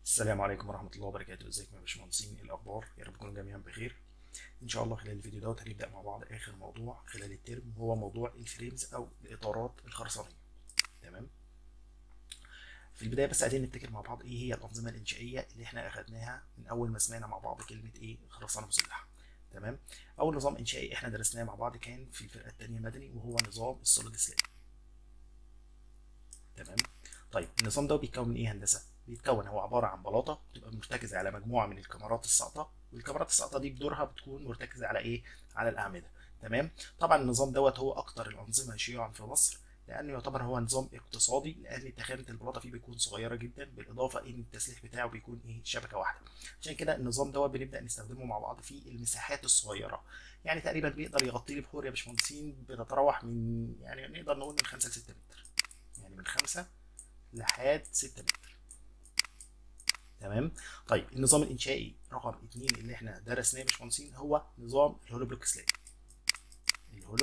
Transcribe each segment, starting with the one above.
السلام عليكم ورحمة الله وبركاته ازيكم يا باشمهندسين ايه الأخبار يا رب تكونوا جميعا بخير إن شاء الله خلال الفيديو دوت هنبدأ مع بعض آخر موضوع خلال الترم هو موضوع الفريمز أو الإطارات الخرسانية تمام في البداية بس عايزين نفتكر مع بعض إيه هي الأنظمة الإنشائية اللي إحنا أخدناها من أول ما سمعنا مع بعض كلمة إيه خرسانة مسلحة تمام أول نظام إنشائي إحنا درسناه مع بعض كان في الفرقة التانية مدني وهو نظام السوليد سلاب تمام طيب النظام ده بيتكون من ايه هندسه بيتكون هو عباره عن بلاطه بتبقى مرتكزه على مجموعه من الكاميرات الساقطه والكاميرات الساقطه دي بدورها بتكون مرتكزه على ايه على الاعمده تمام طبعا النظام دوت هو اكتر الانظمه شيوعا في مصر لانه يعتبر هو نظام اقتصادي لان تخانه البلاطه فيه بيكون صغيره جدا بالاضافه ان التسليح بتاعه بيكون ايه شبكه واحده عشان كده النظام دوت بنبدا نستخدمه مع بعض في المساحات الصغيره يعني تقريبا بيقدر يغطي لي بحور يا باشمهندسين بتتراوح من يعني نقدر نقول من 5 ل 6 متر يعني من 5 لحد 6 متر تمام طيب النظام الانشائي رقم 2 اللي احنا درسناه يا باشمهندسين هو نظام الهولو بلوك سلاب الهولو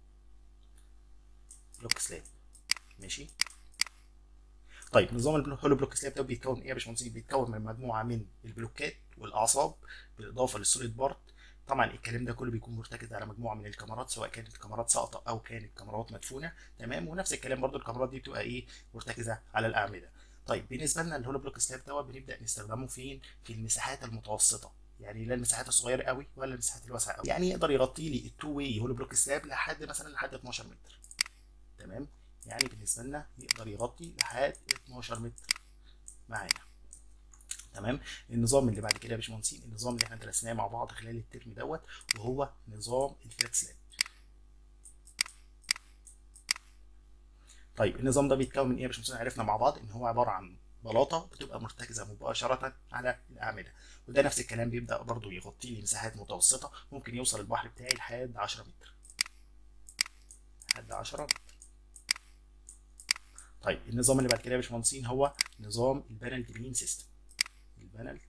بلوك سلاب ماشي طيب نظام الهولو بلوك سلاب ده بيتكون ايه يا باشمهندسين بيتكون من مجموعه من البلوكات والاعصاب بالاضافه للسوليد بارت طبعا الكلام ده كله بيكون مرتكز على مجموعه من الكاميرات سواء كانت كاميرات ساقطه او كانت كاميرات مدفونه تمام ونفس الكلام برضو الكاميرات دي بتبقى ايه مرتكزه على الاعمده طيب بالنسبه لنا الهولو بلوك سلاب دوت بنبدا نستخدمه فين في المساحات المتوسطه يعني لا المساحات الصغيره قوي ولا المساحات الواسعه قوي يعني يقدر يغطي لي التو واي هولو بلوك سلاب لحد مثلا لحد 12 متر تمام يعني بالنسبه لنا يقدر يغطي لحد 12 متر معانا تمام النظام اللي بعد كده يا باشمهندسين النظام اللي احنا درسناه مع بعض خلال الترم دوت وهو نظام الفلات سلاب طيب النظام ده بيتكون من ايه يا باشمهندسين عرفنا مع بعض ان هو عباره عن بلاطه بتبقى مرتكزه مباشره على الاعمده وده نفس الكلام بيبدا برضو يغطي لي مساحات متوسطه ممكن يوصل البحر بتاعي لحد 10 متر لحد 10 متر طيب النظام اللي بعد كده يا باشمهندسين هو نظام البانل جرين سيستم البانلت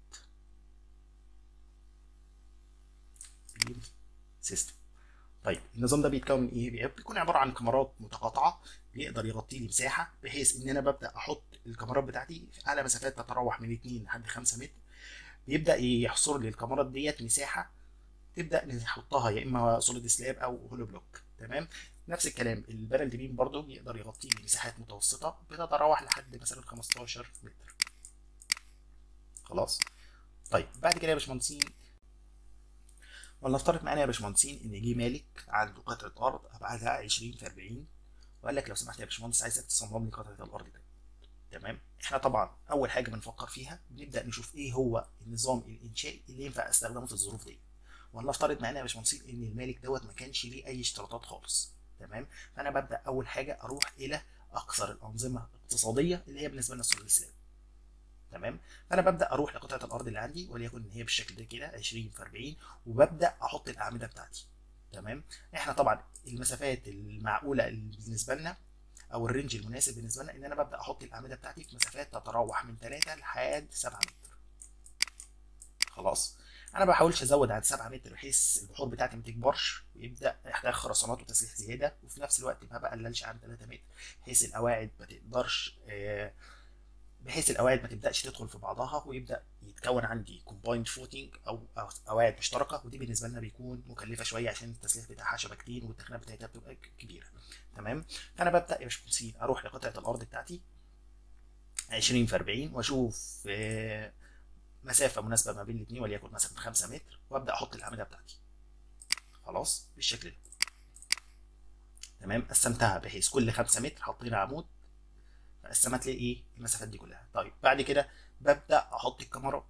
بيم سيستم طيب النظام ده بيتكون من ايه؟ بيكون عباره عن كاميرات متقاطعه بيقدر يغطي لي مساحه بحيث ان انا ببدا احط الكاميرات بتاعتي على مسافات تتراوح من 2 لحد 5 متر بيبدا يحصر لي الكاميرات ديت مساحه تبدا نحطها يا اما سوليد سلاب او هولو بلوك تمام نفس الكلام البانل بيم برضو يقدر يغطي لي مساحات متوسطه بتتراوح لحد مثلا 15 متر خلاص طيب بعد كده يا باشمهندسين ولنفترض معانا يا باشمهندسين ان جه مالك عنده قطعه ارض ابعادها 20 في 40 وقال لك لو سمحت يا باشمهندس عايزك تصمم لي قطعه الارض دي تمام احنا طبعا اول حاجه بنفكر فيها بنبدا نشوف ايه هو النظام الانشائي اللي ينفع استخدمه في الظروف دي ولنفترض معانا يا باشمهندسين ان المالك دوت ما كانش ليه اي اشتراطات خالص تمام فانا ببدا اول حاجه اروح الى اكثر الانظمه اقتصاديه اللي هي بالنسبه لنا السوليد سلاب تمام فانا ببدا اروح لقطعه الارض اللي عندي وليكن هي بالشكل ده كده 20 في 40 وببدا احط الاعمده بتاعتي تمام احنا طبعا المسافات المعقوله بالنسبه لنا او الرينج المناسب بالنسبه لنا ان انا ببدا احط الاعمده بتاعتي في مسافات تتراوح من 3 لحد 7 متر خلاص انا ما بحاولش ازود عن 7 متر بحيث البحور بتاعتي ما تكبرش ويبدا يحتاج خرسانات وتسليح زياده وفي نفس الوقت ما بقللش عن 3 متر بحيث القواعد ما تقدرش آه بحيث القواعد ما تبداش تدخل في بعضها ويبدا يتكون عندي كومبايند فوتنج او قواعد مشتركه ودي بالنسبه لنا بيكون مكلفه شويه عشان التسليح بتاعها شبكتين والتخانه بتاعتها بتبقى كبيره تمام فانا ببدا يا باشمهندسين اروح لقطعه الارض بتاعتي 20 في 40 واشوف مسافه مناسبه ما بين الاثنين وليكن مثلا 5 متر وابدا احط الاعمده بتاعتي خلاص بالشكل ده تمام قسمتها بحيث كل 5 متر حطينا عمود قسمت لي ايه المسافات دي كلها طيب بعد كده ببدا احط الكاميرات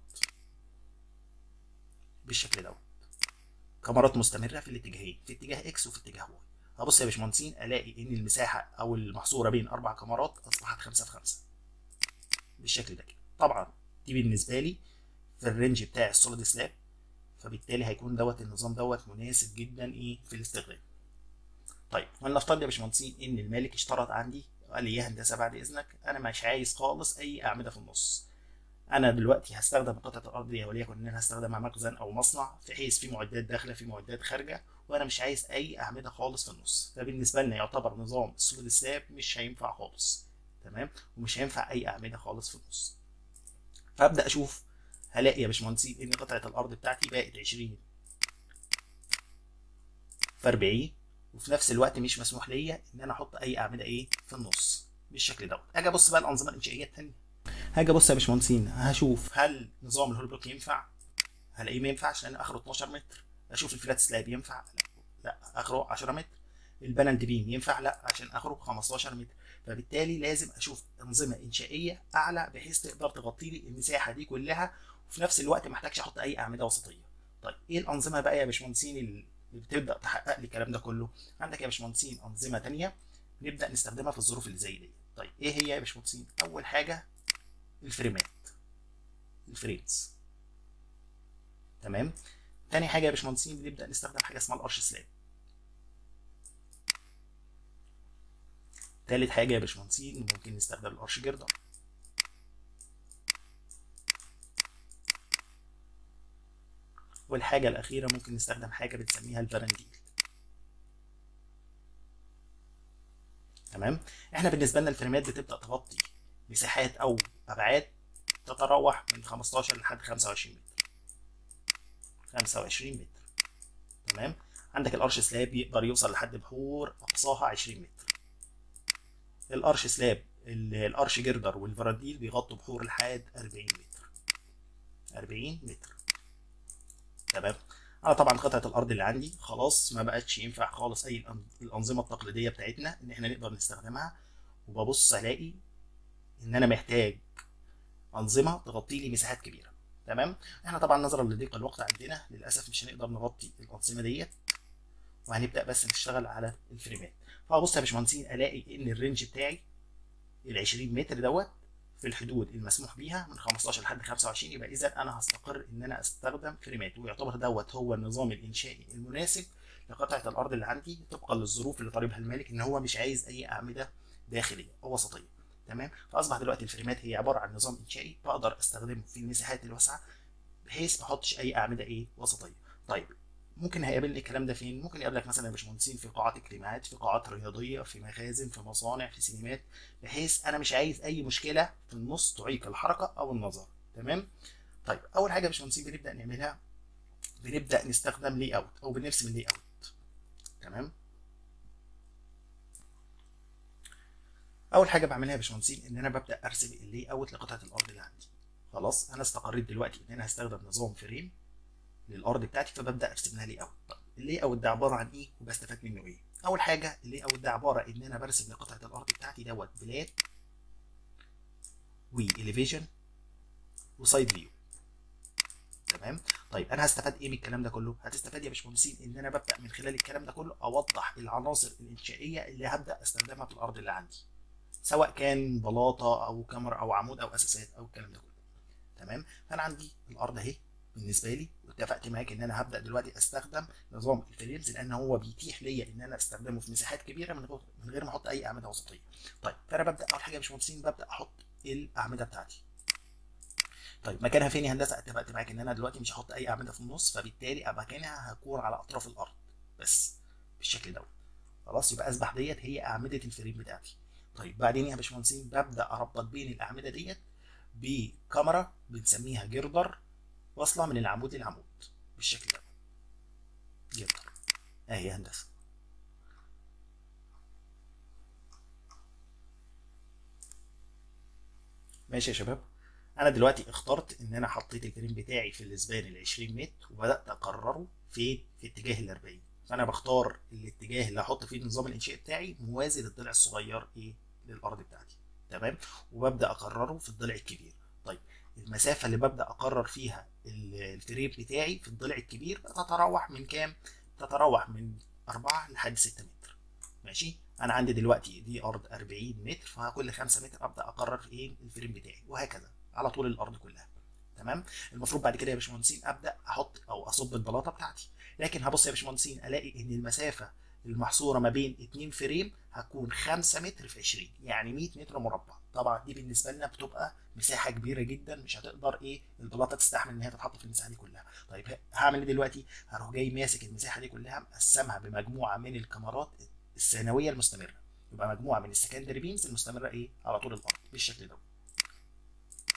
بالشكل دوت كاميرات مستمره في الاتجاهين في اتجاه اكس وفي اتجاه واي هبص يا باشمهندسين الاقي ان المساحه او المحصوره بين اربع كاميرات اصبحت 5 في 5 بالشكل ده كده طبعا دي بالنسبه لي في الرينج بتاع السوليد سلاب فبالتالي هيكون دوت النظام دوت مناسب جدا ايه في الاستخدام طيب ولنفترض يا باشمهندسين ان المالك اشترط عندي قال لي يا هندسه بعد اذنك انا مش عايز خالص اي اعمده في النص انا دلوقتي هستخدم قطعه الارض دي وليكن ان انا هستخدمها مخزن او مصنع بحيث في معدات داخله في معدات خارجه وانا مش عايز اي اعمده خالص في النص فبالنسبه لنا يعتبر نظام السوليد سلاب مش هينفع خالص تمام ومش هينفع اي اعمده خالص في النص فابدا اشوف هلاقي يا باشمهندسين ان قطعه الارض بتاعتي بقت 20 في 40 وفي نفس الوقت مش مسموح ليا ان انا احط اي اعمده ايه في النص بالشكل دوت اجي ابص بقى الانظمه الانشائيه الثانيه هاجي ابص يا باشمهندسين هشوف هل نظام الهول بلوك ينفع هلاقيه ما ينفعش لان اخره 12 متر اشوف الفلات سلاب ينفع لا, لا اخره 10 متر البانل بيم ينفع لا عشان اخره 15 متر فبالتالي لازم اشوف انظمه انشائيه اعلى بحيث تقدر تغطي لي المساحه دي كلها وفي نفس الوقت ما احتاجش احط اي اعمده وسطيه طيب ايه الانظمه بقى يا باشمهندسين اللي بتبدا تحقق لي الكلام ده كله عندك يا باشمهندسين انظمه ثانيه نبدا نستخدمها في الظروف اللي زي دي طيب ايه هي يا باشمهندسين اول حاجه الفريمات الفريمز تمام تاني حاجه يا باشمهندسين بنبدا نستخدم حاجه اسمها الارش سلاب تالت حاجه يا باشمهندسين ممكن نستخدم الارش جردر والحاجه الاخيره ممكن نستخدم حاجه بنسميها الفرانديل تمام احنا بالنسبه لنا الفريمات بتبدا تغطي مساحات او ابعاد تتراوح من 15 لحد 25 متر 25 متر تمام عندك الارش سلاب يقدر يوصل لحد بحور اقصاها 20 متر الارش سلاب الارش جردر والفراديل بيغطوا بحور لحد 40 متر 40 متر تمام انا طبعا قطعه الارض اللي عندي خلاص ما بقتش ينفع خالص اي الانظمه التقليديه بتاعتنا ان احنا نقدر نستخدمها وببص الاقي ان انا محتاج انظمه تغطي لي مساحات كبيره تمام احنا طبعا نظرا لضيق الوقت عندنا للاسف مش هنقدر نغطي الانظمه ديت وهنبدا بس نشتغل على الفريمات فبص يا باشمهندسين الاقي ان الرينج بتاعي ال 20 متر دوت في الحدود المسموح بيها من 15 لحد 25 يبقى اذا انا هستقر ان انا استخدم فريمات ويعتبر دوت هو النظام الانشائي المناسب لقطعه الارض اللي عندي طبقا للظروف اللي طالبها المالك ان هو مش عايز اي اعمده داخليه او وسطيه تمام فاصبح دلوقتي الفريمات هي عباره عن نظام انشائي بقدر استخدمه في المساحات الواسعه بحيث ما احطش اي اعمده ايه وسطيه طيب ممكن هيقابلني الكلام ده فين؟ ممكن يقابلك مثلا يا باشمهندسين في قاعات اجتماعات، في قاعات رياضيه، في مخازن، في مصانع، في سينمات، بحيث انا مش عايز اي مشكله في النص تعيق الحركه او النظر، تمام؟ طيب اول حاجه يا باشمهندسين بنبدا نعملها بنبدا نستخدم لي اوت او بنرسم اللي اوت تمام؟ اول حاجه بعملها يا باشمهندسين ان انا ببدا ارسم اللي اوت لقطعه الارض اللي عندي خلاص انا استقريت دلوقتي ان انا هستخدم نظام فريم للارض بتاعتي فببدا ارسم لها لي اوت طيب اللي اوت ده عباره عن ايه وبستفاد منه ايه اول حاجه اللي اوت ده عباره ان انا برسم لقطعه الارض بتاعتي دوت بلاد واليفيجن وسايد فيو تمام طيب انا هستفاد ايه من الكلام ده كله هتستفاد يا باشمهندسين ان انا ببدا من خلال الكلام ده كله اوضح العناصر الانشائيه اللي هبدا استخدمها في الارض اللي عندي سواء كان بلاطه او كاميرا او عمود او اساسات او الكلام ده كله تمام فانا عندي الارض اهي بالنسبه لي واتفقت معاك ان انا هبدا دلوقتي استخدم نظام الفريمز لان هو بيتيح ليا ان انا استخدمه في مساحات كبيره من غير من غير ما احط اي اعمده وسطيه طيب فانا ببدا اول حاجه يا باشمهندسين ببدا احط الاعمده بتاعتي طيب مكانها فين يا هندسه اتفقت معاك ان انا دلوقتي مش هحط اي اعمده في النص فبالتالي مكانها هكون على اطراف الارض بس بالشكل دوت خلاص يبقى اصبح ديت هي اعمده الفريم بتاعتي طيب بعدين يا باشمهندسين ببدا اربط بين الاعمده ديت بكاميرا بنسميها جردر واصله من العمود للعمود بالشكل ده جردر اهي هندسه ماشي يا شباب انا دلوقتي اخترت ان انا حطيت الفريم بتاعي في الاسبان ال 20 متر وبدات اقرره في في اتجاه ال 40 فانا بختار الاتجاه اللي هحط فيه النظام الانشائي بتاعي موازي للضلع الصغير ايه للارض بتاعتي تمام وببدا اقرره في الضلع الكبير طيب المسافه اللي ببدا اقرر فيها الفريم بتاعي في الضلع الكبير تتراوح من كام تتراوح من 4 لحد 6 متر ماشي انا عندي دلوقتي دي ارض 40 متر فكل 5 متر ابدا اقرر في ايه الفريم بتاعي وهكذا على طول الارض كلها تمام المفروض بعد كده يا باشمهندسين ابدا احط او اصب البلاطه بتاعتي لكن هبص يا باشمهندسين الاقي ان المسافه المحصوره ما بين اتنين فريم هتكون 5 متر في 20 يعني 100 متر مربع طبعا دي بالنسبه لنا بتبقى مساحه كبيره جدا مش هتقدر ايه البلاطه تستحمل ان هي تتحط في المساحه دي كلها طيب هعمل ايه دلوقتي هروح جاي ماسك المساحه دي كلها مقسمها بمجموعه من الكاميرات الثانويه المستمره يبقى مجموعه من السكندري بيمز المستمره ايه على طول الارض بالشكل ده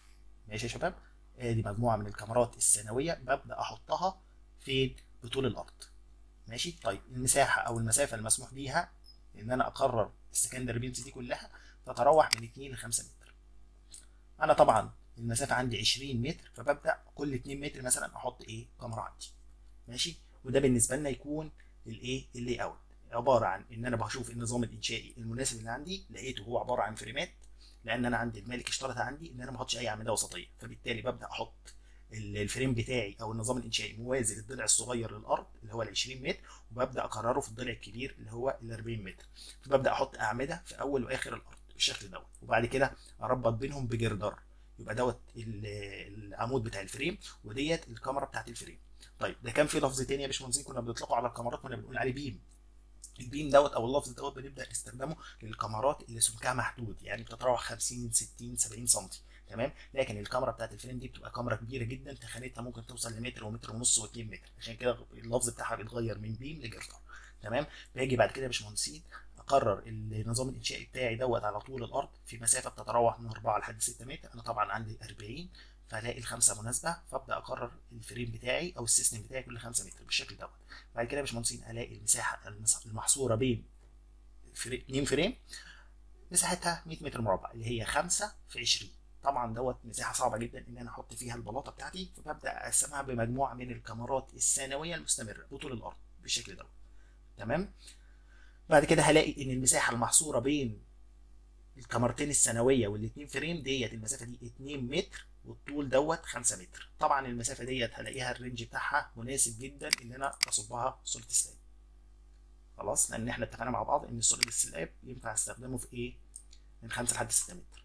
ماشي يا شباب ادي مجموعه من الكاميرات الثانويه ببدا احطها فين بطول الارض ماشي طيب المساحه او المسافه المسموح بيها ان انا اقرر السكندري بيمز دي كلها تتراوح من 2 ل 5 متر انا طبعا المسافه عندي 20 متر فببدا كل 2 متر مثلا احط ايه كاميرا عندي ماشي وده بالنسبه لنا يكون الايه اللي اوت عباره عن ان انا بشوف النظام الانشائي المناسب اللي عندي لقيته هو عباره عن فريمات لان انا عندي المالك اشترط عندي ان انا ما احطش اي اعمده وسطيه فبالتالي ببدا احط الفريم بتاعي او النظام الانشائي موازي للضلع الصغير للارض اللي هو ال 20 متر وببدا اكرره في الضلع الكبير اللي هو ال 40 متر فببدا احط اعمده في اول واخر الارض بالشكل دوت وبعد كده اربط بينهم بجردار يبقى دوت العمود بتاع الفريم وديت الكاميرا بتاعت الفريم طيب ده كان في لفظ تاني يا باشمهندسين كنا بنطلقه على الكاميرات كنا بنقول عليه بيم البيم دوت او اللفظ دوت بنبدا نستخدمه للكاميرات اللي سمكها محدود يعني بتتراوح 50 60 70 سم تمام لكن الكاميرا بتاعت الفريم دي بتبقى كاميرا كبيره جدا تخانتها ممكن توصل لمتر ومتر ونص و2 متر عشان كده اللفظ بتاعها بيتغير من بيم لجردر تمام باجي بعد كده يا باشمهندسين اقرر النظام الانشائي بتاعي دوت على طول الارض في مسافه بتتراوح من 4 لحد 6 متر انا طبعا عندي 40 فهلاقي الخمسه مناسبه فابدا اقرر الفريم بتاعي او السيستم بتاعي كل 5 متر بالشكل دوت بعد كده يا باشمهندسين الاقي المساحه المحصوره بين فريم اتنين فريم مساحتها 100 متر مربع اللي هي 5 في 20 طبعا دوت مساحه صعبه جدا ان انا احط فيها البلاطه بتاعتي فببدا اقسمها بمجموعه من الكاميرات الثانويه المستمره بطول الارض بالشكل دوت تمام بعد كده هلاقي ان المساحه المحصوره بين الكاميرتين الثانويه والاثنين فريم ديت المسافه دي 2 متر والطول دوت 5 متر طبعا المسافه ديت هلاقيها الرينج بتاعها مناسب جدا ان انا اصبها سوليد سلاب خلاص لان احنا اتفقنا مع بعض ان السوليد سلاب ينفع استخدمه في ايه من 5 لحد 6 متر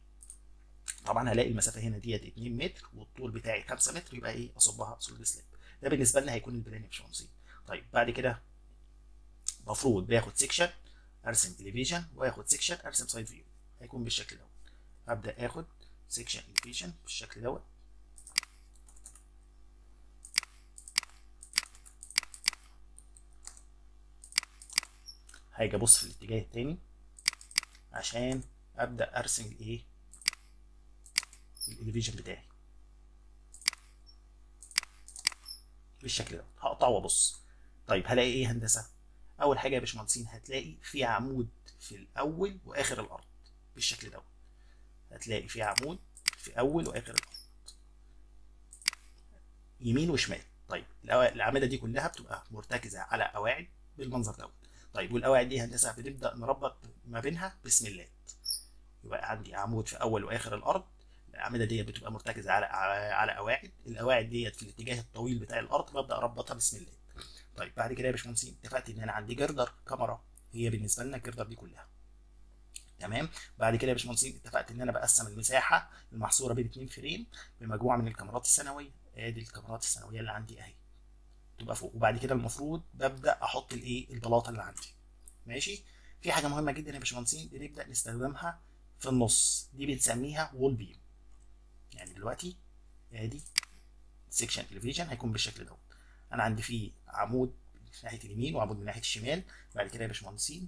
طبعا هلاقي المسافه هنا ديت 2 متر والطول بتاعي 5 متر يبقى ايه اصبها سوليد سلاب ده بالنسبه لنا هيكون البلان يا باشمهندسين طيب بعد كده المفروض باخد سيكشن ارسم اليفيشن واخد سيكشن ارسم سايد فيو هيكون بالشكل دوت ابدا اخد سيكشن اليفيشن بالشكل دوت هاجي ابص في الاتجاه التاني عشان ابدا ارسم الايه الاليفيشن بتاعي بالشكل ده هقطع وابص طيب هلاقي ايه هندسه اول حاجه يا باشمهندسين هتلاقي في عمود في الاول واخر الارض بالشكل دوت هتلاقي في عمود في اول واخر الارض يمين وشمال طيب الاعمده دي كلها بتبقى مرتكزه على قواعد بالمنظر دوت طيب والقواعد دي هندسه بنبدا نربط ما بينها بسملات يبقى عندي عمود في اول واخر الارض الاعمده ديت بتبقى مرتكزه على على قواعد القواعد ديت في الاتجاه الطويل بتاع الارض ببدا اربطها بسملات طيب بعد كده يا باشمهندسين اتفقت ان انا عندي جردر كاميرا هي بالنسبه لنا الجردر دي كلها تمام بعد كده يا باشمهندسين اتفقت ان انا بقسم المساحه المحصوره بين اتنين فريم بمجموعه من الكاميرات الثانويه ادي الكاميرات الثانويه اللي عندي اهي تبقى فوق وبعد كده المفروض ببدا احط الايه البلاطه اللي عندي ماشي في حاجه مهمه جدا يا باشمهندسين بنبدا نستخدمها في النص دي بنسميها وول بيم يعني دلوقتي ادي سيكشن اليفيشن هيكون بالشكل دوت انا عندي فيه عمود من ناحيه اليمين وعمود من ناحيه الشمال بعد كده يا باشمهندسين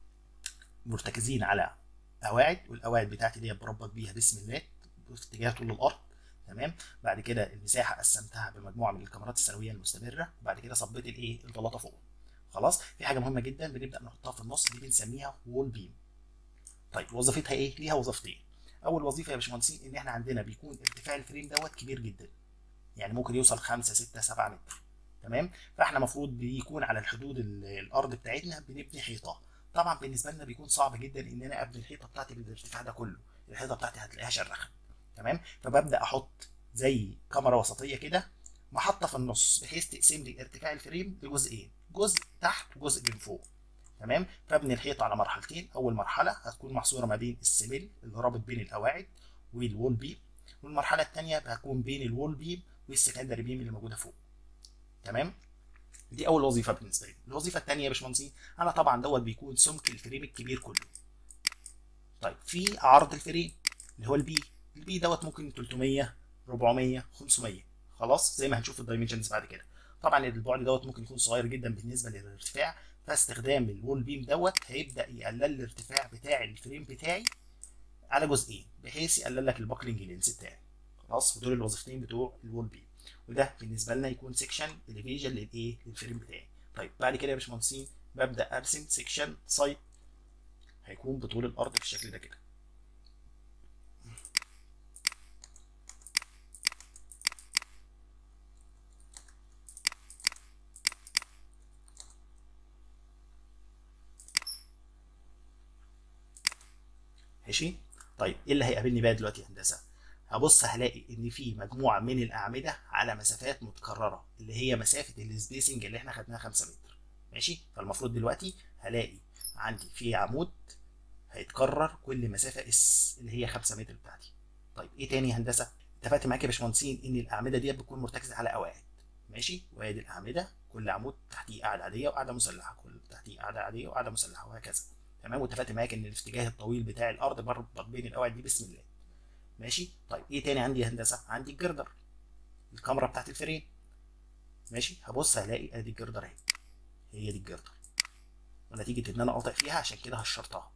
مرتكزين على قواعد والقواعد بتاعتي دي بربط بيها بسملات في اتجاه طول الارض تمام بعد كده المساحه قسمتها بمجموعه من الكاميرات الثانويه المستمره وبعد كده صبيت الايه البلاطه فوق خلاص في حاجه مهمه جدا بنبدا نحطها في النص دي بنسميها وول بيم طيب وظيفتها ايه ليها وظيفتين اول وظيفه يا باشمهندسين ان احنا عندنا بيكون ارتفاع الفريم دوت كبير جدا يعني ممكن يوصل 5 6 7 متر تمام فاحنا المفروض بيكون على الحدود الارض بتاعتنا بنبني حيطه طبعا بالنسبه لنا بيكون صعب جدا ان انا ابني الحيطه بتاعتي بالارتفاع ده كله الحيطه بتاعتي هتلاقيها شرخه تمام فببدا احط زي كاميرا وسطيه كده محطه في النص بحيث تقسم لي ارتفاع الفريم لجزئين جزء تحت وجزء من فوق تمام فابني الحيطه على مرحلتين اول مرحله هتكون محصوره ما بين السميل اللي رابط بين القواعد والوول بيم والمرحله الثانيه هتكون بين الوول بيم والسكندري بيم اللي موجوده فوق تمام دي اول وظيفه بالنسبه لي الوظيفه الثانيه يا باشمهندسين انا طبعا دوت بيكون سمك الفريم الكبير كله طيب في عرض الفريم اللي هو البي البي دوت ممكن 300 400 500 خلاص زي ما هنشوف في الدايمنشنز بعد كده طبعا البعد دوت ممكن يكون صغير جدا بالنسبه للارتفاع فاستخدام الوول بيم دوت هيبدا يقلل الارتفاع بتاع الفريم بتاعي على جزئين بحيث يقلل لك الباكلينج لينس بتاعي خلاص ودول الوظيفتين بتوع الوول بي وده بالنسبه لنا يكون سيكشن الفيجن للايه للفريم بتاعي طيب بعد كده يا باشمهندسين ببدا ارسم سيكشن سايد هيكون بطول الارض بالشكل ده كده ماشي طيب ايه اللي هيقابلني بقى دلوقتي يا هندسه هبص هلاقي ان في مجموعه من الاعمده على مسافات متكرره اللي هي مسافه السبيسنج اللي احنا خدناها 5 متر ماشي فالمفروض دلوقتي هلاقي عندي في عمود هيتكرر كل مسافه اس اللي هي 5 متر بتاعتي طيب ايه تاني يا هندسه اتفقت معاك يا باشمهندسين ان الاعمده دي بتكون مرتكزه على قواعد ماشي وادي الاعمده كل عمود تحتيه قاعده عاديه وقاعده مسلحه كل تحتيه قاعده عاديه وقاعده مسلحه وهكذا تمام واتفقت معاك ان الاتجاه الطويل بتاع الارض بربط بين القواعد دي بسم الله ماشي طيب ايه تاني عندي يا هندسه عندي الجردر الكاميرا بتاعت الفريم ماشي هبص هلاقي ادي الجردر اهي هي دي الجردر ونتيجه ان انا قاطع فيها عشان كده هشرطها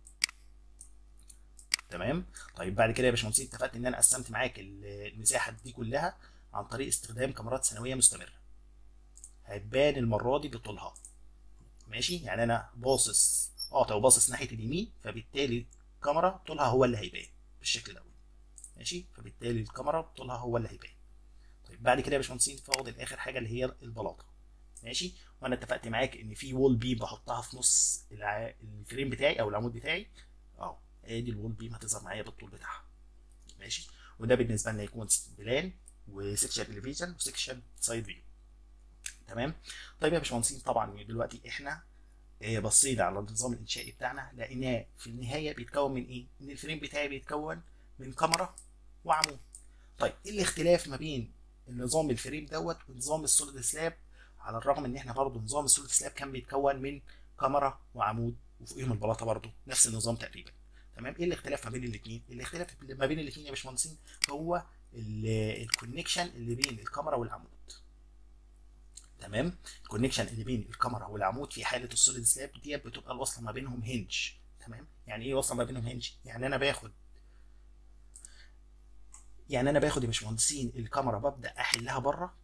تمام طيب بعد كده يا باشمهندسين اتفقت ان انا قسمت معاك المساحه دي كلها عن طريق استخدام كاميرات ثانويه مستمره هتبان المره دي بطولها ماشي يعني انا باصص قاطع وباصص ناحيه اليمين فبالتالي الكاميرا طولها هو اللي هيبان بالشكل دوت ماشي فبالتالي الكاميرا طولها هو اللي هيبان طيب بعد كده يا باشمهندسين فاضل اخر حاجه اللي هي البلاطه ماشي وانا اتفقت معاك ان في وول بيم بحطها في نص الع... الفريم بتاعي او العمود بتاعي اهو ادي الوول بيم هتظهر معايا بالطول بتاعها ماشي وده بالنسبه لنا يكون بلان وسكشن الفيجن وسكشن سايد فيو تمام طيب يا باشمهندسين طبعا دلوقتي احنا بصينا على النظام الانشائي بتاعنا لقيناه في النهايه بيتكون من ايه؟ ان الفريم بتاعي بيتكون من كاميرا وعمود. طيب ايه الاختلاف ما بين النظام الفريم دوت ونظام السوليد سلاب على الرغم ان احنا برضه نظام السوليد سلاب كان بيتكون من كاميرا وعمود وفوقيهم البلاطه برضه نفس النظام تقريبا. تمام ايه الاختلاف ما بين الاثنين؟ الاختلاف ما بين الاثنين يا باشمهندسين هو الكونكشن اللي بين الكاميرا والعمود. تمام الكونكشن اللي بين الكاميرا والعمود في حاله السوليد سلاب دي بتبقى الوصله ما بينهم هنج تمام يعني ايه وصله ما بينهم هنج يعني انا باخد يعني انا باخد يا باشمهندسين الكاميرا ببدا احلها بره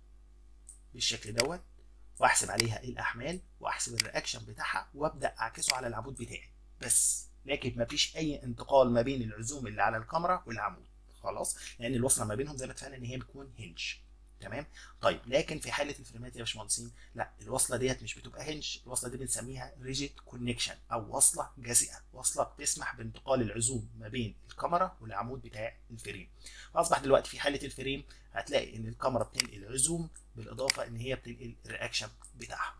بالشكل دوت واحسب عليها الاحمال واحسب الرياكشن بتاعها وابدا اعكسه على العمود بتاعي بس لكن مفيش اي انتقال ما بين العزوم اللي على الكاميرا والعمود خلاص لان الوصله ما بينهم زي ما اتفقنا ان هي بتكون هنج تمام طيب لكن في حاله الفريمات يا باشمهندسين لا الوصله ديت مش بتبقى هنج الوصله دي بنسميها ريجيد كونكشن او وصله جزئه وصله بتسمح بانتقال العزوم ما بين الكاميرا والعمود بتاع الفريم فاصبح دلوقتي في حاله الفريم هتلاقي ان الكاميرا بتنقل عزوم بالاضافه ان هي بتنقل الرياكشن بتاعها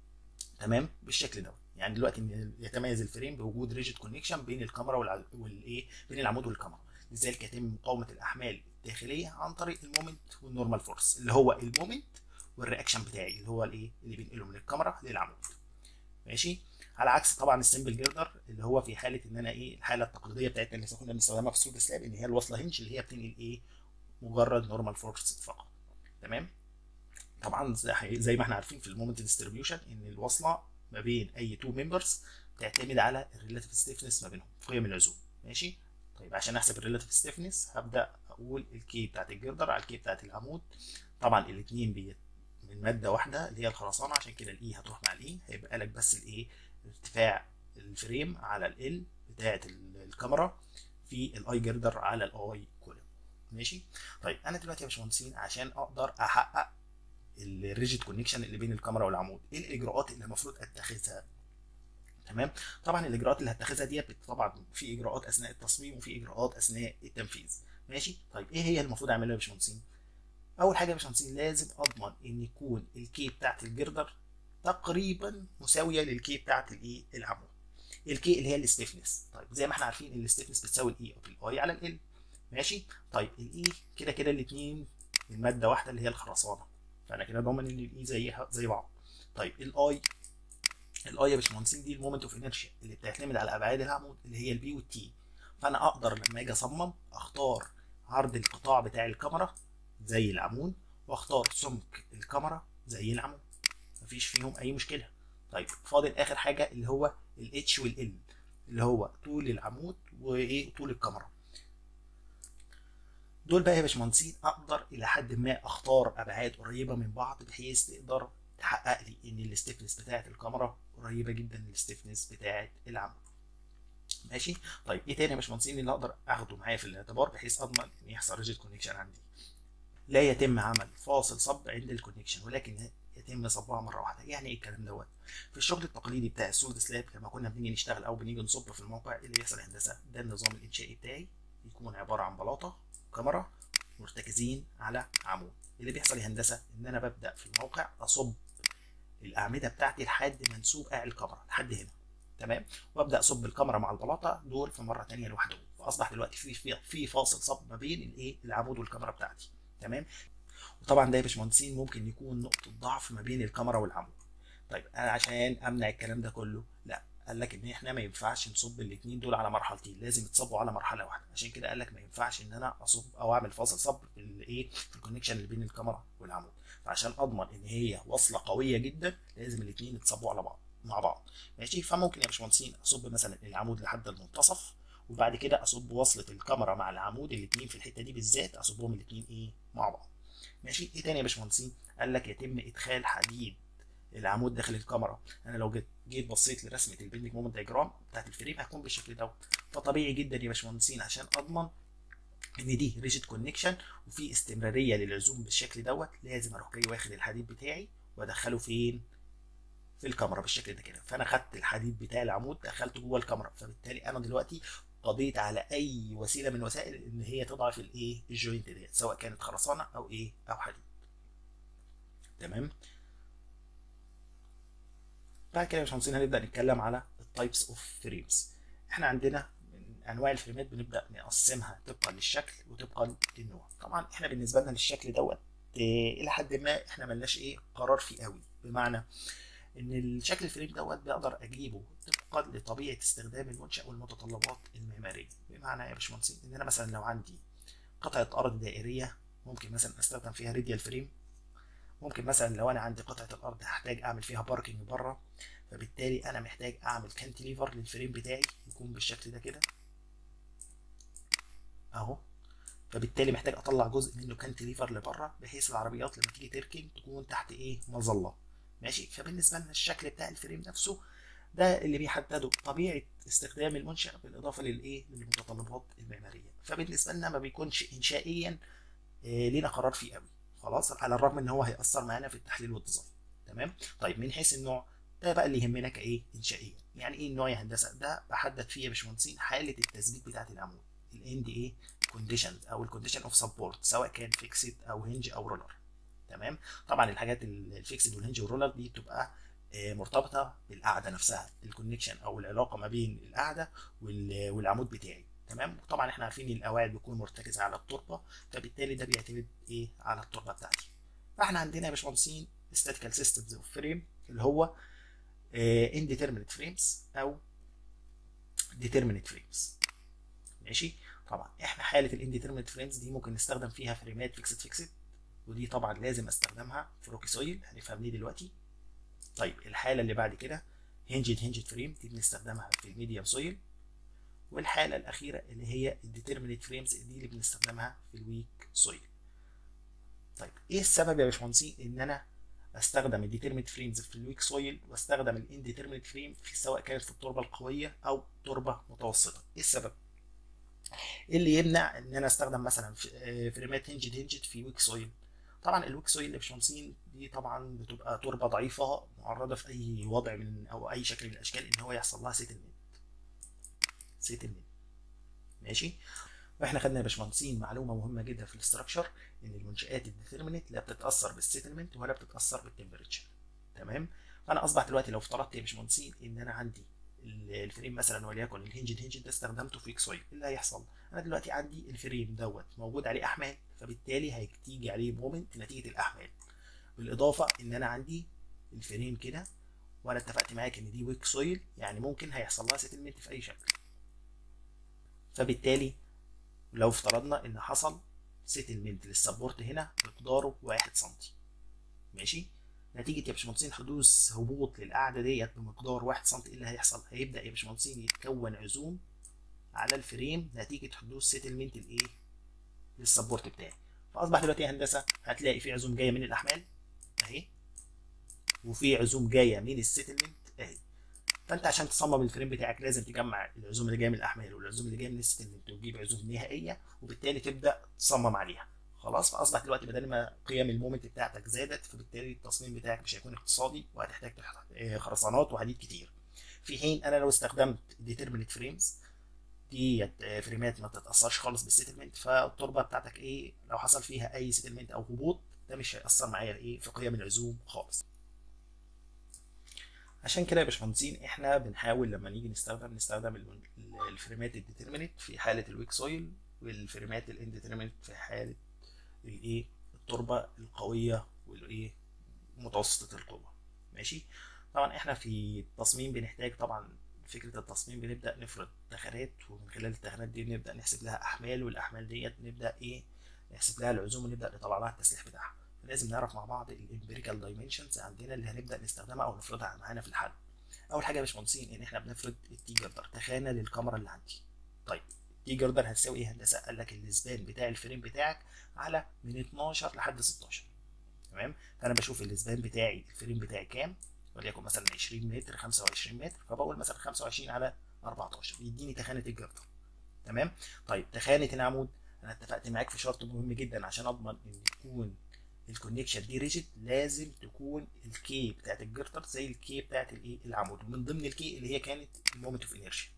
تمام بالشكل ده يعني دلوقتي يتميز الفريم بوجود ريجيد كونكشن بين الكاميرا والايه بين العمود والكاميرا لذلك يتم مقاومه الاحمال الداخليه عن طريق المومنت والنورمال فورس اللي هو المومنت والرياكشن بتاعي اللي هو الايه اللي بينقله من الكاميرا للعمود ماشي على عكس طبعا السمبل جيردر اللي هو في حاله ان انا ايه الحاله التقليديه بتاعتنا اللي كنا بنستخدمها في السود سلاب ان هي الوصله هنج اللي هي بتنقل ايه مجرد نورمال فورس فقط تمام طبعا زي ما احنا عارفين في المومنت ديستريبيوشن ان الوصله ما بين اي تو ممبرز بتعتمد على الريلاتيف ستيفنس ما بينهم قيم العزوم ماشي طيب عشان احسب الريلاتيف ستيفنس هبدا اقول الكي بتاعت الجردر على الكي بتاعت العمود طبعا الاثنين بي من ماده واحده اللي هي الخرسانه عشان كده الاي هتروح مع الاي هيبقى لك بس الايه ارتفاع الفريم على ال بتاعت الكاميرا في الاي جردر على الاي كولوم ماشي طيب انا دلوقتي يا باشمهندسين عشان اقدر احقق الريجيد كونكشن اللي بين الكاميرا والعمود ايه الاجراءات اللي المفروض اتخذها تمام طبعا الاجراءات اللي هتخذها ديت طبعا في اجراءات اثناء التصميم وفي اجراءات اثناء التنفيذ ماشي طيب ايه هي المفروض اعملها يا باشمهندسين اول حاجه يا باشمهندسين لازم اضمن ان يكون الكي بتاعت الجردر تقريبا مساويه للكي بتاعت الايه العمود الكي اللي هي الاستفنس طيب زي ما احنا عارفين ان الاستفنس بتساوي الاي او الاي على ال ماشي طيب الاي كده كده الاثنين من ماده واحده اللي هي الخرسانه فانا كده ضامن ان الاي زيها زي بعض طيب الاي الاي يا باشمهندسين دي المومنت اوف انرشيا اللي بتعتمد على ابعاد العمود اللي هي البي والتي فانا اقدر لما اجي اصمم اختار عرض القطاع بتاع الكاميرا زي العمود واختار سمك الكاميرا زي العمود مفيش فيهم اي مشكله طيب فاضل اخر حاجه اللي هو الاتش والال اللي هو طول العمود وايه طول الكاميرا دول بقى يا باشمهندسين اقدر الى حد ما اختار ابعاد قريبه من بعض بحيث تقدر تحقق لي ان الاستفنس بتاعه الكاميرا قريبه جدا من الاستفنس بتاعه العمود ماشي طيب ايه تاني يا باشمهندسين اللي اقدر اخده معايا في الاعتبار بحيث اضمن ان يحصل ريجيت كونكشن عندي لا يتم عمل فاصل صب عند الكونكشن ولكن يتم صبها مره واحده يعني ايه الكلام دوت في الشغل التقليدي بتاع السولد سلاب لما كنا بنيجي نشتغل او بنيجي نصب في الموقع اللي بيحصل هندسه ده النظام الانشائي بتاعي يكون عباره عن بلاطه وكاميرا مرتكزين على عمود اللي بيحصل هندسه ان انا ببدا في الموقع اصب الاعمده بتاعتي لحد منسوب قاع الكاميرا لحد هنا تمام وابدا اصب الكاميرا مع البلاطه دول في مره ثانيه لوحدهم فاصبح دلوقتي في في, في فاصل صب ما بين الايه العمود والكاميرا بتاعتي تمام وطبعا ده يا باشمهندسين ممكن يكون نقطه ضعف ما بين الكاميرا والعمود طيب انا عشان امنع الكلام ده كله لا قال لك ان احنا ما ينفعش نصب الاثنين دول على مرحلتين لازم يتصبوا على مرحله واحده عشان كده قال لك ما ينفعش ان انا اصب او اعمل فاصل صب في الايه في الكونكشن اللي بين الكاميرا والعمود فعشان اضمن ان هي وصله قويه جدا لازم الاثنين يتصبوا على بعض مع بعض ماشي فممكن يا باشمهندسين اصب مثلا العمود لحد المنتصف وبعد كده اصب وصله الكاميرا مع العمود الاثنين في الحته دي بالذات اصبهم الاثنين ايه مع بعض ماشي ايه تاني يا باشمهندسين قال لك يتم ادخال حديد العمود داخل الكاميرا انا لو جيت جيت بصيت لرسمه البندنج مومنت دايجرام بتاعت الفريم هتكون بالشكل دوت فطبيعي جدا يا باشمهندسين عشان اضمن ان دي ريجيت كونكشن وفي استمراريه للعزوم بالشكل دوت لازم اروح جاي واخد الحديد بتاعي وادخله فين في الكاميرا بالشكل ده كده فانا خدت الحديد بتاع العمود دخلته جوه الكاميرا فبالتالي انا دلوقتي قضيت على اي وسيله من وسائل ان هي تضعف الايه الجوينت ديت سواء كانت خرسانه او ايه او حديد تمام بعد كده يا باشمهندسين هنبدا نتكلم على التايبس اوف فريمز احنا عندنا من انواع الفريمات بنبدا نقسمها طبقا للشكل وطبقا للنوع طبعا احنا بالنسبه لنا للشكل دوت إيه الى حد ما احنا ملناش ايه قرار فيه قوي بمعنى ان الشكل الفريم دوت بقدر اجيبه طبقا لطبيعه استخدام المنشا والمتطلبات المعماريه بمعنى يا باشمهندسين ان انا مثلا لو عندي قطعه ارض دائريه ممكن مثلا استخدم فيها ريديال فريم ممكن مثلا لو انا عندي قطعه الارض هحتاج اعمل فيها باركنج بره فبالتالي انا محتاج اعمل كانتليفر للفريم بتاعي يكون بالشكل ده كده اهو فبالتالي محتاج اطلع جزء منه كانتليفر لبره بحيث العربيات لما تيجي تركن تكون تحت ايه مظله ماشي فبالنسبه لنا الشكل بتاع الفريم نفسه ده اللي بيحدده طبيعه استخدام المنشا بالاضافه للايه للمتطلبات المعماريه فبالنسبه لنا ما بيكونش انشائيا إيه لينا قرار فيه قوي خلاص على الرغم ان هو هيأثر معانا في التحليل والديزاين تمام طيب من حيث النوع ده بقى اللي يهمنا كايه انشائيا يعني ايه النوع يا هندسه ده بحدد فيه يا باشمهندسين حاله التثبيت بتاعه العمود الاند ايه كونديشنز او الكونديشن اوف سبورت سواء كان فيكسد او هنج او رولر تمام طبعا الحاجات الفيكسد والهنج والرولر دي بتبقى مرتبطه بالقاعده نفسها الكونكشن او العلاقه ما بين القاعده والعمود بتاعي تمام طبعا احنا عارفين ان القواعد بتكون مرتكزه على التربه فبالتالي ده بيعتمد ايه على التربه بتاعتي فاحنا عندنا يا باشمهندسين statical systems اوف فريم اللي هو indeterminate frames او determinate frames ماشي طبعا احنا حاله الانديترمينت فريمز دي ممكن نستخدم فيها فريمات فيكسد فيكسد ودي طبعا لازم استخدمها في روكي سويل هنفهم ليه دلوقتي طيب الحاله اللي بعد كده هنجد هنجد فريم دي بنستخدمها في الميديم سويل والحاله الاخيره اللي هي الديترمينت فريمز دي اللي بنستخدمها في الويك سويل طيب ايه السبب يا باشمهندسين ان انا استخدم الديترمينت فريمز في الويك سويل واستخدم الانديترمينت فريم في سواء كانت في التربه القويه او تربه متوسطه ايه السبب ايه اللي يمنع ان انا استخدم مثلا فريمات هنجد هنجد في ويك سويل طبعا الويك سويل يا باشمهندسين دي طبعا بتبقى تربه ضعيفه معرضه في اي وضع من او اي شكل من الاشكال ان هو يحصل لها سيتلمنت سيتلمنت ماشي واحنا خدنا يا باشمهندسين معلومه مهمه جدا في الاستراكشر ان المنشات الديترمينت لا بتتاثر بالسيتلمنت ولا بتتاثر بالتمبريتشر تمام فانا اصبح دلوقتي لو افترضت يا باشمهندسين ان انا عندي الفريم مثلا وليكن الهنج الهنج ده استخدمته في اكس واي ايه اللي هيحصل انا دلوقتي عندي الفريم دوت موجود عليه احمال فبالتالي هتيجي عليه مومنت نتيجه الاحمال بالاضافه ان انا عندي الفريم كده وانا اتفقت معاك ان دي ويك سويل يعني ممكن هيحصل لها سيتلمنت في اي شكل فبالتالي لو افترضنا ان حصل سيتلمنت للسبورت هنا مقداره 1 سم ماشي نتيجة يا باشمهندسين حدوث هبوط للقاعدة ديت بمقدار 1 سم ايه اللي هيحصل؟ هيبدأ يا باشمهندسين يتكون عزوم على الفريم نتيجة حدوث سيتلمنت الايه؟ للسبورت بتاعي فاصبح دلوقتي يا هندسه هتلاقي في عزوم جايه من الاحمال اهي وفي عزوم جايه من السيتلمنت اهي فانت عشان تصمم الفريم بتاعك لازم تجمع العزوم اللي جايه من الاحمال والعزوم اللي جايه من السيتلمنت وتجيب عزوم نهائيه وبالتالي تبدا تصمم عليها خلاص فاصبح دلوقتي بدل ما قيم المومنت بتاعتك زادت فبالتالي التصميم بتاعك مش هيكون اقتصادي وهتحتاج خرسانات وحديد كتير في حين انا لو استخدمت ديترمينت فريمز ديت فريمات ما بتتاثرش خالص بالسيتلمنت فالتربه بتاعتك ايه لو حصل فيها اي سيتلمنت او هبوط ده مش هيأثر معايا ايه في قيم العزوم خالص عشان كده يا باشمهندسين احنا بنحاول لما نيجي نستخدم نستخدم الفريمات الديترمينت في حاله الويك سويل والفريمات الانديترمينت في حاله الايه التربه القويه والايه متوسطه القوه ماشي طبعا احنا في التصميم بنحتاج طبعا فكره التصميم بنبدا نفرض تخانات ومن خلال التخانات دي نبدا نحسب لها احمال والاحمال ديت نبدا ايه نحسب لها العزوم ونبدا نطلع لها التسليح بتاعها لازم نعرف مع بعض الامبيريكال دايمنشنز عندنا اللي هنبدا نستخدمها او نفرضها معانا في الحل اول حاجه يا باشمهندسين ان احنا بنفرض التي جردر تخانه للكاميرا اللي عندي طيب التي جردر هتساوي ايه هندسه قال لك الاسبان بتاع الفريم بتاعك على من 12 لحد 16 تمام فانا بشوف الاسبان بتاعي الفريم بتاعي كام وليكن مثلا 20 متر 25 متر فبقول مثلا 25 على 14 يديني تخانه الجردر تمام طيب تخانه العمود انا اتفقت معاك في شرط مهم جدا عشان اضمن ان يكون الكونكشن دي ريجيد لازم تكون الكي بتاعت الجردر زي الكي بتاعت الايه العمود ومن ضمن الكي اللي هي كانت المومنت اوف انيرشيا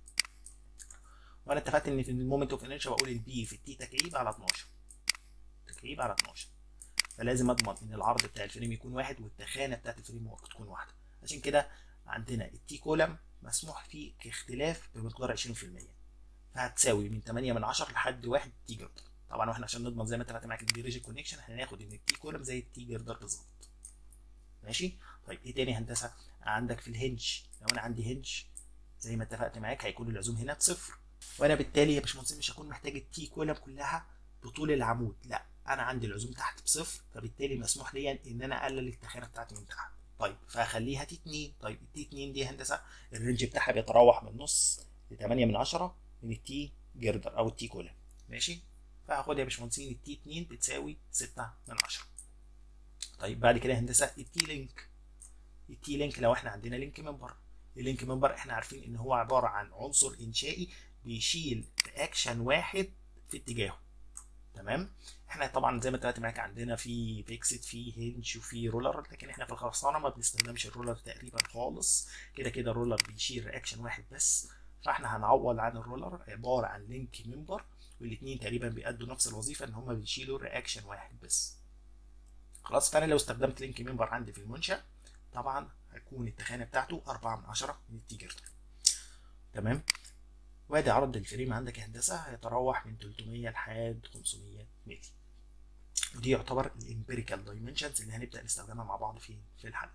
وانا اتفقت ان في المومنت اوف انيرشيا بقول البي في التي تكعيب على 12 تكعيب على 12 فلازم اضمن ان العرض بتاع الفريم يكون واحد والتخانه بتاعت الفريم تكون واحده عشان كده عندنا التي كولم مسموح فيه اختلاف بمقدار 20% فهتساوي من 8 من 10 لحد 1 تي جردر طبعا واحنا عشان نضمن زي ما اتفقت معاك الدي ريجي كونكشن هناخد ان التي كولم زي التي جردر بالظبط ماشي طيب ايه تاني هندسه عندك في الهنج لو انا عندي هنج زي ما اتفقت معاك هيكون العزوم هنا بصفر وانا بالتالي يا باشمهندس مش هكون محتاج التي كولم كلها بطول العمود لا انا عندي العزوم تحت بصفر فبالتالي مسموح لي ان انا اقلل التخانه بتاعتي من تحت طيب فهخليها تي 2 طيب التي 2 دي هندسه الرينج بتاعها بيتراوح من نص ل 8 من 10 من التي جردر او التي كولم ماشي فهاخد يا باشمهندسين التي 2 بتساوي 6 من 10 طيب بعد كده هندسه التي لينك التي لينك لو احنا عندنا لينك منبر اللينك منبر احنا عارفين ان هو عباره عن عنصر انشائي بيشيل رياكشن واحد في اتجاهه تمام احنا طبعا زي ما اتفقت معاك عندنا في بيكسد في هنج وفي رولر لكن احنا في الخرسانه ما بنستخدمش الرولر تقريبا خالص كده كده الرولر بيشيل رياكشن واحد بس فاحنا هنعوض عن الرولر عباره عن لينك منبر والاثنين تقريبا بيأدوا نفس الوظيفه ان هم بيشيلوا رياكشن واحد بس خلاص فانا لو استخدمت لينك منبر عندي في المنشا طبعا هيكون التخانه بتاعته 4 من 10 من التيجر تمام وادي عرض الفريم عندك يا هندسه هيتراوح من 300 لحد 500 متر ودي يعتبر الامبيريكال دايمنشنز اللي هنبدا نستخدمها مع بعض في في الحل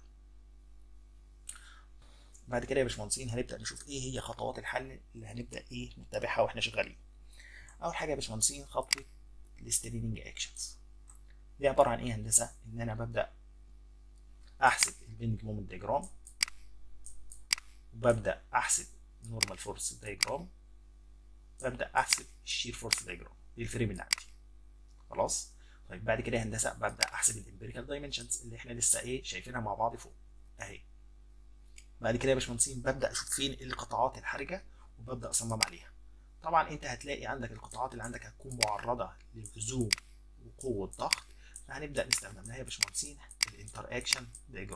بعد كده يا باشمهندسين هنبدا نشوف ايه هي خطوات الحل اللي هنبدا ايه نتبعها واحنا شغالين اول حاجه يا باشمهندسين خطوه الستريننج اكشنز دي عباره عن ايه هندسه ان انا ببدا احسب البينج مومنت ديجرام وببدا احسب نورمال فورس دايجرام ببدا احسب الشير فورس دايجرام للفريم اللي عندي خلاص طيب بعد كده يا هندسه ببدا احسب الامبيريكال دايمنشنز اللي احنا لسه ايه شايفينها مع بعض فوق اهي بعد كده يا باشمهندسين ببدا اشوف فين القطاعات الحرجه وببدا اصمم عليها طبعا انت هتلاقي عندك القطاعات اللي عندك هتكون معرضه للهزوم وقوه ضغط فهنبدا نستخدم لها يا باشمهندسين الانتر اكشن دايجرام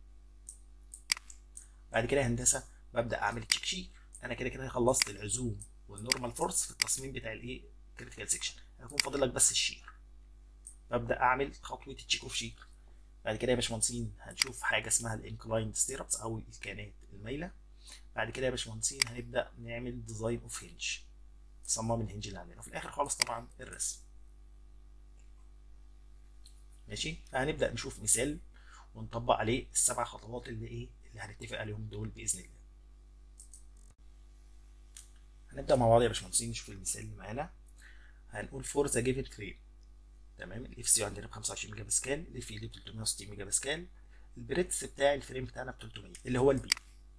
بعد كده يا هندسه ببدا اعمل تشيك شير انا كده كده خلصت العزوم والنورمال فورس في التصميم بتاع الايه كريتيكال سيكشن هيكون فاضل لك بس الشير ببدا اعمل خطوه التشيك اوف شير بعد كده يا باشمهندسين هنشوف حاجه اسمها الانكلايند ستيربس او الكانات المايله بعد كده يا باشمهندسين هنبدا نعمل ديزاين اوف هنج صمام الهنج اللي عندنا وفي الاخر خالص طبعا الرسم ماشي فهنبدا نشوف مثال ونطبق عليه السبع خطوات اللي ايه اللي هنتفق عليهم دول باذن الله هنبدا مع بعض يا باشمهندسين نشوف المثال اللي معانا هنقول فور ذا جيفن فريم تمام الاف سي عندنا ب 25 ميجا باسكال الاف اي ب 360 ميجا باسكال البريتس بتاع الفريم بتاعنا ب 300 اللي هو البي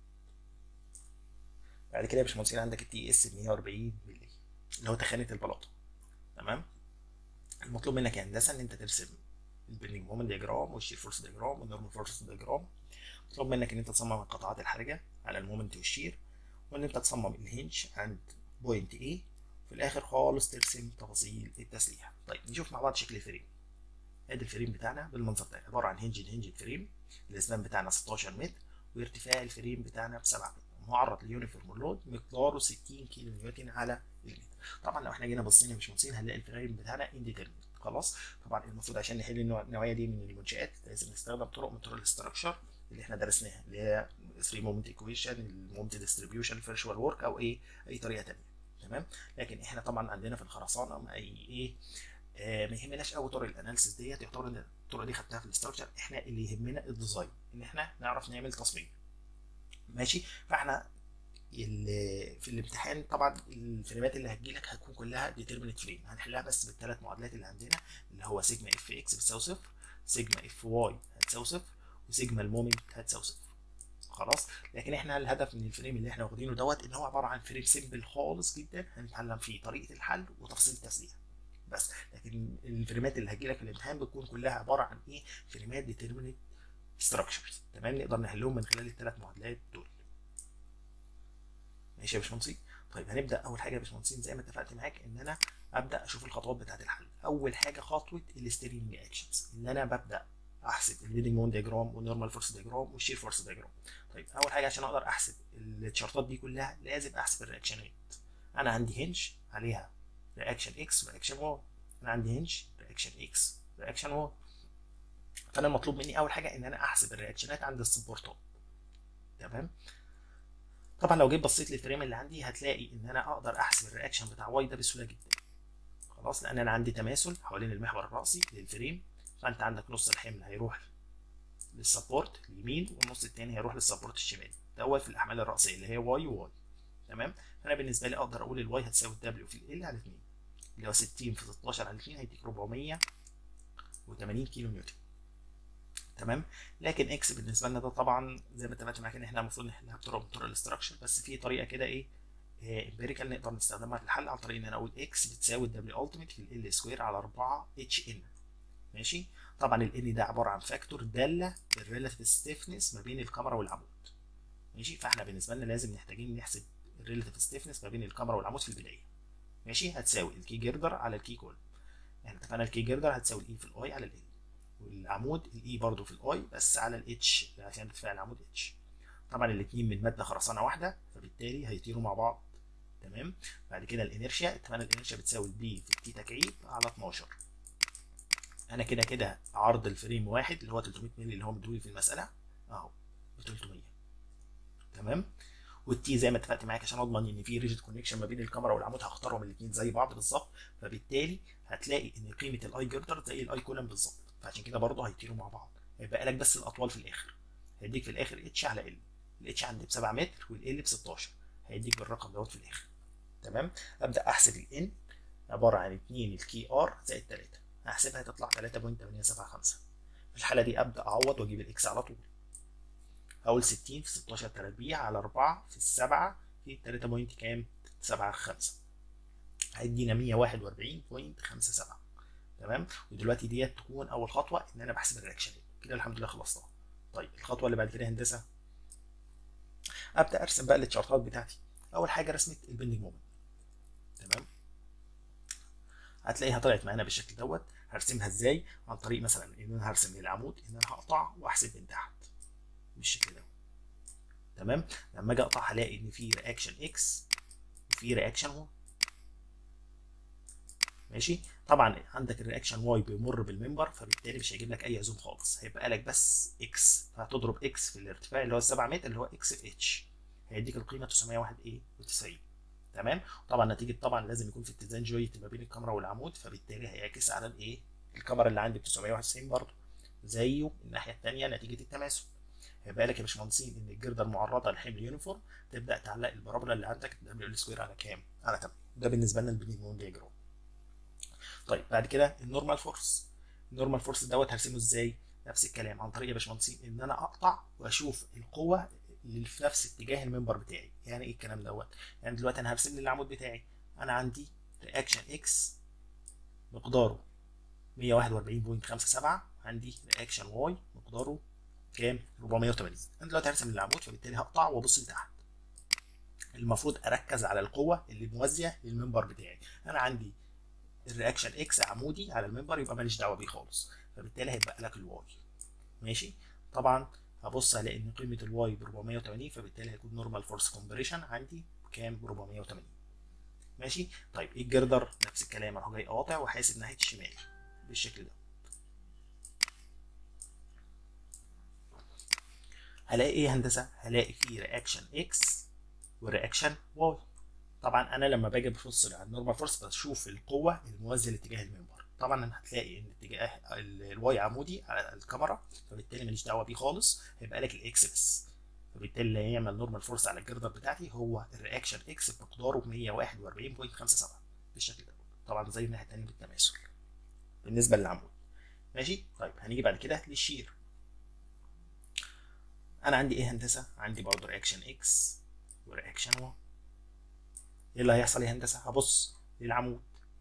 بعد كده يا باشمهندسين عندك التي اس ب 140 مللي اللي هو تخانه البلاطه تمام المطلوب منك يا هندسه ان انت ترسم البيرنينج مومنت دياجرام والشير فورس دياجرام والنورمال فورس دياجرام مطلوب منك ان انت تصمم القطعات الحرجه على المومنت والشير وان انت تصمم الهنج عند بوينت A في الاخر خالص ترسم تفاصيل التسليح طيب نشوف مع بعض شكل الفريم ادي الفريم بتاعنا بالمنظر ده عباره عن هنج هنج فريم الاسبان بتاعنا 16 متر وارتفاع الفريم بتاعنا ب 7 متر معرض ليونيفورم لود مقداره 60 كيلو نيوتن على المتر طبعا لو احنا جينا بصينا مش مهندسين هنلاقي الفريم بتاعنا انديترمنت خلاص طبعا المفروض عشان نحل النوعيه دي من المنشات لازم نستخدم طرق من طرق الاستراكشر اللي احنا درسناها اللي هي 3 مومنت ايكويشن المومنت ديستريبيوشن فيرشوال ورك او ايه اي طريقه ثانيه تمام لكن احنا طبعا عندنا في الخرسانه ما اي ايه آه ما يهمناش قوي طرق الاناليسيس ديت يعتبر ان الطرق دي خدناها في الاستراكشر احنا اللي يهمنا الديزاين ان احنا نعرف نعمل تصميم ماشي فاحنا في الامتحان طبعا الفريمات اللي هتجيلك هتكون كلها ديترمينت فريم هنحلها بس بالثلاث معادلات اللي عندنا اللي هو سيجما اف اكس بتساوي صفر سيجما اف واي هتساوي صفر وسيجما المومنت هتساوي صفر خلاص لكن احنا الهدف من الفريم اللي احنا واخدينه دوت ان هو عباره عن فريم سيمبل خالص جدا هنتعلم فيه طريقه الحل وتفصيل التسليح بس لكن الفريمات اللي هتجيلك في الامتحان بتكون كلها عباره عن ايه فريمات ديترمينت ستراكشرز تمام نقدر نحلهم من خلال الثلاث معادلات دول ماشي يا باشمهندسين طيب هنبدا اول حاجه يا باشمهندسين زي ما اتفقت معاك ان انا ابدا اشوف الخطوات بتاعت الحل اول حاجه خطوه الستيرنج اكشنز ان انا ببدا احسب الليدنج مون دياجرام والنورمال فورس دياجرام والشير فورس دياجرام طيب اول حاجه عشان اقدر احسب الشرطات دي كلها لازم احسب الرياكشنات انا عندي هنج عليها رياكشن اكس ورياكشن واي انا عندي هنج رياكشن اكس رياكشن واي فانا المطلوب مني اول حاجه ان انا احسب الرياكشنات عند السبورتات تمام طبعا لو جيت بصيت للفريم اللي عندي هتلاقي ان انا اقدر احسب الرياكشن بتاع واي ده بسهوله جدا خلاص لان انا عندي تماثل حوالين المحور الراسي للفريم فانت عندك نص الحمل هيروح للسبورت اليمين والنص الثاني هيروح للسبورت الشمالي دوت في الاحمال الراسيه اللي هي واي وواي تمام فانا بالنسبه لي اقدر اقول الواي هتساوي الدبليو في ال على 2 اللي هو 60 في 16 على 2 هيديك 480 كيلو نيوتن تمام لكن اكس بالنسبه لنا ده طبعا زي ما اتفقت معاك ان احنا المفروض نحلها بطرق من طرق الاستراكشر بس في طريقه كده ايه امبيريكال نقدر نستخدمها في الحل عن طريق ان انا اقول اكس بتساوي الدبليو التيميت في ال سكوير على 4 اتش ان ماشي طبعا ال ان ده عباره عن فاكتور داله الريلاتيف ستيفنس ما بين الكاميرا والعمود ماشي فاحنا بالنسبه لنا لازم محتاجين نحسب الريلاتيف ستيفنس ما بين الكاميرا والعمود في البدايه ماشي هتساوي الكي جيردر على الكي كول احنا اتفقنا الكي جيردر هتساوي الاي في الاي على ال والعمود الاي برضو في الاي بس على الاتش عشان ارتفاع العمود اتش طبعا الاثنين من ماده خرسانه واحده فبالتالي هيطيروا مع بعض تمام بعد كده الانرشيا اتفقنا الانرشيا بتساوي البي في التي تكعيب على 12 انا كده كده عرض الفريم واحد اللي هو 300 مللي اللي هو مدولي في المساله اهو ب 300 تمام والتي زي ما اتفقت معاك عشان اضمن ان في ريجيد كونكشن ما بين الكاميرا والعمود هختارهم الاثنين زي بعض بالظبط فبالتالي هتلاقي ان قيمه الاي جردر زي الاي كولم بالظبط فعشان كده برضه هيطيروا مع بعض هيبقى لك بس الاطوال في الاخر هيديك في الاخر اتش على ال الاتش عندي ب 7 متر والال ب 16 هيديك بالرقم دوت في الاخر تمام ابدا احسب الان عباره عن 2 الكي ار زائد 3 هحسبها تطلع 3.875 في الحاله دي ابدا اعوض واجيب الاكس على طول اول 60 في 16 تربيع على 4 في السبعة في 3 بوينت كام 7 5 هيدينا 141.57 تمام ودلوقتي ديت تكون اول خطوه ان انا بحسب الرياكشن كده الحمد لله خلصتها طيب الخطوه اللي بعد كده هندسه ابدا ارسم بقى التشارتات بتاعتي اول حاجه رسمه البندنج مومنت تمام هتلاقيها طلعت معانا بالشكل دوت هرسمها ازاي عن طريق مثلا ان انا هرسم العمود ان انا هقطع واحسب من تحت بالشكل ده تمام لما اجي اقطع هلاقي ان في رياكشن اكس وفي رياكشن واي ماشي طبعا عندك الرياكشن واي بيمر بالمنبر فبالتالي مش هيجيب لك اي زوم خالص هيبقى لك بس اكس فهتضرب اكس في الارتفاع اللي هو 7 متر اللي هو اكس في اتش هيديك القيمه 901 ايه و90 تمام طبعا نتيجه طبعا لازم يكون في اتزان جويت ما بين الكاميرا والعمود فبالتالي هيعكس على الايه الكاميرا اللي عندي ب 991 برضه زيه الناحيه الثانيه نتيجه التماسك هيبقى لك يا باشمهندسين ان الجرده المعرضه لحمل يونيفورم تبدا تعلق البرابولا اللي عندك دبليو ال سكوير على كام؟ على 8 ده بالنسبه لنا البنيمون دياجرام طيب بعد كده النورمال فورس النورمال فورس دوت هرسمه ازاي؟ نفس الكلام عن طريق يا باشمهندسين ان انا اقطع واشوف القوه اللي في نفس اتجاه المنبر بتاعي يعني ايه الكلام دوت؟ يعني دلوقتي انا هرسم لي العمود بتاعي انا عندي رياكشن اكس مقداره 141.57 عندي رياكشن واي مقداره كام 480 انا دلوقتي هرسم العمود فبالتالي هقطع وابص لتحت المفروض اركز على القوه اللي موازيه للمنبر بتاعي انا عندي الرياكشن اكس عمودي على المنبر يبقى ماليش دعوه بيه خالص فبالتالي هيتبقى لك الواي ماشي طبعا هبص هلاقي ان قيمه الواي ب 480 فبالتالي هيكون نورمال فورس كومبريشن عندي بكام ب 480 ماشي طيب ايه الجردر نفس الكلام اهو جاي قاطع وحاسب ناحيه الشمال بالشكل ده هلاقي ايه هندسه هلاقي فيه رياكشن اكس ورياكشن واي طبعا انا لما باجي ببص على النورمال فورس بشوف القوه الموازيه لاتجاه المنبر طبعا هتلاقي ان اتجاه الواي عمودي على الكاميرا فبالتالي ماليش دعوه بيه خالص هيبقى لك الاكس بس فبالتالي اللي هيعمل نورمال فورس على الجردر بتاعتي هو الرياكشن اكس بمقداره 141.57 بالشكل ده طبعا زي الناحيه الثانيه بالتماثل بالنسبه للعمود ماشي طيب هنيجي بعد كده للشير انا عندي ايه هندسه عندي برضه رياكشن اكس ورياكشن واي ايه اللي هيحصل يا هندسه هبص للعمود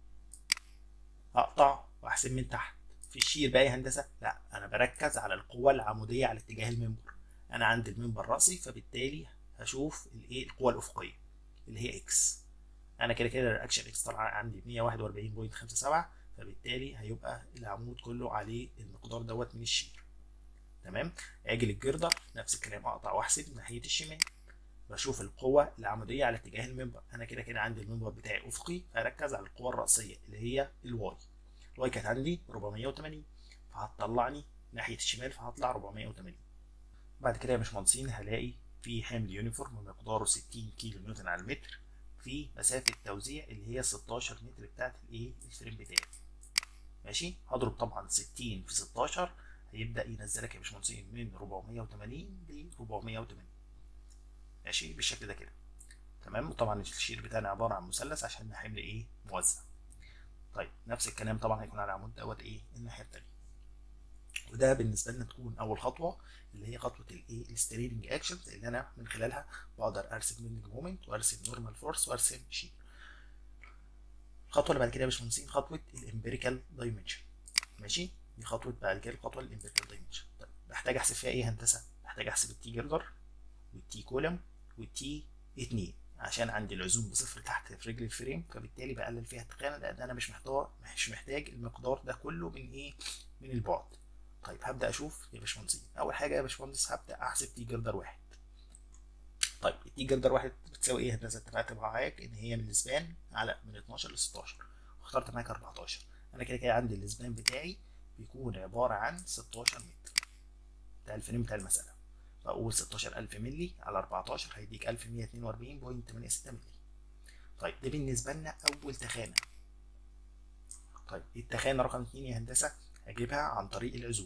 اقطع واحسب من تحت في الشير بقى يا هندسه لا انا بركز على القوه العموديه على اتجاه المنبر انا عندي المنبر راسي فبالتالي هشوف الايه القوه الافقيه اللي هي اكس انا كده كده الرياكشن اكس طالعه عندي 141.57 فبالتالي هيبقى العمود كله عليه المقدار دوت من الشير تمام اجي للجردر نفس الكلام اقطع واحسب ناحيه الشمال بشوف القوة العمودية على اتجاه المنبر أنا كده كده عندي المنبر بتاعي أفقي فأركز على القوة الرأسية اللي هي الواي الواي كانت عندي 480 فهتطلعني ناحية الشمال فهطلع 480 بعد كده يا باشمهندسين هلاقي في حمل يونيفورم مقداره 60 كيلو نيوتن على المتر في مسافة توزيع اللي هي 16 متر بتاعت الايه الفريم بتاعي ماشي هضرب طبعا 60 في 16 هيبدأ ينزلك يا باشمهندسين من 480 ل 480 ماشي بالشكل ده كده تمام وطبعا الشير بتاعنا عباره عن مثلث عشان حمل ايه موزع طيب نفس الكلام طبعا هيكون على العمود دوت ايه الناحيه التانيه وده بالنسبه لنا تكون اول خطوه اللي هي خطوه الايه الستريننج اكشنز اللي انا من خلالها بقدر ارسم بيندنج مومنت وارسم نورمال فورس وارسم شير الخطوه اللي بعد كده يا باشمهندسين خطوه الامبيريكال دايمنشن ماشي دي خطوه بعد كده الخطوه الامبيريكال دايمنشن طيب محتاج احسب فيها ايه هندسه محتاج احسب التي جردر والتي كولم والتي 2 عشان عندي العزوم بصفر تحت في رجل الفريم فبالتالي بقلل فيها التخانه لان انا مش محتاج مش محتاج المقدار ده كله من ايه من البعد طيب هبدا اشوف يا باشمهندسين اول حاجه يا باشمهندس هبدا احسب تي جردر واحد طيب التي جردر واحد بتساوي ايه هندسه اتفقت معاك ان هي من الاسبان على من 12 ل 16 واخترت معاك 14 انا كده كده عندي الاسبان بتاعي بيكون عباره عن 16 متر ده الفريم بتاع المساله فأقول 16000 مللي على 14 هيديك 1142.86 مللي طيب ده بالنسبة لنا أول تخانة طيب التخانة رقم 2 يا هندسة هجيبها عن طريق العزوم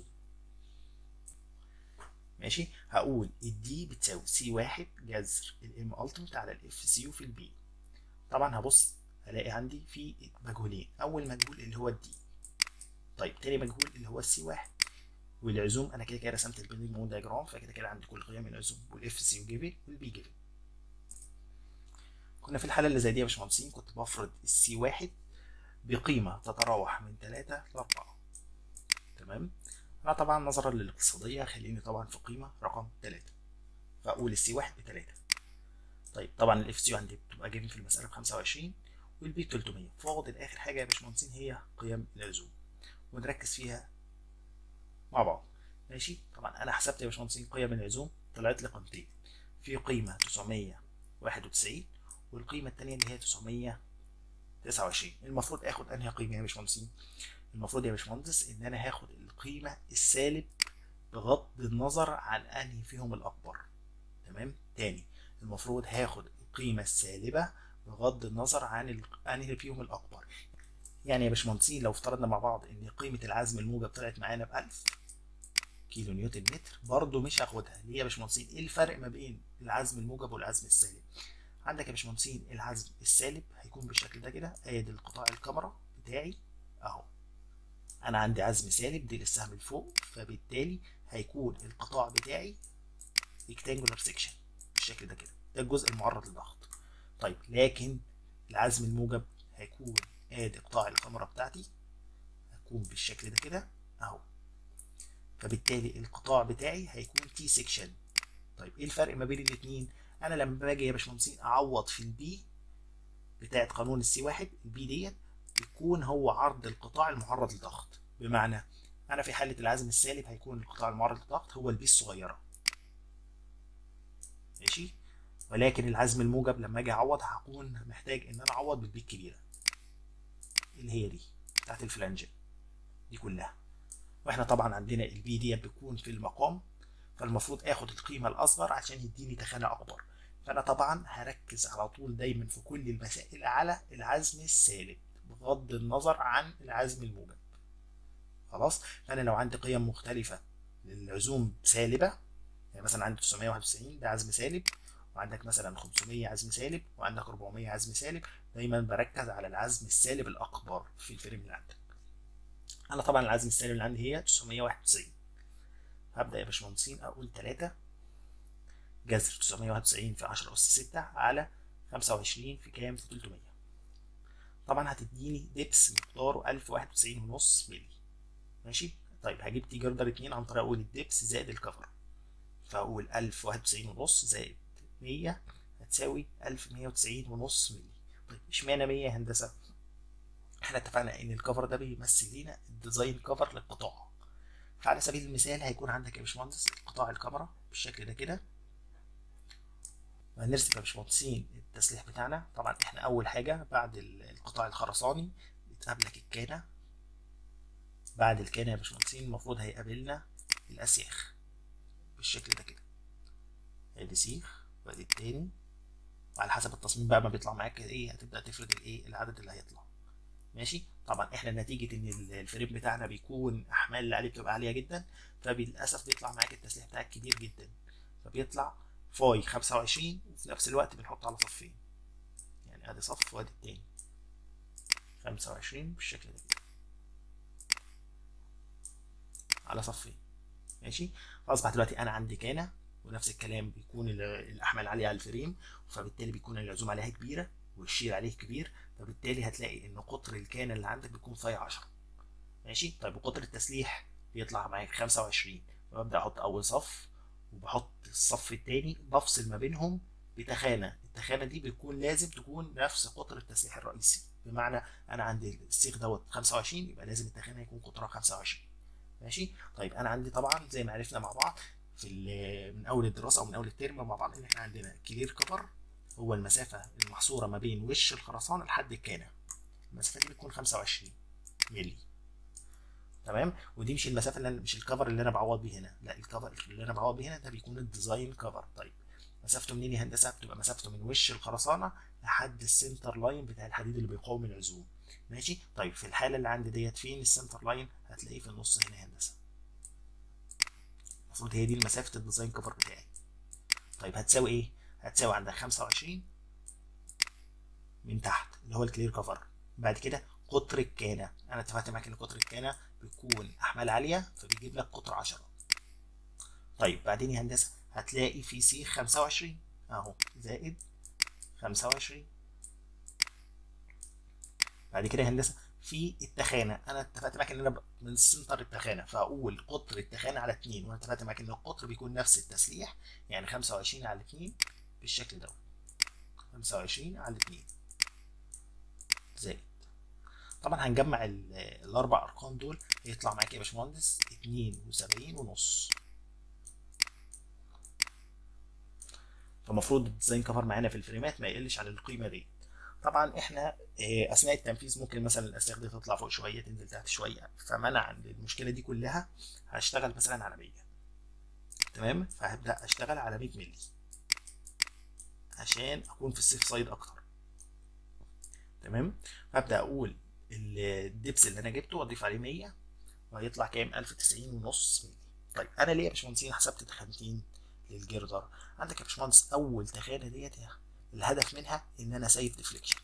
ماشي هقول الدي بتساوي سي واحد جذر الام التيمت على الاف سي يو في البي طبعا هبص هلاقي عندي في مجهولين اول مجهول اللي هو الدي طيب تاني مجهول اللي هو السي واحد والعزوم انا كده كده رسمت البيلدنج مود دايجرام فكده كده عندي كل قيم العزوم والاف سي وجيفن والبي جيفن كنا في الحاله اللي زي دي يا باشمهندسين كنت بفرض السي واحد بقيمه تتراوح من 3 ل 4 تمام انا طبعا نظرا للاقتصاديه خليني طبعا في قيمه رقم 3 فاقول السي واحد ب 3 طيب طبعا الاف سي عندي بتبقى جيفن في المساله ب 25 والبي 300 فاضل اخر حاجه يا باشمهندسين هي قيم العزوم ونركز فيها مع بعض ماشي طبعا انا حسبت يا باشمهندسين قيم العزوم طلعت لي قيمتين في قيمه 991 والقيمه الثانيه اللي هي 929 المفروض اخد انهي قيمه يا باشمهندسين المفروض يا باشمهندس ان انا هاخد القيمه السالب بغض النظر عن انهي فيهم الاكبر تمام تاني المفروض هاخد القيمه السالبه بغض النظر عن انهي فيهم الاكبر يعني يا باشمهندسين لو افترضنا مع بعض ان قيمه العزم الموجب طلعت معانا ب 1000 كيلو نيوتن متر برضه مش هاخدها ليه يا باشمهندسين ايه الفرق ما بين العزم الموجب والعزم السالب عندك يا باشمهندسين العزم السالب هيكون بالشكل ده كده ادي القطاع الكاميرا بتاعي اهو انا عندي عزم سالب دي للسهم لفوق فبالتالي هيكون القطاع بتاعي ريكتانجولار سيكشن بالشكل ده كده ده الجزء المعرض للضغط طيب لكن العزم الموجب هيكون ادي قطاع الكاميرا بتاعتي بتكون بالشكل ده كده اهو فبالتالي القطاع بتاعي هيكون تي سيكشن طيب ايه الفرق ما بين الاثنين انا لما باجي يا باشمهندسين اعوض في البي بتاعت قانون السي واحد البي ديت يكون هو عرض القطاع المعرض للضغط بمعنى انا في حاله العزم السالب هيكون القطاع المعرض للضغط هو البي الصغيره ماشي ولكن العزم الموجب لما اجي اعوض هكون محتاج ان انا اعوض بالبي الكبيره اللي هي دي بتاعت الفلانجل دي كلها واحنا طبعا عندنا البي دي بتكون في المقام فالمفروض اخد القيمه الاصغر عشان يديني تخانه اكبر فانا طبعا هركز على طول دايما في كل المسائل على العزم السالب بغض النظر عن العزم الموجب خلاص فانا لو عندي قيم مختلفه للعزوم سالبه يعني مثلا عندي 991 ده عزم سالب وعندك مثلا 500 عزم سالب وعندك 400 عزم سالب دايما بركز على العزم السالب الاكبر في الفريم اللي عندك انا طبعا العزم السالب اللي عندي هي 991 هبدا يا باشمهندسين اقول 3 جذر 991 في 10 اس 6 على 25 في كام في 300 طبعا هتديني دبس مقداره 1091 ونص مللي ماشي طيب هجيب تي جردر 2 عن طريق اقول الدبس زائد الكفر فاقول 1091 ونص زائد 100 هتساوي 1190 ونص مللي طيب اشمعنى 100 يا هندسه احنا اتفقنا ان الكفر ده بيمثل لنا الديزاين كفر للقطاع فعلى سبيل المثال هيكون عندك يا باشمهندس قطاع الكاميرا بالشكل ده كده وهنرسم يا باشمهندسين التسليح بتاعنا طبعا احنا اول حاجه بعد القطاع الخرساني بتقابلك الكانه بعد الكانه يا باشمهندسين المفروض هيقابلنا الاسياخ بالشكل ده كده ادي سيخ وادي التاني وعلى حسب التصميم بقى ما بيطلع معاك ايه هتبدا تفرض الايه العدد اللي هيطلع ماشي طبعا احنا نتيجه ان الفريم بتاعنا بيكون احمال اللي عليه بتبقى عاليه جدا فبالاسف بيطلع معاك التسليح بتاعك كبير جدا فبيطلع فاي 25 وفي نفس الوقت بنحط على صفين يعني ادي صف وادي التاني 25 بالشكل ده كده على صفين ماشي فاصبح دلوقتي انا عندي كانه ونفس الكلام بيكون الاحمال عاليه على الفريم فبالتالي بيكون العزوم عليها كبيره والشير عليه كبير فبالتالي هتلاقي ان قطر الكان اللي عندك بيكون فاي 10 ماشي طيب وقطر التسليح بيطلع معاك 25 فببدا احط اول صف وبحط الصف الثاني بفصل ما بينهم بتخانه التخانه دي بتكون لازم تكون نفس قطر التسليح الرئيسي بمعنى انا عندي السيخ دوت 25 يبقى لازم التخانه يكون قطرها 25 ماشي طيب انا عندي طبعا زي ما عرفنا مع بعض في من اول الدراسه او من اول الترم مع بعض ان احنا عندنا كلير كفر هو المسافه المحصوره ما بين وش الخرسانه لحد الكانه المسافه دي بتكون 25 مللي تمام ودي مش المسافه اللي مش الكفر اللي انا بعوض بيه هنا لا الكفر اللي انا بعوض بيه هنا ده بيكون الديزاين كفر طيب مسافته منين يا هندسه بتبقى مسافته من وش الخرسانه لحد السنتر لاين بتاع الحديد اللي بيقاوم العزوم ماشي طيب في الحاله اللي عندي ديت فين السنتر لاين هتلاقيه في النص هنا يا هندسه المفروض هي دي مسافه الديزاين كفر بتاعي طيب هتساوي ايه هتساوي عندك 25 من تحت اللي هو الكلير كفر بعد كده قطر الكانه انا اتفقت معاك ان قطر الكانه بيكون احمال عاليه فبيجيب لك قطر 10 طيب بعدين يا هندسه هتلاقي في سيخ 25 اهو زائد 25 بعد كده يا هندسه في التخانه انا اتفقت معاك ان انا من سنتر التخانه فاقول قطر التخانه على 2 وانا اتفقت معاك ان القطر بيكون نفس التسليح يعني 25 على 2 بالشكل ده 25 على 2 زائد طبعا هنجمع الاربع ارقام دول هيطلع معاك يا باشمهندس 72 ونص فالمفروض الديزاين كفر معانا في الفريمات ما يقلش عن القيمه دي طبعا احنا اثناء التنفيذ ممكن مثلا الاسلاك دي تطلع فوق شويه تنزل تحت شويه فمنع المشكله دي كلها هشتغل مثلا على 100 تمام فهبدا اشتغل على 100 مللي عشان اكون في السيف سايد اكتر تمام فابدا اقول الدبس اللي انا جبته واضيف عليه 100 وهيطلع كام 1090 ونص مللي طيب انا ليه يا باشمهندسين حسبت تخانتين للجردر عندك يا باشمهندس اول تخانه ديت الهدف منها ان انا سايب ديفليكشن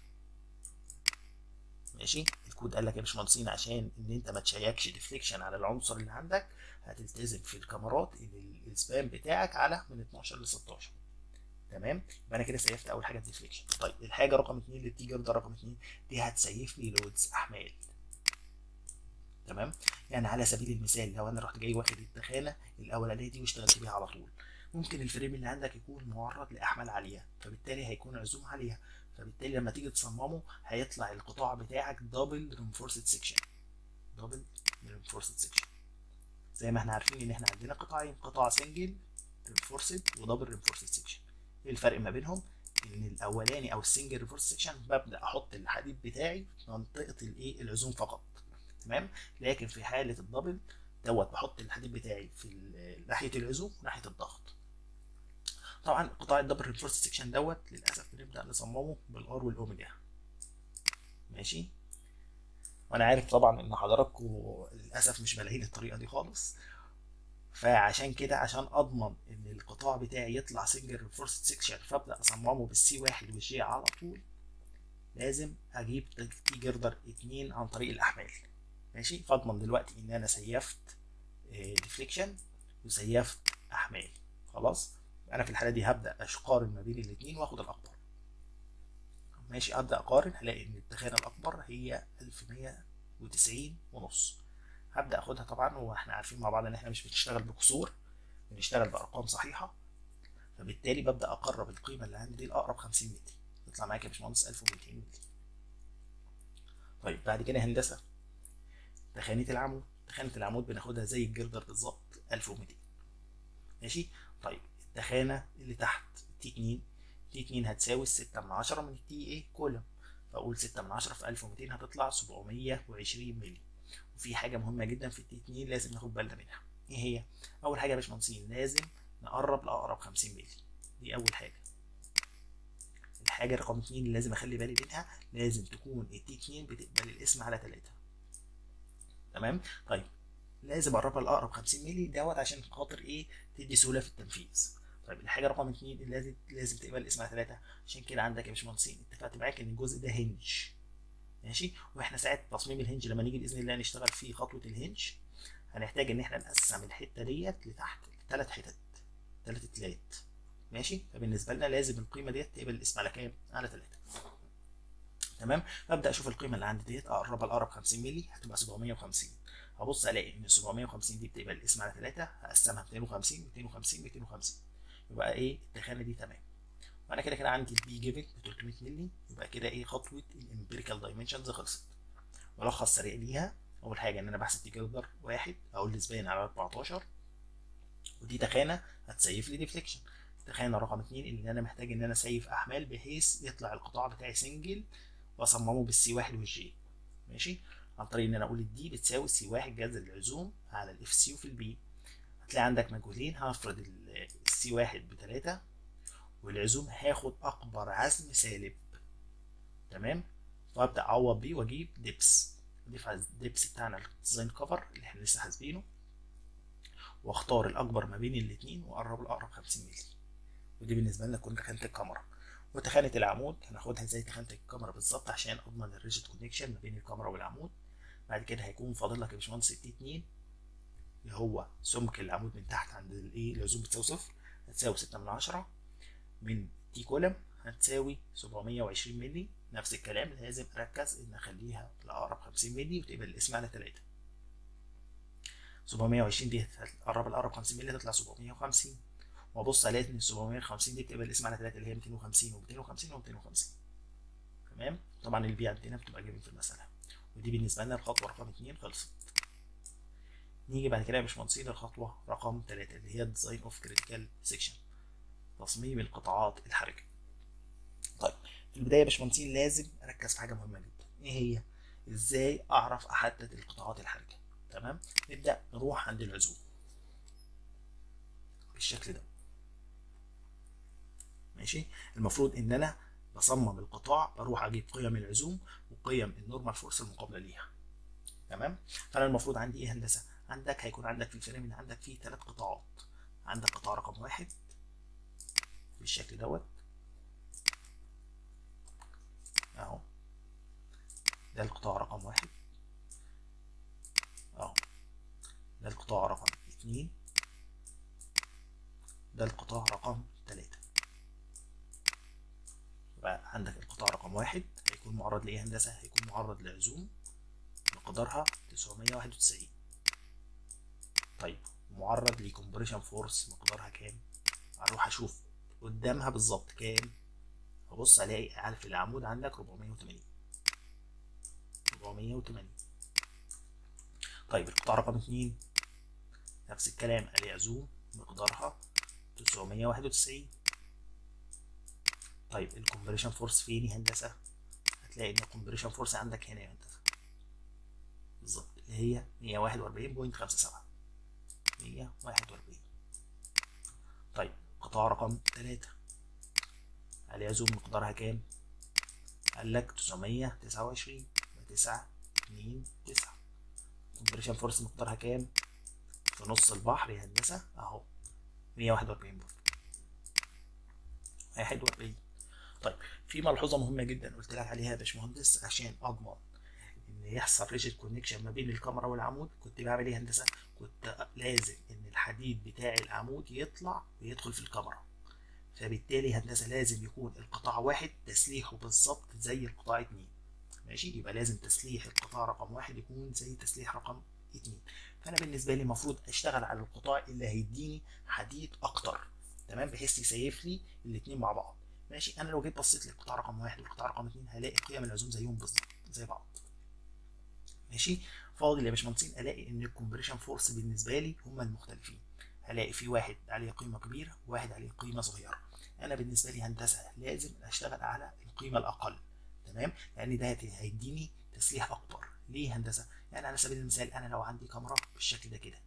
ماشي الكود قال لك يا باشمهندسين عشان ان انت ما تشيكش ديفليكشن على العنصر اللي عندك هتلتزم في الكاميرات السبان بتاعك على من 12 ل 16 تمام يبقى انا كده سيفت اول حاجه الديفليكشن طيب الحاجه رقم 2 اللي بتيجي ده رقم 2 دي هتسيف لي لودز احمال تمام يعني على سبيل المثال لو انا رحت جاي واخد التخانه الاولانيه دي واشتغلت بيها على طول ممكن الفريم اللي عندك يكون معرض لاحمال عاليه فبالتالي هيكون عزوم عاليه فبالتالي لما تيجي تصممه هيطلع القطاع بتاعك دبل رينفورسد سيكشن دبل رينفورسد سيكشن زي ما احنا عارفين ان احنا عندنا قطاعين قطاع سنجل رينفورسد ودبل رينفورسد سيكشن ايه الفرق ما بينهم ان الاولاني او السنجل ريفورس سيكشن ببدا احط الحديد بتاعي في منطقه الايه العزوم فقط تمام لكن في حاله الدبل دوت بحط الحديد بتاعي في ناحيه العزوم وناحيه الضغط طبعا قطاع الدبل ريفورس سيكشن دوت للاسف بنبدا نصممه بالار والاوميجا ماشي وانا عارف طبعا ان حضراتكم للاسف مش ملاقين الطريقه دي خالص فعشان كده عشان اضمن ان القطاع بتاعي يطلع سنجل ريفورس سيكشن فابدا اصممه بالسي واحد والجي على طول لازم اجيب تي جردر اتنين عن طريق الاحمال ماشي فاضمن دلوقتي ان انا سيفت ديفليكشن وسيفت احمال خلاص انا في الحاله دي هبدا اقارن ما بين الاثنين واخد الاكبر ماشي ابدا اقارن هلاقي ان التخانه الاكبر هي 1190 ونص هبدا اخدها طبعا واحنا عارفين مع بعض ان احنا مش بنشتغل بكسور بنشتغل بارقام صحيحه فبالتالي ببدا اقرب القيمه اللي عندي دي لاقرب 50 مللي يطلع معاك يا باشمهندس 1200 مللي طيب بعد كده هندسه تخانه العمود تخانه العمود بناخدها زي الجردر بالظبط 1200 ماشي طيب التخانه اللي تحت تي 2 تي 2 هتساوي 6 من 10 من التي ايه كولم فاقول 6 من 10 في 1200 هتطلع 720 مللي وفي حاجه مهمه جدا في التي 2 لازم ناخد بالنا منها ايه هي اول حاجه يا باشمهندسين لازم نقرب لاقرب 50 مللي دي اول حاجه الحاجه رقم 2 اللي لازم اخلي بالي منها لازم تكون التي 2 بتقبل الاسم على 3 تمام طيب لازم اقربها لاقرب 50 مللي دوت عشان خاطر ايه تدي سهوله في التنفيذ طيب الحاجه رقم 2 اللي لازم لازم تقبل الاسم على 3 عشان كده عندك يا باشمهندسين اتفقت معاك ان الجزء ده هنج ماشي واحنا ساعه تصميم الهنج لما نيجي باذن الله نشتغل في خطوه الهنج هنحتاج ان احنا نقسم الحته ديت لتحت لثلاث حتت ثلاث تلات ماشي فبالنسبه لنا لازم القيمه ديت تقبل الاسم على كام على 3 تمام ابدا اشوف القيمه اللي عندي ديت اقربها لاقرب 50 مللي هتبقى 750 هبص الاقي ان 750 دي بتقبل الاسم على 3 هقسمها 250 250 250 يبقى ايه التخانه دي تمام وانا كده كده عندي البي جيفن ب 300 مللي يبقى كده ايه خطوه الامبيريكال دايمنشنز خلصت ملخص سريع ليها اول حاجه ان انا بحسب تيجردر واحد اقول نسبيا على 14 ودي تخانه هتسيف لي ديفليكشن تخانه رقم 2 ان انا محتاج ان انا اسيف احمال بحيث يطلع القطاع بتاعي سنجل واصممه بالسي 1 والجي ماشي عن طريق ان انا اقول الدي بتساوي سي 1 جذر العزوم على الاف سي وفي البي هتلاقي عندك مجهولين هفرض السي 1 ب 3 والعزوم هاخد اكبر عزم سالب تمام وابدا اعوض بيه واجيب دبس اضيف على الدبس بتاعنا الديزاين كفر اللي احنا لسه حاسبينه واختار الاكبر ما بين الاثنين واقرب لاقرب 50 مللي ودي بالنسبه لنا تكون تخانه الكاميرا وتخانه العمود هناخدها زي تخانه الكاميرا بالظبط عشان اضمن الريجيد كونكشن ما بين الكاميرا والعمود بعد كده هيكون فاضل لك يا باشمهندس التي 2 اللي هو سمك العمود من تحت عند الايه العزوم بتساوي صفر هتساوي 6 من 10 من تي كولم هتساوي 720 مللي نفس الكلام لازم اركز ان اخليها لاقرب 50 مللي وتقبل الاسم على 3 720 دي هتقرب لاقرب 50 مللي هتطلع 750 وابص الاقي ان 750 دي بتقبل الاسم على 3 اللي هي 250 و250 و250 تمام طبعا البي عندنا بتبقى جايبين في المساله ودي بالنسبه لنا الخطوه رقم 2 خلصت نيجي بعد كده يا باشمهندسين الخطوه رقم 3 اللي هي ديزاين اوف كريتيكال سيكشن تصميم القطاعات الحرجه طيب في البدايه يا باشمهندسين لازم اركز في حاجه مهمه جدا ايه هي ازاي اعرف احدد القطاعات الحرجه تمام نبدا نروح عند العزوم بالشكل ده ماشي المفروض ان انا بصمم القطاع بروح اجيب قيم العزوم وقيم النورمال فورس المقابله ليها تمام فانا المفروض عندي ايه هندسه عندك هيكون عندك في الفريم اللي عندك فيه ثلاث قطاعات عندك قطاع رقم واحد بالشكل دوت اهو ده القطاع رقم واحد اهو ده القطاع رقم اتنين ده القطاع رقم تلاتة يبقى عندك القطاع رقم واحد هيكون معرض لإيه هندسة؟ هيكون معرض لعزوم مقدارها 991 طيب معرض لكمبريشن فورس مقدارها كام اروح اشوف قدامها بالظبط كام ابص الاقي عارف العمود عندك 480 480 طيب القطاع رقم 2 نفس الكلام الاقي عزوم مقدارها 991 طيب الكمبريشن فورس فين يا هندسه هتلاقي ان الكمبريشن فورس عندك هنا يا هندسه بالظبط اللي هي 141.57 141 طيب قطاع رقم 3 عليها زوم مقدارها كام؟ قال لك 929 9 2 9 كومبريشن فورس مقدارها كام؟ في نص البحر يا هندسة اهو 141 برضه 41 طيب في ملحوظة مهمة جدا قلت لك عليها يا باشمهندس عشان اضمن ان يحصل ريجيت كونكشن ما بين الكاميرا والعمود كنت بعمل ايه هندسة؟ كنت لازم ان الحديد بتاع العمود يطلع ويدخل في الكاميرا فبالتالي هندسة لازم يكون القطاع واحد تسليحه بالظبط زي القطاع اتنين ماشي يبقى لازم تسليح القطاع رقم واحد يكون زي تسليح رقم اتنين فانا بالنسبة لي المفروض اشتغل على القطاع اللي هيديني حديد اكتر تمام بحيث يسيف لي الاتنين مع بعض ماشي انا لو جيت بصيت للقطاع رقم واحد والقطاع رقم اتنين هلاقي قيم العزوم زيهم بالظبط زي بعض ماشي فاضل يا باشمهندسين الاقي ان الكومبريشن فورس بالنسبه لي هما المختلفين هلاقي في واحد عليه قيمه كبيره وواحد عليه قيمه صغيره انا بالنسبه لي هندسه لازم اشتغل على القيمه الاقل تمام لان ده هيديني تسليح اكبر ليه هندسه يعني على سبيل المثال انا لو عندي كاميرا بالشكل ده كده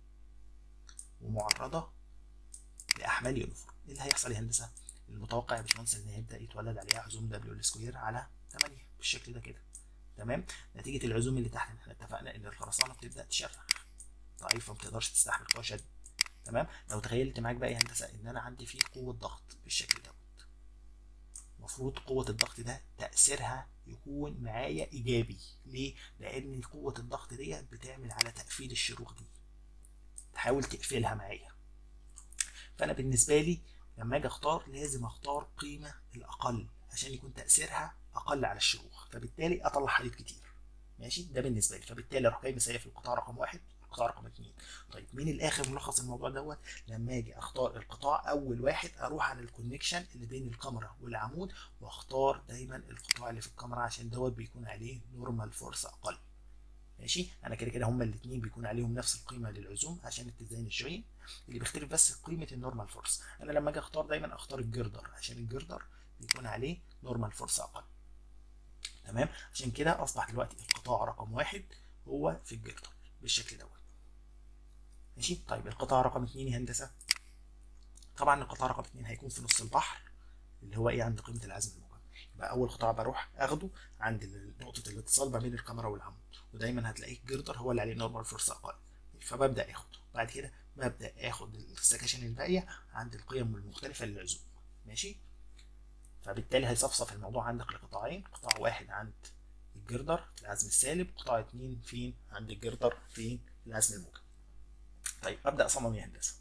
ومعرضه لاحمال يونيفورم ايه اللي هيحصل يا هندسه المتوقع يا باشمهندس ان هيبدا يتولد عليها عزوم دبليو السكوير على 8 بالشكل ده كده تمام نتيجه العزوم اللي تحت احنا اتفقنا ان الخرسانه بتبدا تشرخ ضعيفه ما بتقدرش تستحمل قوه شد تمام لو تخيلت معاك بقى يا هندسه ان انا عندي فيه قوه ضغط بالشكل دوت المفروض قوه الضغط ده تاثيرها يكون معايا ايجابي ليه لان قوه الضغط دي بتعمل على تقفيل الشروخ دي تحاول تقفلها معايا فانا بالنسبه لي لما اجي اختار لازم اختار قيمه الاقل عشان يكون تاثيرها اقل على الشروخ فبالتالي اطلع حديد كتير ماشي ده بالنسبه لي فبالتالي اروح جاي مسيف القطاع رقم واحد القطاع رقم اثنين طيب من الاخر ملخص الموضوع دوت لما اجي اختار القطاع اول واحد اروح على الكونكشن اللي بين الكاميرا والعمود واختار دايما القطاع اللي في الكاميرا عشان دوت بيكون عليه نورمال فورس اقل ماشي انا كده كده هما الاثنين بيكون عليهم نفس القيمه للعزوم عشان اتزان الشريط اللي بيختلف بس قيمه النورمال فورس انا لما اجي اختار دايما اختار الجردر عشان الجردر بيكون عليه نورمال فورس اقل تمام عشان كده اصبح دلوقتي القطاع رقم واحد هو في الجردر بالشكل دوت ماشي طيب القطاع رقم اتنين يا هندسه طبعا القطاع رقم اتنين هيكون في نص البحر اللي هو ايه عند قيمه العزم الموجب يبقى اول قطاع بروح اخده عند نقطه الاتصال ما بين الكاميرا والعمود ودايما هتلاقيه الجردر هو اللي عليه نورمال فورس اقل فببدا اخده بعد كده ببدا اخد السكاشن الباقيه عند القيم المختلفه للعزوم ماشي فبالتالي هيصفصف الموضوع عندك لقطاعين قطاع واحد عند الجردر العزم السالب قطاع اتنين فين عند الجردر فين العزم الموجب طيب ابدا اصمم يا هندسه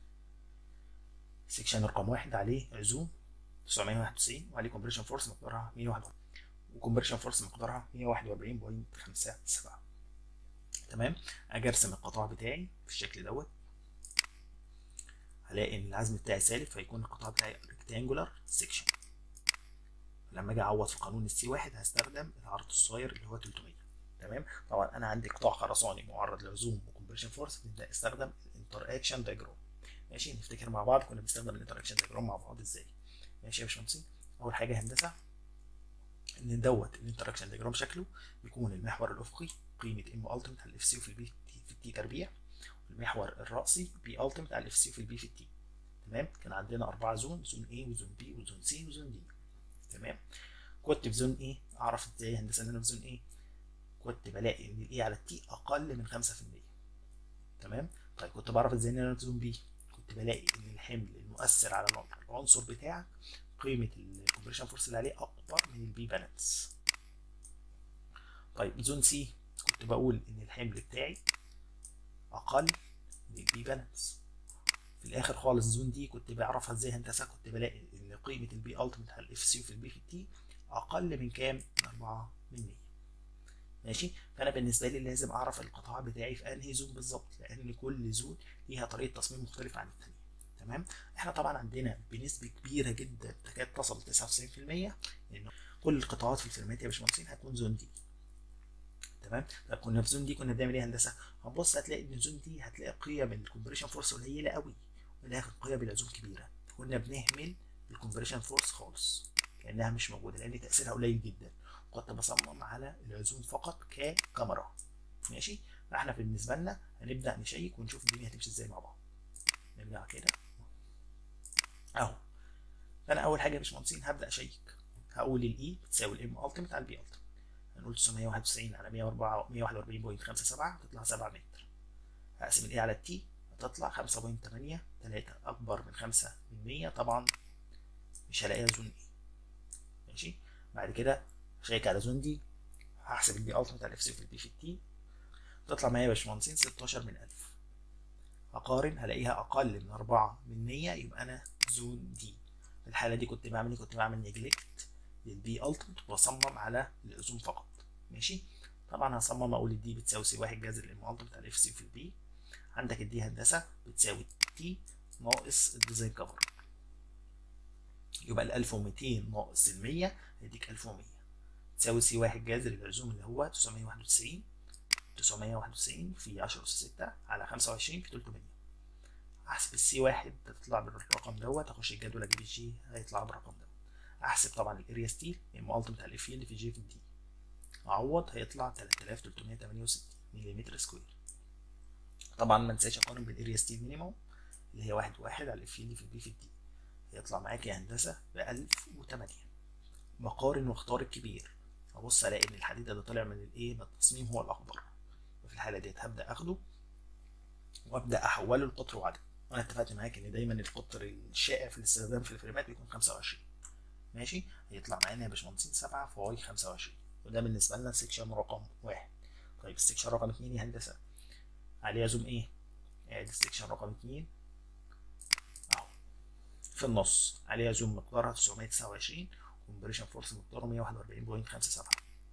سيكشن رقم واحد عليه عزوم 991 وعليه كومبريشن فورس مقدارها 141 وكومبريشن فورس مقدارها 141.57 تمام اجي ارسم القطاع بتاعي بالشكل دوت هلاقي ان العزم بتاعي سالب فيكون القطاع بتاعي ريكتانجولار سيكشن لما اجي اعوض في قانون السي واحد هستخدم العرض الصغير اللي هو 300 تمام طبعا انا عندي قطاع خرساني معرض لعزوم وكمبريشن فورس بنبدا استخدم الانتر اكشن دايجرام ماشي نفتكر مع بعض كنا بنستخدم الانتر اكشن دايجرام مع بعض ازاي ماشي يا باشمهندسين اول حاجه هندسه ان دوت الانتر اكشن دايجرام شكله بيكون المحور الافقي قيمه ام التيمت على الاف سي في البي في التي تربيع والمحور الراسي بي التيمت على الاف سي في البي في التي تمام كان عندنا اربعه زون زون A وزون B وزون C وزون D تمام كنت في زون ايه اعرف ازاي هندسه ان انا في زون ايه كنت بلاقي ان الاي على التي اقل من 5% تمام طيب كنت بعرف ازاي ان انا في زون بي كنت بلاقي ان الحمل المؤثر على العنصر بتاعك قيمه الكومبريشن فورس اللي عليه اكبر من البي بالانس طيب زون سي كنت بقول ان الحمل بتاعي اقل من البي بالانس في الاخر خالص زون دي كنت بعرفها ازاي هندسه كنت بلاقي ان قيمه البي التيمت على الاف سي وفي البي في التي اقل من كام من 4 من 100 ماشي فانا بالنسبه لي لازم اعرف القطاع بتاعي في انهي زون بالظبط لان كل زون ليها طريقه تصميم مختلفه عن الثانيه تمام احنا طبعا عندنا بنسبه كبيره جدا تكاد تصل ل 99% ان كل القطاعات في الفيرمات يا باشمهندسين هتكون زون دي تمام طب كنا في زون دي كنا بنعمل ايه هندسه هنبص هتلاقي ان الزون دي هتلاقي قيم الكومبريشن فورس قليله قوي ولكن قيم العزوم كبيره كنا بنهمل الكومبريشن فورس خالص كانها مش موجوده لان تاثيرها قليل جدا كنت بصمم على العزوم فقط ككاميرا ماشي فاحنا بالنسبه لنا هنبدا نشيك ونشوف الدنيا هتمشي ازاي مع بعض نرجع كده اهو فانا اول حاجه يا باشمهندسين هبدا اشيك هقول الاي بتساوي الام التيمت على البي التيمت هنقول 991 على 104 141.57 تطلع 7 متر هقسم الاي على التي هتطلع 5.83 اكبر من 5 من 100 طبعا مش هلاقيها زون ايه ماشي بعد كده شيك على زون دي هحسب الدي التيمت على اف سي في البي في التي تطلع معايا يا باشمهندسين 16 من 1000 اقارن هلاقيها اقل من 4 من 100 يبقى انا زون دي في الحاله دي كنت بعمل ايه كنت بعمل نيجلكت للبي التيمت وبصمم على العزوم فقط ماشي طبعا هصمم اقول الدي بتساوي سي واحد جذر الام التيمت على اف سي في البي عندك الدي هندسه بتساوي تي ناقص الديزاين كفر يبقى ال 1200 ناقص ال 100 هيديك 1100 تساوي سي واحد جذر العزوم اللي هو 991 991 في 10 أس 6 على 25 في 300 احسب السي واحد تطلع بالرقم دوت اخش الجدول اجيب الجي هيطلع بالرقم دوت احسب طبعا الاريا ستيل ام التيمت على الاف اللي في جي في الدي اعوض هيطلع 3368 ملم سكوير طبعا ما انساش اقارن بالاريا ستيل مينيموم اللي هي واحد واحد على الاف اللي في البي في الدي هيطلع معاك يا هندسه ب 1008 بقارن واختار الكبير ابص الاقي ان الحديد ده طالع من الايه من التصميم هو الاكبر وفي الحاله ديت هبدا اخده وابدا احوله لقطر وعدد وانا اتفقت معاك ان دايما القطر الشائع في الاستخدام في الفريمات بيكون 25 ماشي هيطلع معانا يا باشمهندسين 7 في واي 25 وده بالنسبه لنا سيكشن رقم واحد طيب السيكشن رقم 2 يا هندسه عليها زوم ايه؟ ادي السيكشن رقم 2 اهو في النص عليها زوم مقدارها 929 كومبريشن فورس مقداره 141.57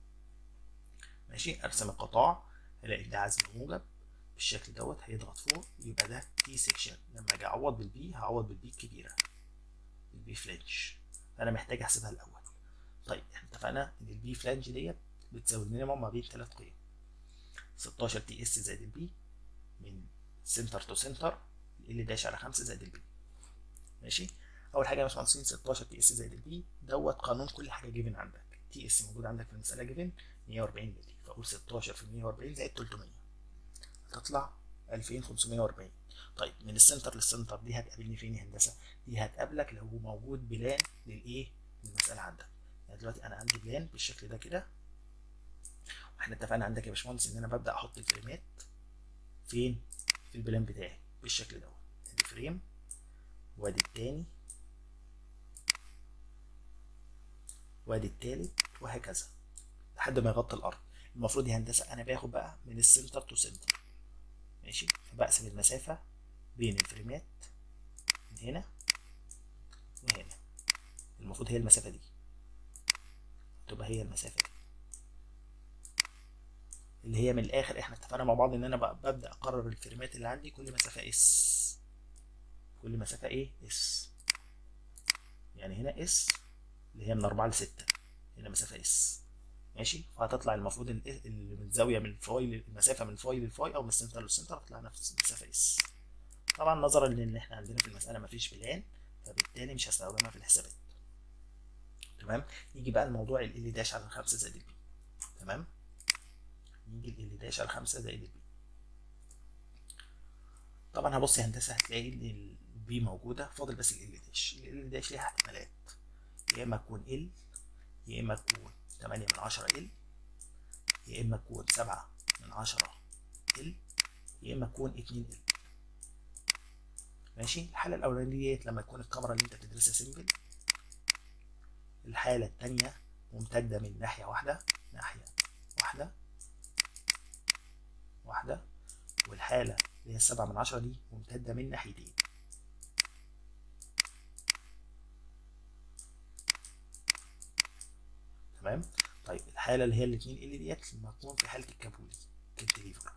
ماشي ارسم القطاع الاقي ده عزم موجب بالشكل دوت هيضغط فوق يبقى ده تي سيكشن لما اجي اعوض بالبي هعوض بالبي الكبيره البي فلانج فانا محتاج احسبها الاول طيب احنا اتفقنا ان البي فلانج ديت بتساوي المينيمم ما بين ثلاث قيم 16 تي اس زائد البي من سنتر تو سنتر ال داش على 5 زائد البي ماشي اول حاجه يا باشمهندسين 16 تي اس زائد البي دوت قانون كل حاجه جيفن عندك تي اس موجود عندك في المساله جيفن 140 مللي فاقول 16 في 140 زائد 300 هتطلع 2540 طيب من السنتر للسنتر دي هتقابلني فين يا هندسه دي هتقابلك لو موجود بلان للايه المساله عندك يعني دلوقتي انا عندي بلان بالشكل ده كده واحنا اتفقنا عندك يا باشمهندس ان انا ببدا احط الفريمات فين في البلان بتاعي بالشكل دوت ادي فريم وادي التاني وادي التالت وهكذا لحد ما يغطي الارض المفروض يا هندسه انا باخد بقى من السنتر تو سنتر ماشي فبقسم المسافه بين الفريمات من هنا وهنا المفروض هي المسافه دي تبقى هي المسافه دي اللي هي من الاخر احنا اتفقنا مع بعض ان انا بقى ببدا اقرر الفريمات اللي عندي كل مسافه اس كل مسافه ايه اس يعني هنا اس اللي هي من 4 ل 6 هنا مسافه اس ماشي فهتطلع المفروض اللي من الزاويه من الفاي المسافه من الفاي للفاي او من السنتر للسنتر هتطلع نفس المسافه اس طبعا نظرا لان احنا عندنا في المساله مفيش بلان فبالتالي مش هستخدمها في الحسابات تمام نيجي بقى لموضوع ال داش على 5 زائد البي تمام نيجي ال داش على 5 زائد البي طبعا هبص يا هندسه هتلاقي ان البي موجوده فاضل بس ال داش ال داش ليها احتمالات يا اما تكون ال يا اما تكون 8 من 10 ال يا اما تكون 7 من 10 ال يا اما تكون 2 ال ماشي الحاله الاولانيه ديت لما تكون الكاميرا اللي انت بتدرسها سيمبل الحاله الثانيه ممتده من ناحيه واحده ناحيه واحده واحده والحاله اللي هي السبعة من عشرة دي ممتدة من ناحيتين تمام طيب الحاله اللي هي الاثنين ال ديت لما تكون في حاله الكابولي كانتليفر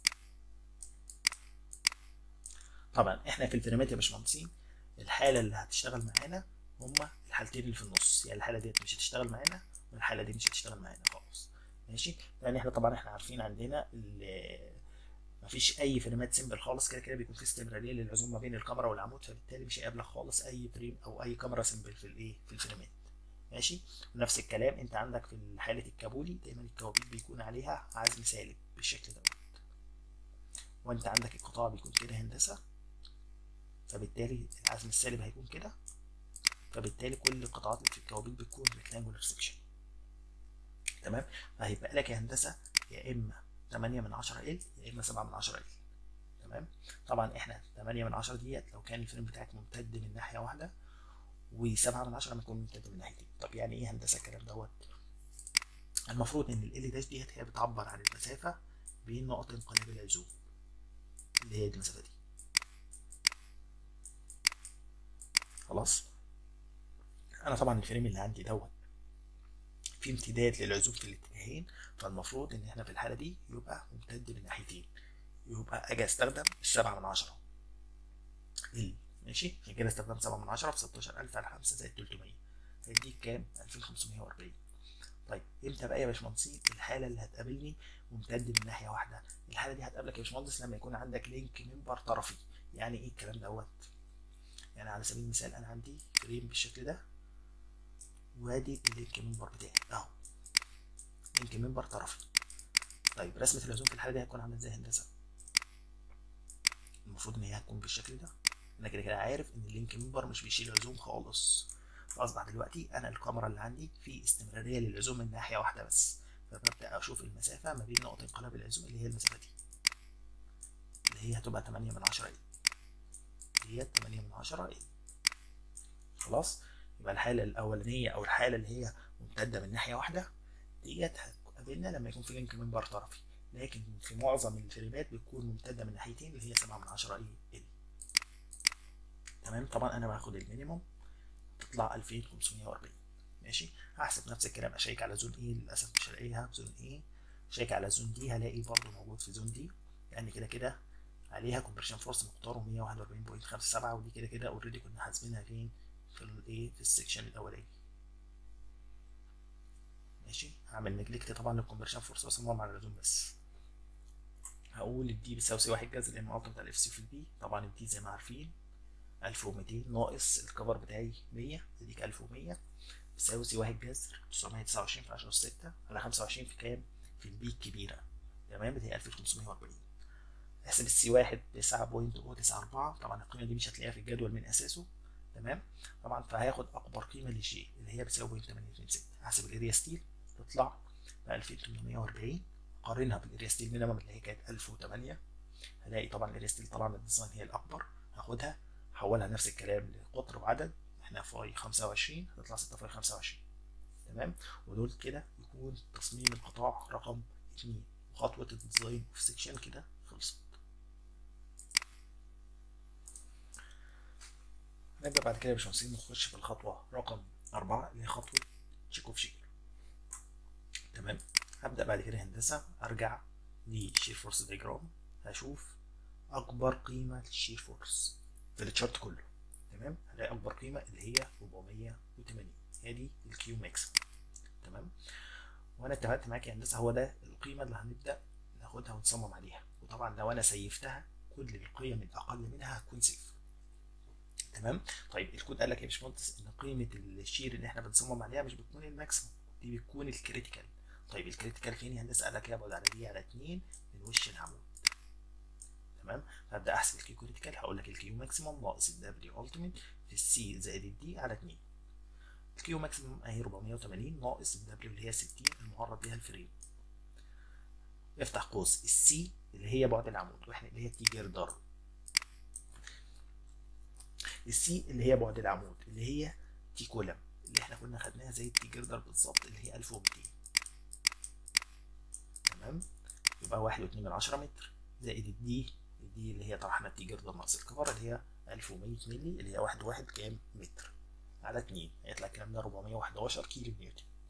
طبعا احنا في الفريمات يا باشمهندسين الحاله اللي هتشتغل معانا هما الحالتين اللي في النص يعني الحاله ديت مش هتشتغل معانا والحاله دي مش هتشتغل معانا خالص ماشي لان احنا طبعا احنا عارفين عندنا مفيش اي فريمات سيمبل خالص كده كده بيكون في استمراريه للعزوم ما بين الكاميرا والعمود فبالتالي مش هيقابلك خالص اي فريم او اي كاميرا سيمبل في الايه في الفريمات ماشي نفس الكلام انت عندك في حاله الكابولي دايما الكوابيس بيكون عليها عزم سالب بالشكل دوت وانت عندك القطاع بيكون كده هندسه فبالتالي العزم السالب هيكون كده فبالتالي كل القطاعات اللي في الكوابيس بتكون ريكتانجولار سيكشن تمام فهيبقى لك يا هندسه يا اما 8 من 10 ال يا اما 7 من 10 ال تمام طبعا احنا 8 من 10 ديت لو كان الفريم بتاعك ممتد من ناحيه واحده و7 من 10 لما يكون ممتد من ناحيتين طب يعني ايه هندسه الكلام دوت المفروض ان ال داش ديت هي بتعبر عن المسافه بين نقط انقلاب العزوم اللي هي المسافه دي خلاص انا طبعا الفريم اللي عندي دوت في امتداد للعزوم في الاتجاهين فالمفروض ان احنا في الحاله دي يبقى ممتد من ناحيتين يبقى اجي استخدم السبعة من عشرة ال ماشي عشان كده استخدمت سبعة من عشرة في 16000 على 5 زائد 300 هيديك كام 2540 طيب امتى بقى يا باشمهندسين الحاله اللي هتقابلني ممتد من ناحيه واحده الحاله دي هتقابلك يا باشمهندس لما يكون عندك لينك منبر طرفي يعني ايه الكلام دوت يعني على سبيل المثال انا عندي فريم بالشكل ده وادي اللينك منبر بتاعي اهو لينك منبر طرفي طيب رسمه العزوم في الحاله دي هتكون عامله ازاي هندسه المفروض ان هي هتكون بالشكل ده انا كده كده عارف ان اللينك منبر مش بيشيل عزوم خالص فاصبح دلوقتي انا الكاميرا اللي عندي في استمراريه للعزوم من ناحيه واحده بس فببدا اشوف المسافه ما بين نقط انقلاب العزوم اللي هي المسافه دي اللي هي هتبقى 8 من 10 ايه ديت 8 من 10 ايه خلاص يبقى الحاله الاولانيه او الحاله اللي هي ممتده من ناحيه واحده ديت هتقابلنا لما يكون في لينك منبر طرفي لكن في معظم الفريمات بتكون ممتده من ناحيتين اللي هي 7 من 10 ايه ال تمام طبعا انا باخد المينيموم تطلع 2540 ماشي هحسب نفس الكلام اشيك على زون ايه للاسف مش هلاقيها زون ايه اشيك على زون دي هلاقي برضو موجود في زون دي يعني كده كده عليها كومبريشن فورس مقداره 141.57 ودي كده كده اوريدي كنا حاسبينها فين في الايه في السكشن الاولاني ماشي هعمل نجلكت طبعا للكومبريشن فورس واصممهم على الزوم بس هقول الدي بيساوي سي واحد جذر الام بتاع الاف سي في البي طبعا الدي زي ما عارفين 1200 ناقص الكفر بتاعي 100 يديك 1100 بيساوي سي واحد جذر 929 في 10 6 على 25 في كام؟ في البي الكبيرة تمام بتاعي 1540 احسب السي واحد 9.094 طبعا القيمة دي مش هتلاقيها في الجدول من أساسه تمام طبعا فهياخد أكبر قيمة للجي اللي هي بتساوي 0.826 هحسب الاريا ستيل تطلع ب 2840 قارنها بالاريا ستيل مينيمم اللي هي كانت 1008 هلاقي طبعا الاريا ستيل طبعا الديزاين هي الأكبر هاخدها حولها نفس الكلام لقطر وعدد احنا فاي 25 هتطلع 6 فاي 25 تمام ودول كده يكون تصميم القطاع رقم 2 وخطوة الديزاين في سيكشن كده خلصت نبدأ بعد كده يا باشمهندسين نخش في الخطوة رقم أربعة اللي هي خطوة تشيك اوف شير تمام هبدأ بعد كده هندسة أرجع للشير فورس ديجرام هشوف أكبر قيمة للشير فورس في التشارت كله تمام هلاقي اكبر قيمه اللي هي 480 هي دي الكيو ماكس تمام وانا اتفقت معاك يا هندسه هو ده القيمه اللي هنبدا ناخدها ونصمم عليها وطبعا لو انا سيفتها كل القيم الاقل منها هتكون سيف تمام طيب الكود قال لك يا باشمهندس ان قيمه الشير اللي احنا بنصمم عليها مش بتكون الماكسيموم دي بتكون الكريتيكال طيب الكريتيكال فين يا هندسه قال لك يبعد على دي على 2 من وش العمود تمام هبدا احسب الكيو كريتيكال هقول لك الكيو ماكسيموم ناقص الدبليو التيميت في السي زائد الدي على 2 الكيو ماكسيموم اهي 480 ناقص الدبليو اللي هي 60 المعرض ليها الفريم افتح قوس السي اللي هي بعد العمود واحنا اللي هي تي جردر السي اللي هي بعد العمود اللي هي تي كولم اللي احنا كنا خدناها زي التي جردر بالظبط اللي هي 1200 تمام يبقى 1.2 من 10 متر زائد الدي دي اللي هي طرحنا التي جردر ناقص الكفر اللي هي 1100 مللي اللي هي واحد واحد كام متر على 2 هيطلع الكلام ده 411 كيلو نيوتن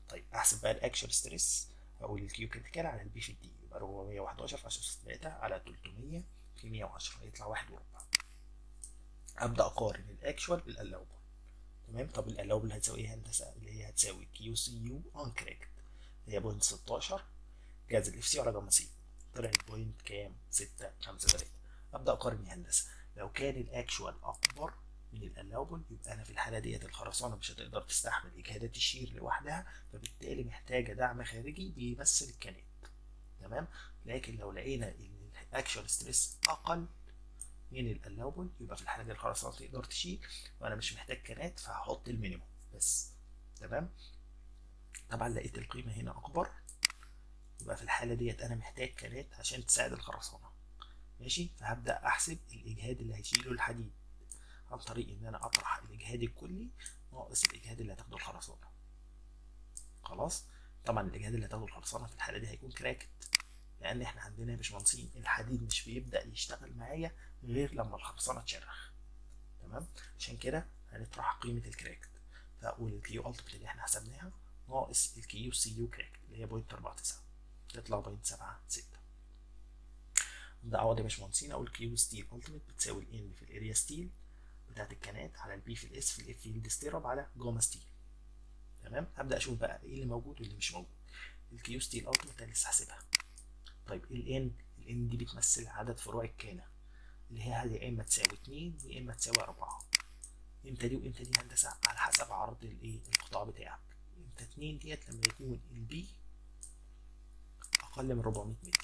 طيب احسب بقى الاكشوال ستريس اقول الكيو كريتيكال على البي في الدي يبقى 411 في 10 3 على 300 في 110 يطلع واحد وربع ابدا اقارن الاكشوال بالالاوبل تمام طب الالاوبل هتساوي ايه هندسه اللي هي هتساوي كيو سي يو ان كريكت هي بوينت 16 جاز الاف سي على جاما سي طلعت بوينت كام 6 5 3 ابدا اقارن يا هندسه لو كان الاكشوال اكبر من الالاوبل يبقى انا في الحاله ديت الخرسانه مش هتقدر تستحمل اجهادات الشير لوحدها فبالتالي محتاجه دعم خارجي بيمثل الكنات تمام لكن لو لقينا ان الاكشوال ستريس اقل من الالاوبل يبقى في الحاله دي الخرسانه تقدر تشيل وانا مش محتاج كنات فهحط المينيموم بس تمام طبعا لقيت القيمه هنا اكبر يبقى في الحاله ديت انا محتاج كنات عشان تساعد الخرسانه ماشي فهبدا احسب الاجهاد اللي هيشيله الحديد عن طريق ان انا اطرح الاجهاد الكلي ناقص الاجهاد اللي هتاخده الخرسانه خلاص طبعا الاجهاد اللي هتاخده الخرسانه في الحاله دي هيكون كراكت لان احنا عندنا يا باشمهندسين الحديد مش بيبدا يشتغل معايا غير لما الخرسانه تشرخ تمام عشان كده هنطرح قيمه الكراكت فاقول الكيو التيمت اللي احنا حسبناها ناقص الكيو سي يو كراكت اللي هي بوينت 49 تطلع بوينت 7 6 ابدا اقعد يا باشمهندسين اقول كيو ستيل التيمت بتساوي الان في الاريا ستيل بتاعت الكنات على البي في الاس في الاف فيلد ستيرب على جوما ستيل تمام هبدا اشوف بقى ايه اللي موجود واللي مش موجود الكيو ستيل التيمت انا لسه حاسبها طيب الان الان دي بتمثل عدد فروع الكانه اللي هي يا اما تساوي 2 يا اما تساوي 4 امتى دي وامتى دي هندسه على حسب عرض الايه القطاع بتاعك امتى 2 ديت لما يكون البي اقل من 400 مللي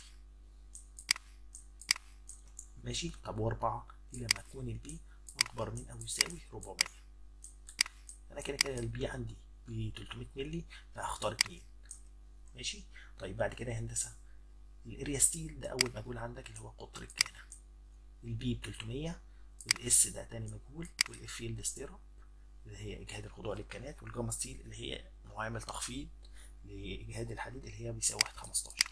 ماشي طب واربعة دي لما تكون البي اكبر من او يساوي 400 انا كده كده البي عندي ب 300 مللي فهختار 2 ماشي طيب بعد كده يا هندسه الاريا ستيل ده اول مجهول عندك اللي هو قطر الكانه البي ب 300 والاس ده تاني مجهول والاف فيلد ستيرب اللي هي اجهاد الخضوع للكانات والجاما ستيل اللي هي معامل تخفيض لاجهاد الحديد اللي هي بيساوي 1 15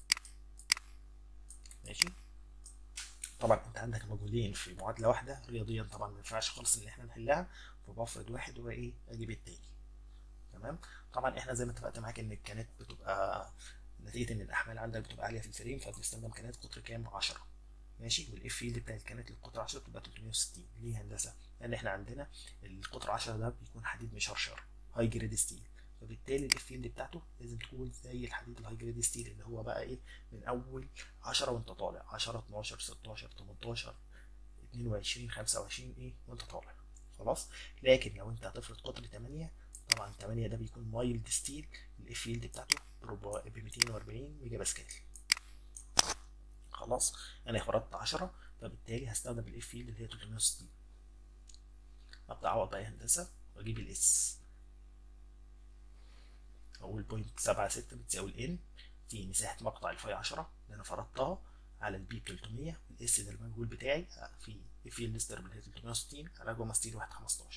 ماشي طبعا انت عندك مجهولين في معادله واحده رياضيا طبعا ما ينفعش خالص ان احنا نحلها فبفرض واحد وايه اجيب التاني تمام طبعا احنا زي ما اتفقت معاك ان الكانات بتبقى نتيجه ان الاحمال عندك بتبقى عاليه في الفريم فبنستخدم كانات قطر كام 10 ماشي والاف فيلد بتاع الكانات للقطر 10 بتبقى 360 ليه هندسه؟ لان احنا عندنا القطر 10 ده بيكون حديد مشرشر هاي جريد ستيل فبالتالي الاف فيلد بتاعته لازم تكون زي الحديد الهاي جريد ستيل اللي هو بقى ايه من اول 10 وانت طالع 10 12 16 18 22 25 ايه وانت طالع خلاص لكن لو انت هتفرض قطر 8 طبعا 8 ده بيكون مايلد ستيل الاف فيلد بتاعته ب 240 ميجا باسكال خلاص انا فرضت 10 فبالتالي هستخدم الاف فيلد اللي هي 360 ابدا اعوض بقى هندسه واجيب الاس اقول بوينت 7 6 بتساوي الان في مساحه مقطع الفاي 10 اللي انا فرضتها على البي 300 والاس ده المجهول بتاعي في الفيلد ستيرب اللي هي 360 على جوما ستيل 1 15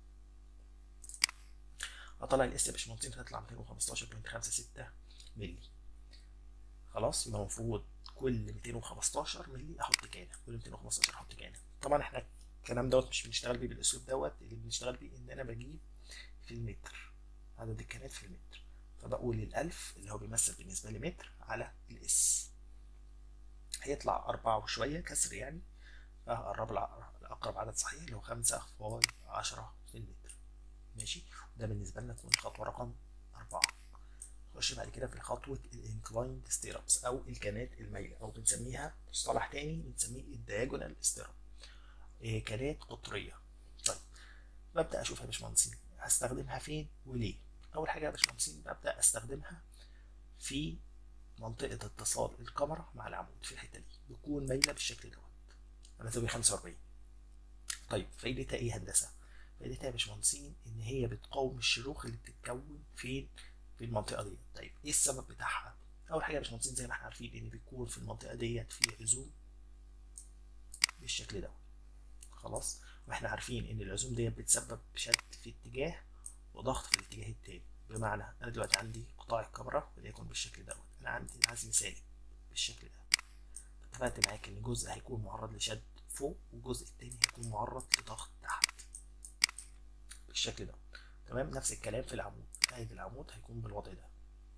اطلع الاس يا باشمهندسين هتطلع 215.56 مللي خلاص يبقى المفروض كل 215 مللي احط كانه كل 215 احط كانه طبعا احنا الكلام دوت مش بنشتغل بيه بالاسلوب دوت اللي بنشتغل بيه ان انا بجيب في المتر عدد الكانات في المتر فبقول الألف اللي هو بيمثل بالنسبة لي متر على الإس هيطلع أربعة وشوية كسر يعني فهقرب لأقرب عدد صحيح اللي هو خمسة فاي عشرة في المتر ماشي ده بالنسبة لنا تكون خطوة رقم أربعة نخش بعد كده في خطوة الانكلايند ستيرابس أو الكانات المايلة أو بنسميها مصطلح تاني بنسميه الدياجونال ستيراب إيه كانات قطرية طيب ببدأ أشوف يا باشمهندسين هستخدمها فين وليه اول حاجه يا باشمهندسين ببدا استخدمها في منطقه اتصال الكاميرا مع العمود في الحته دي بتكون مايله بالشكل دوت انا زاويه 45 طيب فايدتها ايه هندسه فايدتها يا باشمهندسين ان هي بتقاوم الشروخ اللي بتتكون فين في المنطقه دي طيب ايه السبب بتاعها اول حاجه يا باشمهندسين زي ما احنا عارفين ان بيكون في المنطقه ديت في عزوم بالشكل دوت خلاص واحنا عارفين ان العزوم ديت بتسبب شد في اتجاه وضغط في الاتجاه التاني بمعنى انا دلوقتي عندي قطاع الكاميرا وليكن بالشكل دوت انا عندي العزم سالب بالشكل ده اتفقت معاك ان جزء هيكون معرض لشد فوق والجزء التاني هيكون معرض لضغط تحت بالشكل ده تمام نفس الكلام في العمود ادي العمود هيكون بالوضع ده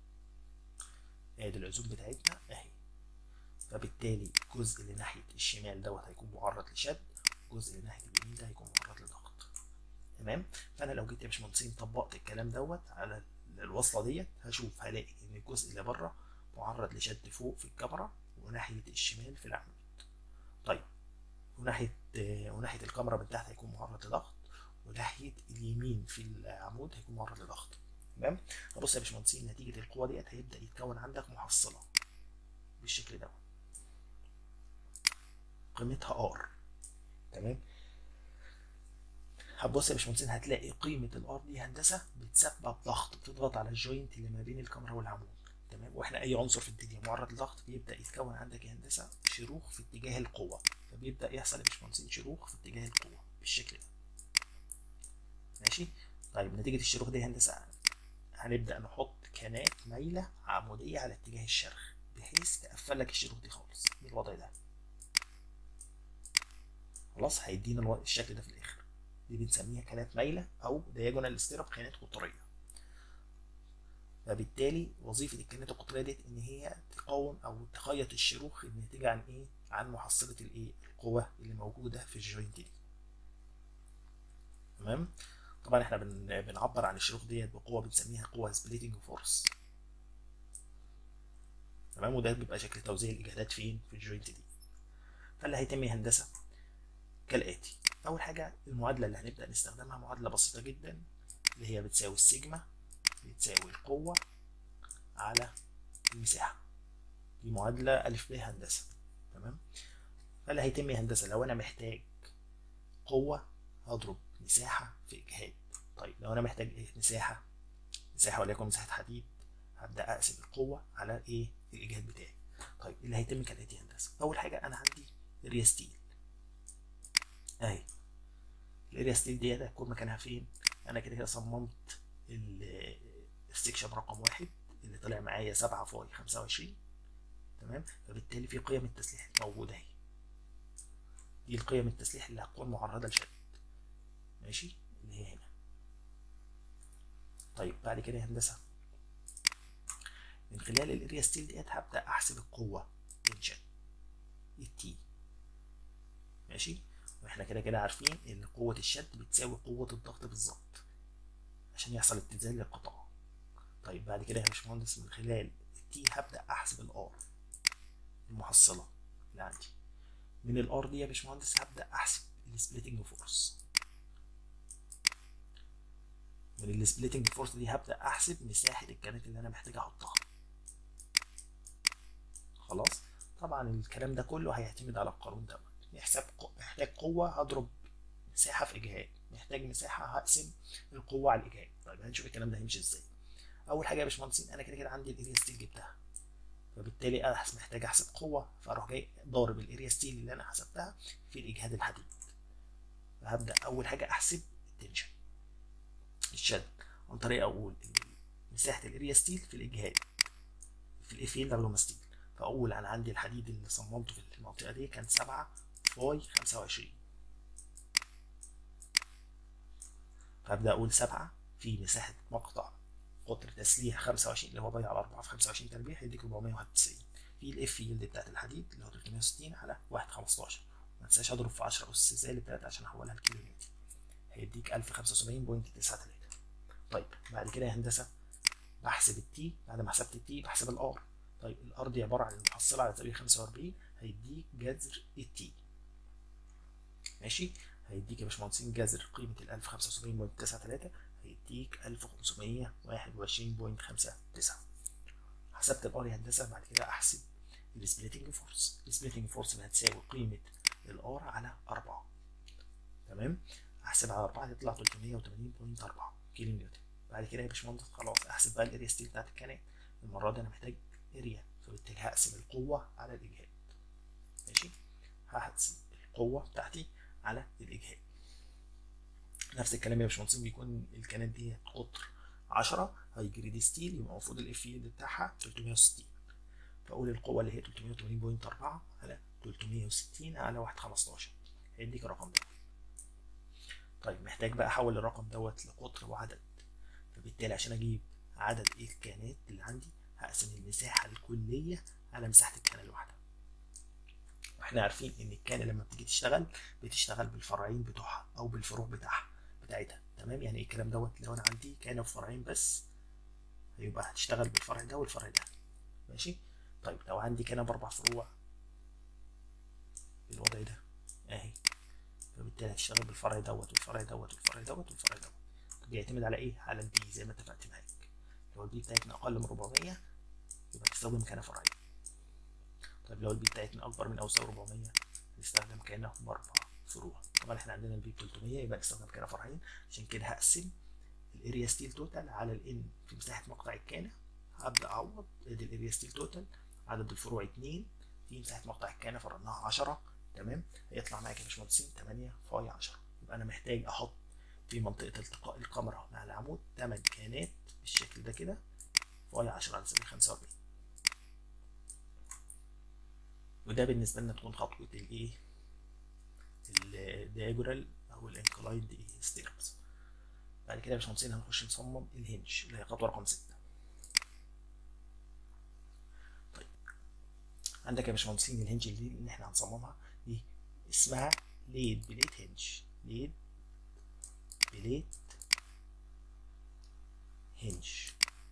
ادي العزوم بتاعتنا اهي فبالتالي الجزء اللي ناحيه الشمال دوت هيكون معرض لشد الجزء اللي ناحيه اليمين ده هيكون معرض لضغط تمام فانا لو جيت يا باشمهندسين طبقت الكلام دوت على الوصله ديت هشوف هلاقي ان الجزء اللي بره معرض لشد فوق في الكاميرا وناحيه الشمال في العمود طيب وناحيه وناحيه الكاميرا من تحت هيكون معرض لضغط وناحيه اليمين في العمود هيكون معرض لضغط تمام بص يا باشمهندسين نتيجه القوه ديت هيبدا يتكون عندك محصله بالشكل دوت قيمتها ار تمام هتبص يا باشمهندسين هتلاقي قيمه الار دي هندسه بتسبب ضغط بتضغط على الجوينت اللي ما بين الكاميرا والعمود تمام واحنا اي عنصر في الدنيا معرض للضغط بيبدا يتكون عندك يا هندسه شروخ في اتجاه القوه فبيبدا يحصل يا باشمهندسين شروخ في اتجاه القوه بالشكل ده ماشي طيب نتيجه الشروخ دي هندسه هنبدا نحط كانات مايله عموديه على اتجاه الشرخ بحيث تقفل لك الشروخ دي خالص بالوضع ده خلاص هيدينا الشكل ده في الاخر دي بنسميها كانات مايله او دياجونال ستيرب كانات قطريه فبالتالي وظيفه الكانات القطريه ديت ان هي تقاوم او تخيط الشروخ الناتجه عن ايه عن محصله الايه القوه اللي موجوده في الجوينت دي تمام طبعا احنا بن... بنعبر عن الشروخ ديت بقوه بنسميها قوه سبليتنج فورس تمام وده بيبقى شكل توزيع الاجهادات فين في الجوينت دي فاللي هيتم هندسه كالاتي اول حاجه المعادله اللي هنبدا نستخدمها معادله بسيطه جدا اللي هي بتساوي السيجما بتساوي القوه على المساحه دي معادله الف ب هندسه تمام فاللي هيتم هندسه لو انا محتاج قوه هضرب مساحه في اجهاد طيب لو انا محتاج ايه مساحه مساحه وليكن مساحه حديد هبدا اقسم القوه على ايه الاجهاد بتاعي طيب اللي هيتم كالاتي هندسه اول حاجه انا عندي اريا ستيل اهي الاريا ستيل ديت هتكون مكانها فين انا كده كده صممت السكشن رقم واحد اللي طلع معايا سبعة فاي خمسة وعشرين تمام فبالتالي في قيم التسليح موجودة اهي دي القيم التسليح اللي هتكون معرضة لشد ماشي اللي هي هنا طيب بعد كده هندسة من خلال الاريا ستيل ديت هبدأ أحسب القوة تنشن التي ماشي واحنا كده كده عارفين ان قوة الشد بتساوي قوة الضغط بالظبط عشان يحصل اتزان للقطاع طيب بعد كده يا باشمهندس من خلال التي هبدأ أحسب الار المحصلة اللي عندي من الار دي يا باشمهندس هبدأ أحسب السبليتنج فورس من السبليتنج فورس دي هبدأ أحسب مساحة الكانات اللي أنا محتاج أحطها خلاص طبعا الكلام ده كله هيعتمد على القانون دوت يحسب محتاج قوة هضرب مساحة في إجهاد محتاج مساحة هقسم القوة على الإجهاد طيب هنشوف الكلام ده هيمشي إزاي أول حاجة يا باشمهندسين أنا كده كده عندي الإريا ستيل جبتها فبالتالي أنا محتاج أحسب قوة فأروح جاي ضارب الإريا ستيل اللي أنا حسبتها في الإجهاد الحديد فهبدأ أول حاجة أحسب التنشن الشد عن طريق أقول مساحة الإريا ستيل في الإجهاد في الإف ال دبليو ستيل فأقول أنا عندي الحديد اللي صممته في المنطقة دي كان سبعة فاي خمسة وعشرين فأبدأ أقول سبعة في مساحة مقطع قطر تسليح خمسة وعشرين اللي هو باي على أربعة في خمسة وعشرين تربيع هيديك ربعمية واحد وتسعين في الإف يلد بتاعت الحديد اللي هو تلتمية وستين على واحد خمستاشر متنساش أضرب في عشرة أس سالب تلاتة عشان أحولها لكيلو نيوتن هيديك ألف خمسة وسبعين بوينت تسعة تلاتة طيب بعد كده يا هندسة بحسب التي بعد ما حسبت التي بحسب الار طيب الار دي عباره عن المحصله على زاويه 45 هيديك جذر التي ماشي هيديك يا باشمهندسين جذر قيمه ال 1075.93 هيديك 1521.59 حسبت الار يا هندسه بعد كده احسب السبليتنج فورس السبليتنج فورس اللي هتساوي قيمه الار على 4 تمام احسب على 4 تطلع 380.4 كيلو نيوتن بعد كده يا باشمهندس خلاص احسب بقى الاريا ستيل بتاعت الكنات المره دي انا محتاج اريا فبالتالي هقسم القوة على الإجهاد ماشي هقسم القوة بتاعتي على الإجهاد نفس الكلام يا باشمهندسين بيكون الكانات دي قطر 10 هاي جريد ستيل يبقى المفروض الاف يلد بتاعها 360 فاقول القوة اللي هي 380.4 على 360 على 1.15 هيديك الرقم ده طيب محتاج بقى احول الرقم دوت لقطر وعدد فبالتالي عشان اجيب عدد ايه الكانات اللي عندي هقسم المساحه الكليه على مساحه الكانه الواحده واحنا عارفين ان الكانه لما بتيجي تشتغل بتشتغل بالفرعين بتوعها او بالفروع بتاعها بتاعتها تمام يعني ايه الكلام دوت لو انا عندي كانه بفرعين بس يبقى هتشتغل بالفرع ده والفرع ده ماشي طيب لو عندي كانه باربع فروع بالوضع ده اهي فبالتالي هتشتغل بالفرع دوت والفرع دوت والفرع دوت والفرع دوت بيعتمد على ايه على البي زي ما اتفقت معاك لو البي بتاعتنا اقل من 400 يبقى نستخدم كانه فرعيه طيب لو البي بتاعتنا اكبر من او يساوي 400 نستخدم كانه باربع فروع طبعا احنا عندنا البي ب 300 يبقى نستخدم كانه فرعين عشان كده هقسم الاريا ستيل توتال على الان في مساحه مقطع الكانه هبدا اعوض ادي الاريا ستيل توتال عدد الفروع 2 في مساحه مقطع الكانه فرضناها 10 تمام هيطلع معاك يا باشمهندسين 8 فاي 10 يبقى انا محتاج احط في منطقه التقاء الكاميرا مع العمود 8 كانات بالشكل ده كده فاي 10 على سبيل 45 وده بالنسبه لنا تكون خطوه الايه الدياجورال او الانكلايند ايه ستيربس بعد كده يا باشمهندسين هنخش نصمم الهنج اللي هي خطوه رقم 6 طيب عندك يا باشمهندسين الهنج دي اللي احنا هنصممها دي اسمها ليد بليت هنج ليد بليت هنج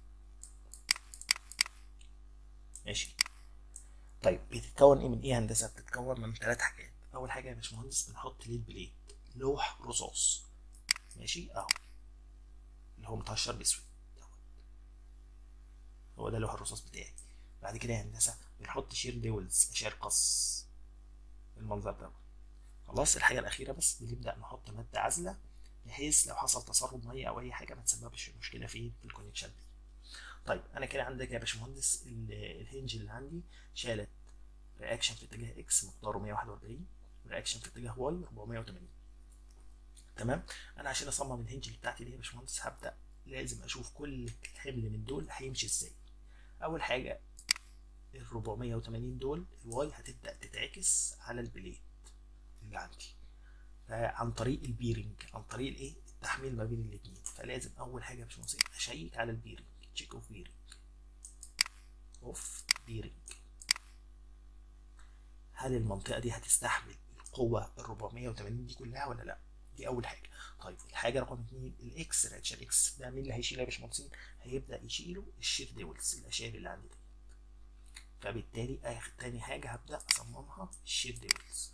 ماشي طيب بتتكون ايه من ايه هندسه بتتكون من ثلاث حاجات اول حاجه يا باشمهندس بنحط ليد بليت لوح رصاص ماشي اهو اللي هو متهشر باسود هو ده لوح الرصاص بتاعي بعد كده يا هندسه بنحط شير ديولز اشار قص بالمنظر ده خلاص الحاجه الاخيره بس بنبدا نحط ماده عازله بحيث لو حصل تسرب ميه او اي حاجه ما تسببش مشكله فين في الكونكشن دي طيب انا كده عندك يا باشمهندس الهنج اللي عندي شالت رياكشن في اتجاه اكس مقداره 141 ورياكشن في اتجاه واي 480 تمام انا عشان اصمم الهنج اللي بتاعتي دي يا باشمهندس هبدا لازم اشوف كل حمل من دول هيمشي ازاي اول حاجه ال 480 دول الواي هتبدا تتعكس على البليت اللي عندي عن طريق البيرنج عن طريق الايه التحميل ما بين الاثنين فلازم اول حاجه يا باشمهندس اشيك على البيرنج تشيك اوف بيرنج اوف بيرنج هل المنطقه دي هتستحمل القوه ال 480 دي كلها ولا لا دي اول حاجه طيب الحاجه رقم اثنين الاكس رياكشن اكس ده مين اللي هيشيلها يا باشمهندسين هيبدا يشيله الشير ديولز الاشياء اللي عندي دي فبالتالي اخر تاني حاجه هبدا اصممها الشير ديولز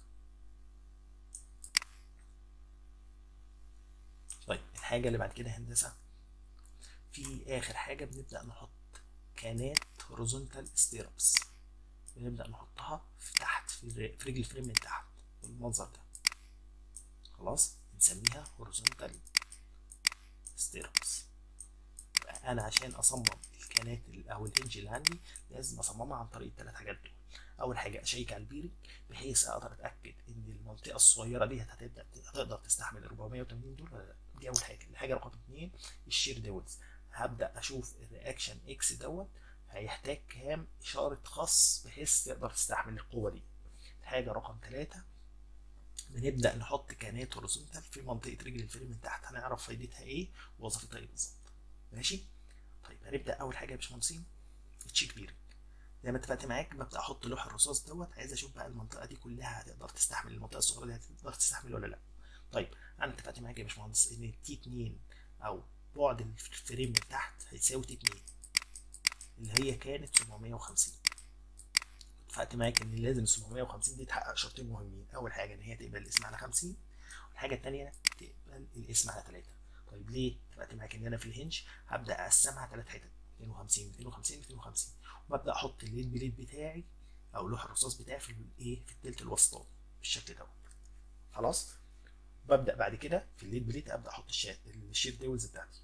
طيب الحاجه اللي بعد كده هندسه في اخر حاجه بنبدا نحط كانات هوريزونتال ستيربس بنبدا نحطها في تحت في رجل الفريم من تحت بالمنظر ده خلاص نسميها هوريزونتال ستيربس انا عشان اصمم الكانات او الهنج اللي عندي لازم اصممها عن طريق الثلاث حاجات دول اول حاجه اشيك على البيرنج بحيث اقدر اتاكد ان المنطقه الصغيره دي هتبدا هتقدر تستحمل 480 دول ولا لا دي اول حاجه الحاجه رقم اثنين الشير ديولز هبدا اشوف الرياكشن اكس دوت هيحتاج كام اشاره خاص بحيث تقدر تستحمل القوه دي الحاجه رقم ثلاثة بنبدا نحط كانات هوريزونتال في منطقه رجل الفريم من تحت هنعرف فايدتها ايه ووظيفتها ايه بالظبط ماشي طيب هنبدا اول حاجه يا باشمهندسين التشيك بيرنج زي ما اتفقت معاك ببدا احط لوح الرصاص دوت عايز اشوف بقى المنطقه دي كلها هتقدر تستحمل المنطقه الصغيره دي هتقدر تستحمل ولا لا طيب انا اتفقت معاك يا باشمهندس ان تي 2 او بعد الفريم من تحت هيساوي تي 2 اللي هي كانت 750 اتفقت معاك ان لازم 750 دي تحقق شرطين مهمين اول حاجه ان هي تقبل الاسم على 50 والحاجه الثانيه تقبل الاسم على 3 طيب ليه اتفقت معاك ان انا في الهنج هبدا اقسمها ثلاث حتت 250 250 250 وببدا احط الليد بليد بتاعي او لوح الرصاص بتاعي في الايه في التلت الوسطاني بالشكل دوت خلاص ببدا بعد كده في الليد بليد ابدا احط الشير ديولز بتاعتي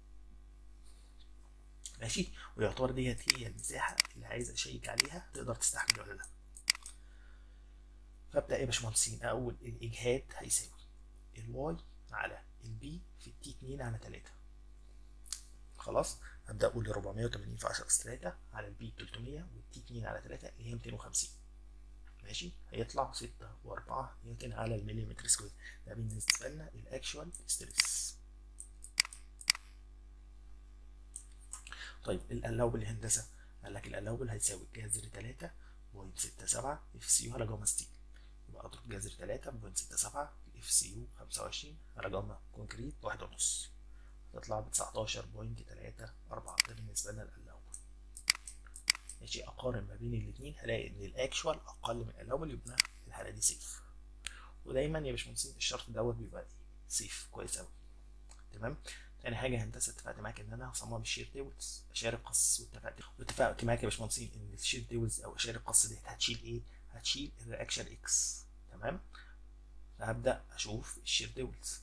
ماشي ويعتبر ديت هي المساحه اللي عايز اشيك عليها تقدر تستحمل ولا لا فابدا يا باشمهندسين اقول الاجهاد هيساوي الواي على البي في التي 2 على 3 خلاص هبدا اقول 480 في 10 اس 3 على البي 300 والتي 2 على 3 اللي هي 250 ماشي هيطلع 6 و4 نيوتن على المليمتر سكوير ده بالنسبه لنا الاكشوال ستريس طيب الالاوبل الهندسه قال لك الالاوبل هيساوي جذر 3 بوينت 67 اف سي يو على جاما ستيل يبقى اضرب جذر 3 بوينت 67 اف سي يو 25 على جاما كونكريت واحد ونص تطلع ب 19.34 ده بالنسبه لنا الالاوبل ماشي اقارن ما بين الاثنين هلاقي ان الاكشوال اقل من الالاوبل يبقى الحاله دي سيف ودايما يا باشمهندسين الشرط دوت بيبقى سيف كويس قوي تمام تاني حاجه هندسه اتفقت معاك ان انا هصمم الشير تيبلز اشارك قص واتفقت واتفقت معاك يا باشمهندسين ان الشير تيبلز او اشارك قص دي هتشيل ايه؟ هتشيل الرياكشن اكس تمام فهبدا اشوف الشير تيبلز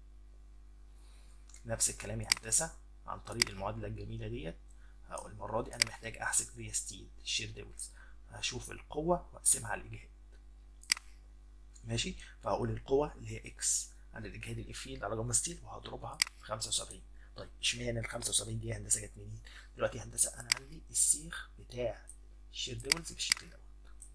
نفس الكلام يا هندسه عن طريق المعادله الجميله ديت المره دي انا محتاج احسب ريا ستيل الشير تيبلز هشوف القوه واقسمها على الاجهاد ماشي فهقول القوه اللي هي اكس عن الاجهاد الاف فيلد على جاما ستيل وهضربها في 75 طيب اشمعنى ال 75 دي هندسه جت منين؟ دلوقتي هندسه انا عندي السيخ بتاع الشير ديولز بالشكل دوت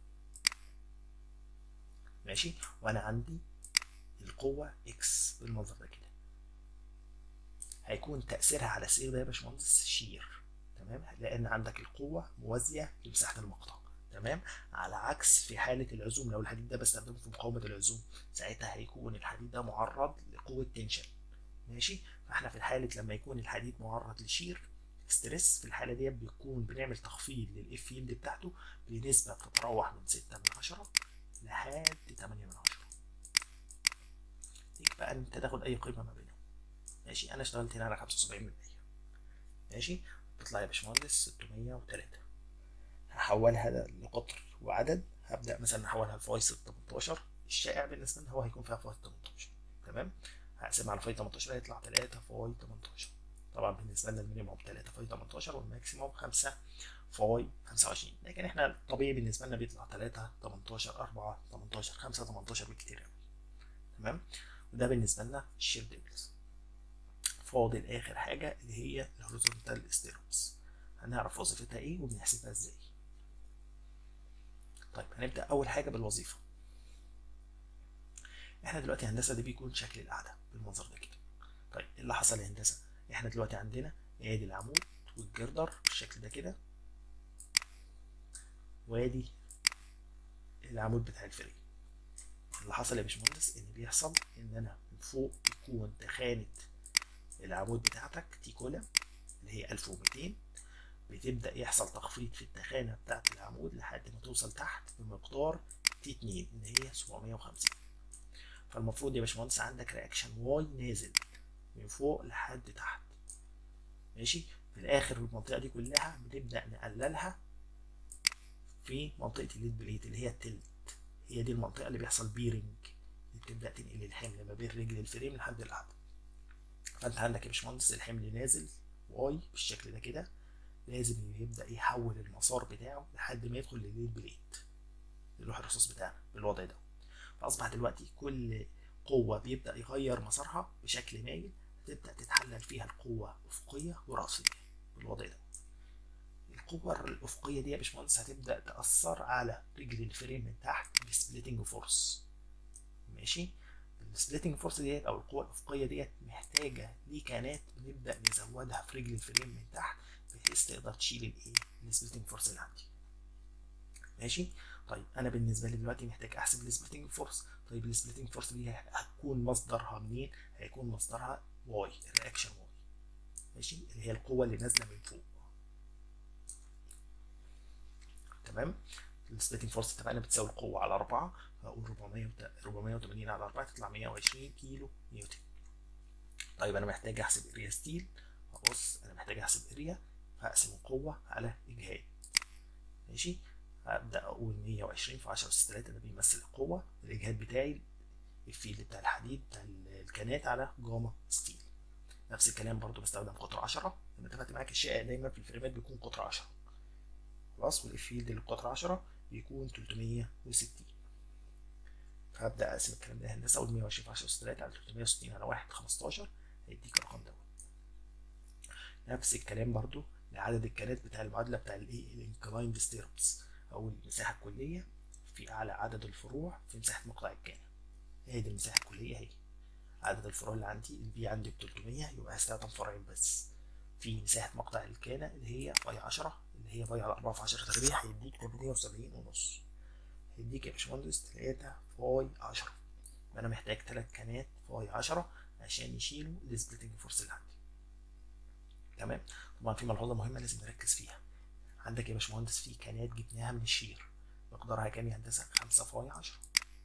ماشي وانا عندي القوه اكس بالمنظر ده كده هيكون تاثيرها على السيخ ده يا باشمهندس شير تمام لان عندك القوه موازيه لمساحه المقطع تمام على عكس في حاله العزوم لو الحديد ده بستخدمه في مقاومه العزوم ساعتها هيكون الحديد ده معرض لقوه تنشن ماشي فاحنا في الحاله لما يكون الحديد معرض لشير ستريس في الحاله دي بيكون بنعمل تخفيض للاف فيلد بتاعته بنسبه بتتراوح من 6 من 10 لحد 8 من 10 ليك بقى انت تاخد اي قيمه ما بينهم ماشي انا اشتغلت هنا على 75 ماشي بيطلع يا باشمهندس 603 هحولها لقطر وعدد هبدا مثلا احولها لفايصل 18 الشائع بالنسبه لنا هو هيكون فيها فاي 18 تمام هقسمها على فاي 18 هيطلع 3 فاي 18 طبعا بالنسبه لنا المينيموم 3 فاي 18 والماكسيموم 5 فاي 25 لكن احنا الطبيعي بالنسبه لنا بيطلع 3 18 4 18 5 18 بالكتير قوي تمام وده بالنسبه لنا الشير ديبلز فاضل اخر حاجه اللي هي الهوريزونتال ستيربس هنعرف وظيفتها ايه وبنحسبها ازاي طيب هنبدا اول حاجه بالوظيفه احنا دلوقتي هندسه دي بيكون شكل القعده بالمنظر ده كده طيب ايه اللي حصل يا هندسه احنا دلوقتي عندنا ادي العمود والجردر بالشكل ده كده وادي العمود بتاع الفريم اللي حصل يا باشمهندس ان بيحصل ان انا من فوق يكون تخانه العمود بتاعتك تي كولا اللي هي 1200 بتبدأ يحصل تخفيض في التخانة بتاعت العمود لحد ما توصل تحت بمقدار تي 2 اللي هي 750 فالمفروض يا باشمهندس عندك رياكشن واي نازل من فوق لحد تحت ماشي في الاخر المنطقة دي كلها بنبدأ نقللها في منطقة الليد بليت اللي هي التلت هي دي المنطقة اللي بيحصل بيرنج اللي بتبدأ تنقل الحمل ما بين رجل الفريم لحد القعدة فانت عندك يا باشمهندس الحمل نازل واي بالشكل ده كده لازم يبدا يحول المسار بتاعه لحد ما يدخل للليد بليت اللوح الرصاص بتاعنا بالوضع ده فاصبح دلوقتي كل قوة بيبدأ يغير مسارها بشكل مايل هتبدأ تتحلل فيها القوة أفقية ورأسية بالوضع ده القوة الأفقية دي يا باشمهندس هتبدأ تأثر على رجل الفريم من تحت بسبليتنج فورس ماشي السبليتنج فورس ديت أو القوة الأفقية ديت محتاجة ليكانات بنبدأ نزودها في رجل الفريم من تحت بحيث تقدر تشيل الايه السبليتنج فورس اللي عندي ماشي طيب انا بالنسبه لي دلوقتي محتاج احسب السبليتنج فورس طيب السبليتنج فورس دي هتكون مصدرها منين هيكون مصدرها واي الرياكشن واي ماشي اللي هي القوه اللي نازله من فوق تمام السبليتنج فورس اتفقنا بتساوي القوه على 4 فاقول 400 480 على 4 تطلع 120 كيلو نيوتن طيب انا محتاج احسب اريا ستيل بص انا محتاج احسب اريا فاقسم القوة على اجهاد ماشي هبدأ اقول 120 في 10 اس 3 ده بيمثل القوة الاجهاد بتاعي الفيلد بتاع الحديد بتاع الكانات على جاما ستيل نفس الكلام برضو بستخدم قطر 10 لما اتفقت معاك الشائع دايما في الفريمات بيكون قطر 10 خلاص والفيلد اللي بقطر 10 بيكون 360 فهبدأ اقسم الكلام ده هندسة اقول 120 في 10 اس 3 على 360 على 1 15 هيديك الرقم دوت نفس الكلام برضو لعدد الكانات بتاع المعادله بتاع الايه الانكلايند ستيربس او المساحه الكليه في اعلى عدد الفروع في مساحه مقطع الكانه هي دي المساحه الكليه اهي عدد الفروع اللي عندي البي عندي ب 300 يبقى هستخدم فرعين بس في مساحة مقطع الكانة اللي هي باي 10 اللي هي باي على 4 في 10 تربيع هيديك 78 ونص هيديك يا باشمهندس 3 باي 10 انا محتاج 3 كانات باي 10 عشان يشيلوا السبليتنج فورس اللي عندي تمام طبعا في ملحوظة مهمة لازم نركز فيها عندك يا باشمهندس في كانات جبناها من الشير مقدارها كام يا هندسة 5 باي 10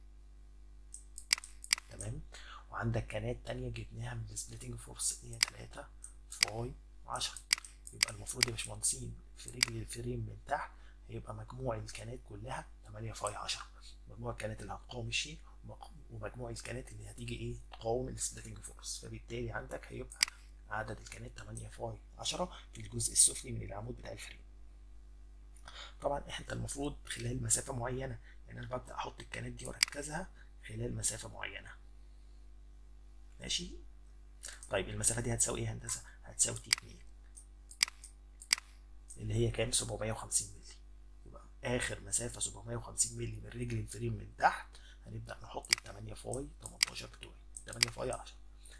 تمام وعندك كانات تانية جبناها من السبليتنج فورس هي 3 فاي 10 يبقى المفروض يا باشمهندسين في رجل الفريم من تحت هيبقى مجموع الكانات كلها 8 فاي 10 مجموع الكانات اللي هتقاوم الشير ومجموع الكانات اللي هتيجي ايه تقاوم السبليتنج فورس فبالتالي عندك هيبقى عدد الكانات 8 فاي 10 في الجزء السفلي من العمود بتاع الفريم طبعا انت المفروض خلال مسافه معينه يعني انا ببدا احط الكانات دي واركزها خلال مسافه معينه ماشي طيب المسافه دي هتساوي ايه يا هندسه هتساوي تي 2 اللي هي كام 750 مللي يبقى اخر مسافه 750 مللي من رجل الفريم من تحت هنبدا نحط ال 8 فاي 18 بتوعي 8 فاي 10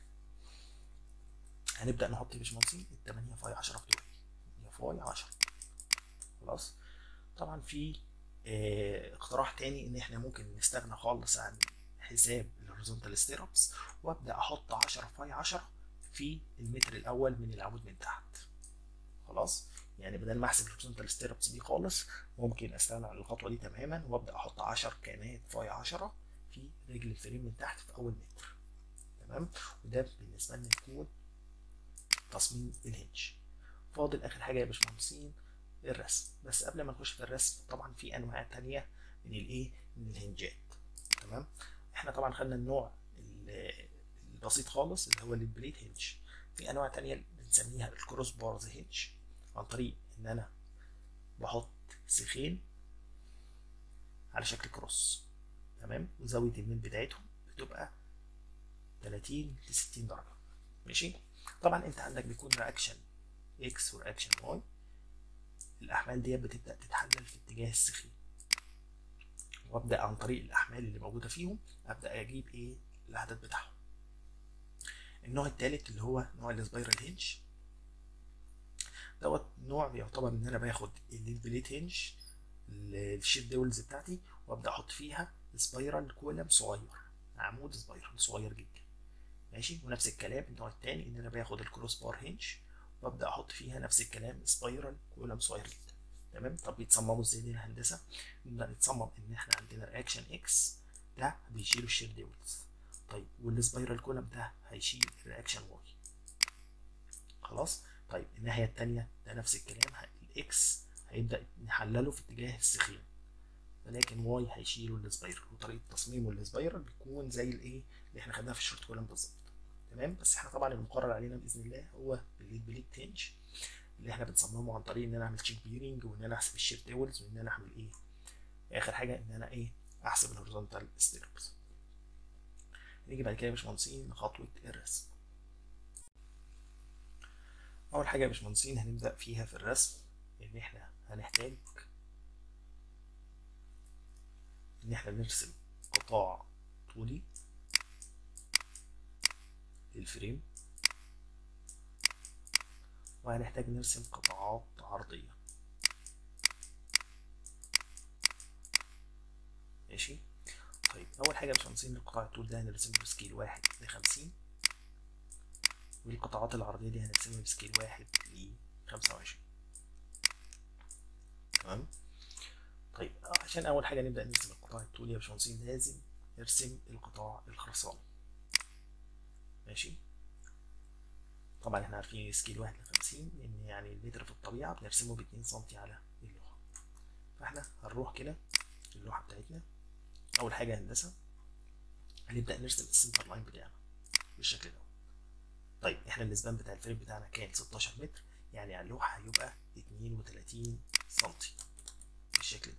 هنبدا نحط يا باشمهندسين ال 8 فاي 10 بتوعي 8 فاي 10 خلاص طبعا في اه اقتراح تاني ان احنا ممكن نستغنى خالص عن حساب الهوريزونتال ستيربس وابدا احط 10 فاي 10 في المتر الاول من العمود من تحت خلاص يعني بدل ما احسب الهوريزونتال ستيربس دي خالص ممكن استغنى عن الخطوه دي تماما وابدا احط 10 كانات فاي 10 في رجل الفريم من تحت في اول متر تمام وده بالنسبه لنا يكون تصميم الهنج فاضل اخر حاجه يا باشمهندسين الرسم بس قبل ما نخش في الرسم طبعا في انواع تانية من الايه من الهنجات تمام احنا طبعا خدنا النوع البسيط خالص اللي هو البليت هنج في انواع تانية بنسميها الكروس بارز هنج عن طريق ان انا بحط سيخين على شكل كروس تمام وزاوية الميل بتاعتهم بتبقى 30 ل 60 درجة ماشي طبعا انت عندك بيكون رياكشن اكس ورياكشن واي الاحمال ديت بتبدا تتحلل في اتجاه السخين وابدا عن طريق الاحمال اللي موجوده فيهم ابدا اجيب ايه العدد بتاعهم النوع الثالث اللي هو نوع السبايرال هنج دوت نوع بيعتبر ان انا باخد البليت هنج الشيت دولز بتاعتي وابدا احط فيها سبايرال كولم صغير عمود سبايرال صغير جدا ماشي ونفس الكلام النوع الثاني ان انا باخد الكروس بار هنج وابدا احط فيها نفس الكلام سبايرال كولم صغير جدا تمام طب بيتصمموا ازاي دي الهندسه نبدا نتصمم ان احنا عندنا رياكشن اكس ده بيشيل الشير ديولز طيب والسبايرال كولم ده هيشيل الرياكشن واي خلاص طيب الناحيه الثانيه ده نفس الكلام الاكس هيبدا نحلله في اتجاه السخين ولكن واي هيشيله السبايرال وطريقه تصميمه السبايرال بيكون زي الايه اللي احنا خدناها في الشورت كولم بالظبط تمام بس احنا طبعا المقرر علينا باذن الله هو الليد بليت هنج اللي احنا بنصممه عن طريق ان انا اعمل تشيك بيرنج وان انا احسب الشير تيبلز وان انا اعمل ايه اخر حاجه ان انا ايه احسب الهوريزونتال ستيربس نيجي بعد كده يا باشمهندسين لخطوه الرسم اول حاجه يا باشمهندسين هنبدا فيها في الرسم ان احنا هنحتاج ان احنا نرسم قطاع طولي للفريم وهنحتاج نرسم قطاعات عرضية ماشي طيب أول حاجة يا باشمهندسين القطاع الطول ده هنرسمه بسكيل واحد لخمسين والقطاعات العرضية دي هنرسمها بسكيل واحد لخمسة وعشرين تمام طيب عشان أول حاجة نبدأ نرسم القطاع الطولي يا باشمهندسين لازم نرسم القطاع الخرساني ماشي طبعا احنا عارفين سكيل واحد لخمسين ان يعني المتر في الطبيعة بنرسمه باتنين سنتي على اللوحة فاحنا هنروح كده اللوحة بتاعتنا أول حاجة هندسة هنبدأ نرسم السنتر لاين بتاعنا بالشكل ده طيب احنا الاسبان بتاع الفريم بتاعنا كان 16 متر يعني على اللوحة هيبقى 32 سنتي بالشكل ده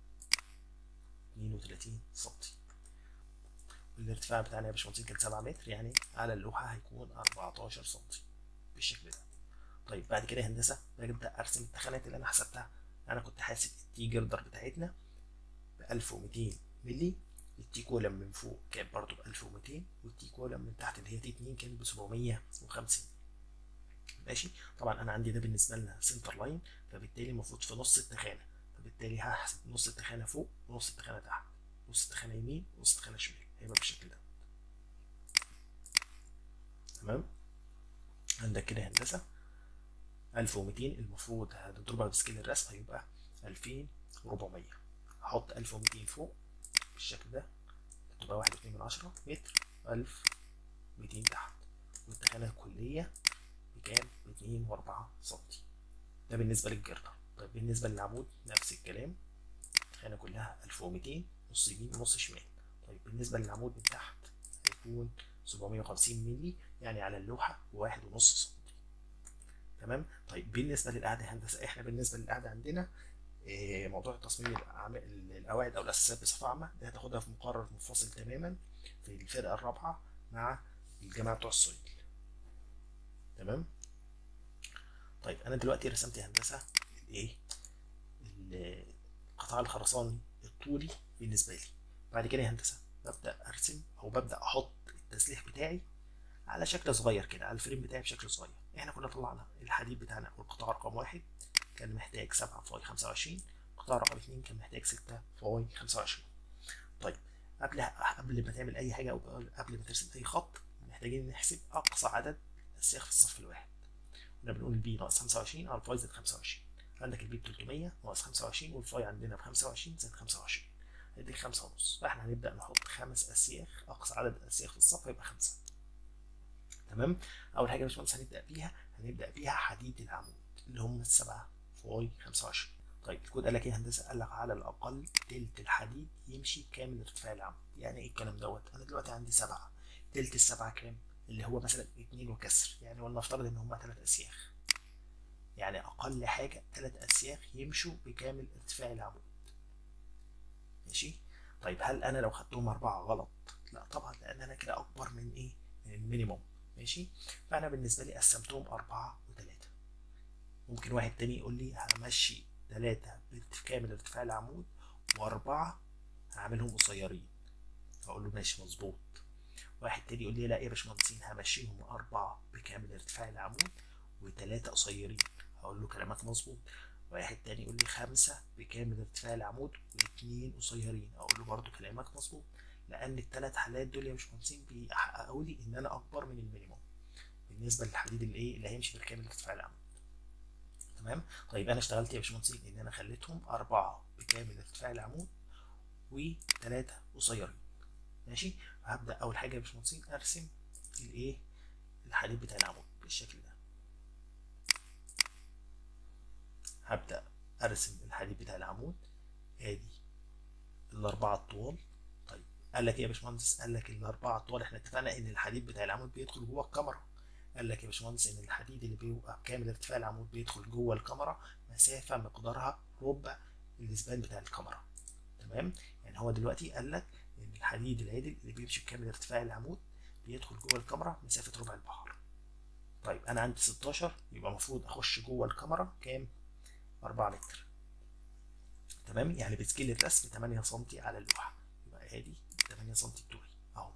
32 سنتي الارتفاع بتاعنا يا باشمهندسين كان 7 متر يعني على اللوحة هيكون 14 سنتي بالشكل ده طيب بعد كده يا هندسة ببدأ أرسم التخانات اللي أنا حسبتها أنا كنت حاسب التي جردر بتاعتنا ب 1200 مللي التي كولم من فوق كانت برضه ب 1200 والتي كولم من تحت اللي هي تي 2 كانت ب 750 ماشي طبعا انا عندي ده بالنسبه لنا سنتر لاين فبالتالي المفروض في نص التخانه فبالتالي هحسب نص التخانه فوق ونص التخانه تحت نص التخانه يمين ونص التخانه شمال هيبقى بالشكل ده تمام عندك كده هندسه 1200 المفروض هتضربها بسكيل الرسم هيبقى 2400 هحط 1200 فوق بالشكل ده تبقى 1.2 من عشرة متر 1200 تحت والتخانة الكلية بكام؟ باتنين وأربعة سنتي ده بالنسبة للجردة طيب بالنسبة للعمود نفس الكلام التخانة كلها 1200 نص يمين ونص شمال طيب بالنسبة للعمود من تحت هيكون 750 مللي يعني على اللوحة واحد ونص سنتي تمام طيب بالنسبة للقعدة هندسة احنا بالنسبة للقعدة عندنا إيه موضوع تصميم القواعد او الاساسات بصفه عامه ده هتاخدها في مقرر منفصل تماما في الفرقه الرابعه مع الجماعه بتوع السويل تمام طيب انا دلوقتي رسمت هندسه الايه القطاع الخرساني الطولي بالنسبه لي بعد كده هندسه ببدا ارسم او ببدا احط التسليح بتاعي على شكل صغير كده على الفريم بتاعي بشكل صغير احنا كنا طلعنا الحديد بتاعنا والقطاع رقم واحد كان محتاج 7 فاي 25 قطاع رقم 2 كان محتاج 6 فاي 25 طيب قبل قبل ما تعمل اي حاجه او قبل ما ترسم اي خط محتاجين نحسب اقصى عدد اسياخ في الصف الواحد كنا بنقول البي ناقص 25 على الفاي زائد 25 عندك البي ب 300 ناقص 25 والفاي عندنا ب 25 زائد 25 هيديك 5 ونص فاحنا هنبدا نحط خمس اسياخ اقصى عدد الاسياخ في الصف هيبقى 5 تمام اول حاجه يا باشمهندس هنبدا بيها هنبدا بيها حديد العمود اللي هم السبعه فاي 25 طيب الكود قال لك ايه هندسه قال لك على الاقل تلت الحديد يمشي كامل ارتفاع العمود يعني ايه الكلام دوت انا دلوقتي عندي سبعه تلت السبعه كام اللي هو مثلا اتنين وكسر يعني ولنفترض ان هم تلات اسياخ يعني اقل حاجه تلات اسياخ يمشوا بكامل ارتفاع العمود ماشي طيب هل انا لو خدتهم اربعه غلط لا طبعا لان انا كده اكبر من ايه من المينيموم ماشي فانا بالنسبه لي قسمتهم اربعه وثلاثه ممكن واحد تاني يقول لي همشي ثلاثة بكامل ارتفاع العمود وأربعة هعملهم قصيرين أقول له ماشي مظبوط واحد تاني يقول لي لا يا باشمهندسين همشيهم أربعة بكامل ارتفاع العمود وثلاثة قصيرين هقول له كلامك مظبوط واحد تاني يقول لي خمسة بكامل ارتفاع العمود واثنين قصيرين أقول له برضه كلامك مظبوط لأن الثلاث حالات دول يا باشمهندسين بيحققوا لي إن أنا أكبر من المينيموم بالنسبة للحديد اللي إيه اللي هيمشي بالكامل ارتفاع العمود تمام طيب انا اشتغلت يا باشمهندسين ان انا خليتهم اربعه بكامل ارتفاع العمود وثلاثه قصيرين ماشي هبدا اول حاجه يا باشمهندسين ارسم الايه الحديد بتاع العمود بالشكل ده هبدا ارسم الحديد بتاع العمود ادي الاربعه الطوال طيب قال لك ايه يا باشمهندس قال لك الاربعه الطوال احنا اتفقنا ان الحديد بتاع العمود بيدخل جوه الكاميرا قال لك يا باشمهندس ان الحديد اللي بيبقى بكامل ارتفاع العمود بيدخل جوه الكاميرا مسافه مقدارها ربع الاسبان بتاع الكاميرا تمام يعني هو دلوقتي قال لك ان الحديد العدل اللي بيمشي بكامل ارتفاع العمود بيدخل جوه الكاميرا مسافه ربع البحر طيب انا عندي 16 يبقى المفروض اخش جوه الكاميرا كام 4 متر تمام يعني بسكيل الرسم 8 سم على اللوحه يبقى ادي 8 سم بتوعي اهو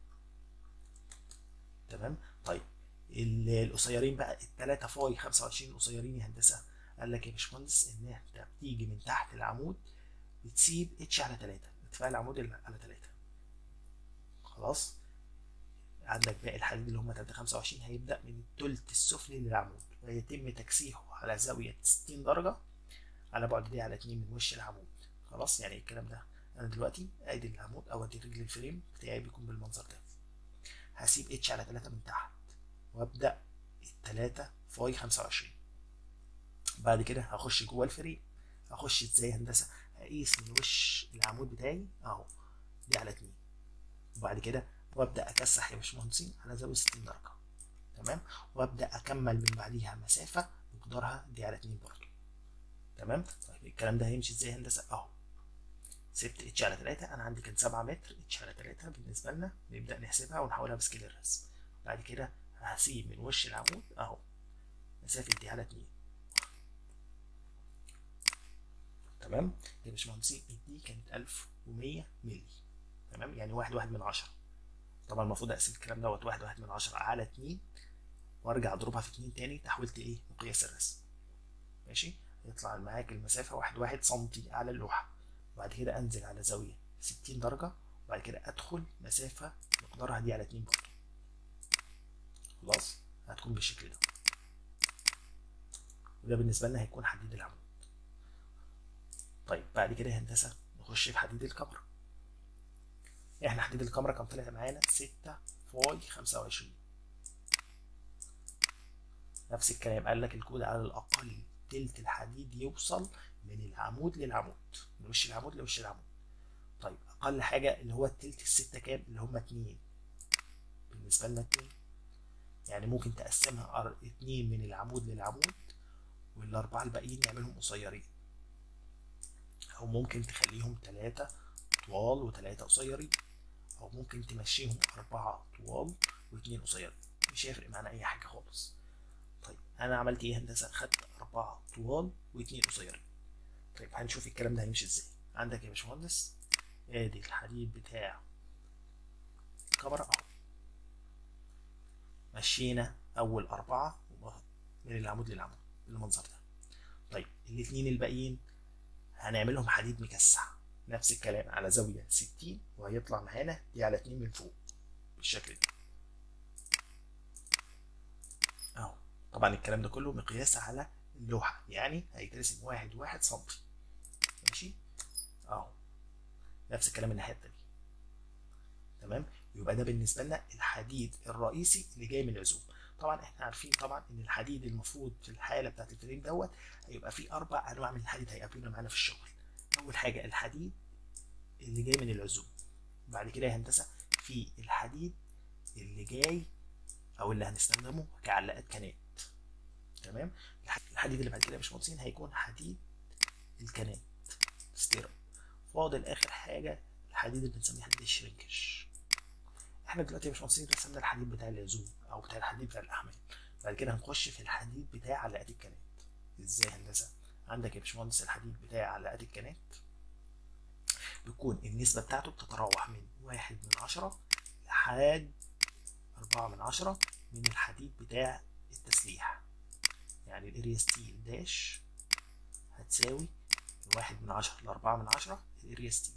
تمام طيب القصيرين بقى الثلاثه فاي 25 قصيرين يا هندسه قال لك يا باشمهندس ان انت بتيجي من تحت العمود بتسيب اتش على 3 ارتفاع العمود على 3 خلاص عندك باقي الحديد اللي هم 3 25 هيبدا من الثلث السفلي للعمود ويتم تكسيحه على زاويه 60 درجه على بعد دي على 2 من وش العمود خلاص يعني الكلام ده انا دلوقتي ادي العمود او ادي رجل الفريم بتاعي بيكون بالمنظر ده هسيب اتش على 3 من تحت وابدا التلاتة فاي 25 بعد كده هخش جوه الفريم هخش ازاي هندسه هقيس من وش العمود بتاعي اهو دي على 2 وبعد كده وابدا اكسح يا باشمهندسين على زاويه 60 درجه تمام وابدا اكمل من بعديها مسافه مقدارها دي على 2 برضه تمام طيب الكلام ده هيمشي ازاي هندسه اهو سبت اتش على 3 انا عندي كان 7 متر اتش على 3 بالنسبه لنا نبدا نحسبها ونحولها بسكيل الرسم بعد كده هسيب من وش العمود اهو مسافه دي على 2 تمام يا باشمهندسين دي كانت 1100 مللي تمام يعني واحد واحد من عشرة طبعا المفروض اقسم الكلام دوت واحد واحد من عشرة على 2 وارجع اضربها في اتنين تاني تحويلة ايه مقياس الرسم ماشي يطلع معاك المسافة واحد واحد سنتي على اللوحة وبعد كده انزل على زاوية ستين درجة وبعد كده ادخل مسافة مقدارها دي على اتنين برضه خلاص هتكون بالشكل ده وده بالنسبة لنا هيكون حديد العمود طيب بعد كده هندسة نخش في حديد الكاميرا احنا حديد الكاميرا كان طلع معانا ستة فاي خمسة وعشرين نفس الكلام قال لك الكود على الأقل تلت الحديد يوصل من العمود للعمود من وش العمود لوش العمود طيب أقل حاجة اللي هو التلت الستة كام اللي هما اتنين بالنسبة لنا اتنين يعني ممكن تقسمها اتنين من العمود للعمود والأربعة الباقيين نعملهم قصيرين أو ممكن تخليهم تلاتة طوال وتلاتة قصيرين أو ممكن تمشيهم أربعة طوال واتنين قصيرين مش هيفرق معانا أي حاجة خالص طيب أنا عملت إيه هندسة خدت أربعة طوال واتنين قصيرين طيب هنشوف الكلام ده هيمشي إزاي عندك يا باشمهندس آدي الحديد بتاع الكاميرا أهو مشينا أول أربعة من العمود للعمود بالمنظر ده طيب الاتنين الباقيين هنعملهم حديد مكسح نفس الكلام على زاوية 60 وهيطلع معانا دي على 2 من فوق بالشكل ده اهو طبعا الكلام ده كله مقياس على اللوحة يعني هيترسم واحد واحد سنتي ماشي اهو نفس الكلام الناحية التانية تمام يبقى ده بالنسبة لنا الحديد الرئيسي اللي جاي من العزوم طبعا احنا عارفين طبعا ان الحديد المفروض في الحالة بتاعت الفريم دوت هيبقى فيه اربع انواع من الحديد هيقابلونا معانا في الشغل اول حاجة الحديد اللي جاي من العزوم بعد كده يا هندسة في الحديد اللي جاي او اللي هنستخدمه كعلاقات كنات تمام الحديد اللي بعد كده يا باشمهندسين هيكون حديد الكنات ستيرا فاضل اخر حاجة الحديد اللي بنسميه حديد الشرينكش احنا دلوقتي يا باشمهندسين رسمنا الحديد بتاع العزوم او بتاع الحديد بتاع الاحمال بعد كده هنخش في الحديد بتاع علاقات الكنات ازاي هندسه عندك يا باشمهندس الحديد بتاع علاقات الكنات بيكون النسبة بتاعته بتتراوح من واحد من عشرة لحد أربعة من عشرة من الحديد بتاع التسليح يعني الاريا ستيل داش هتساوي من واحد من عشرة لأربعة من عشرة الاريا ستيل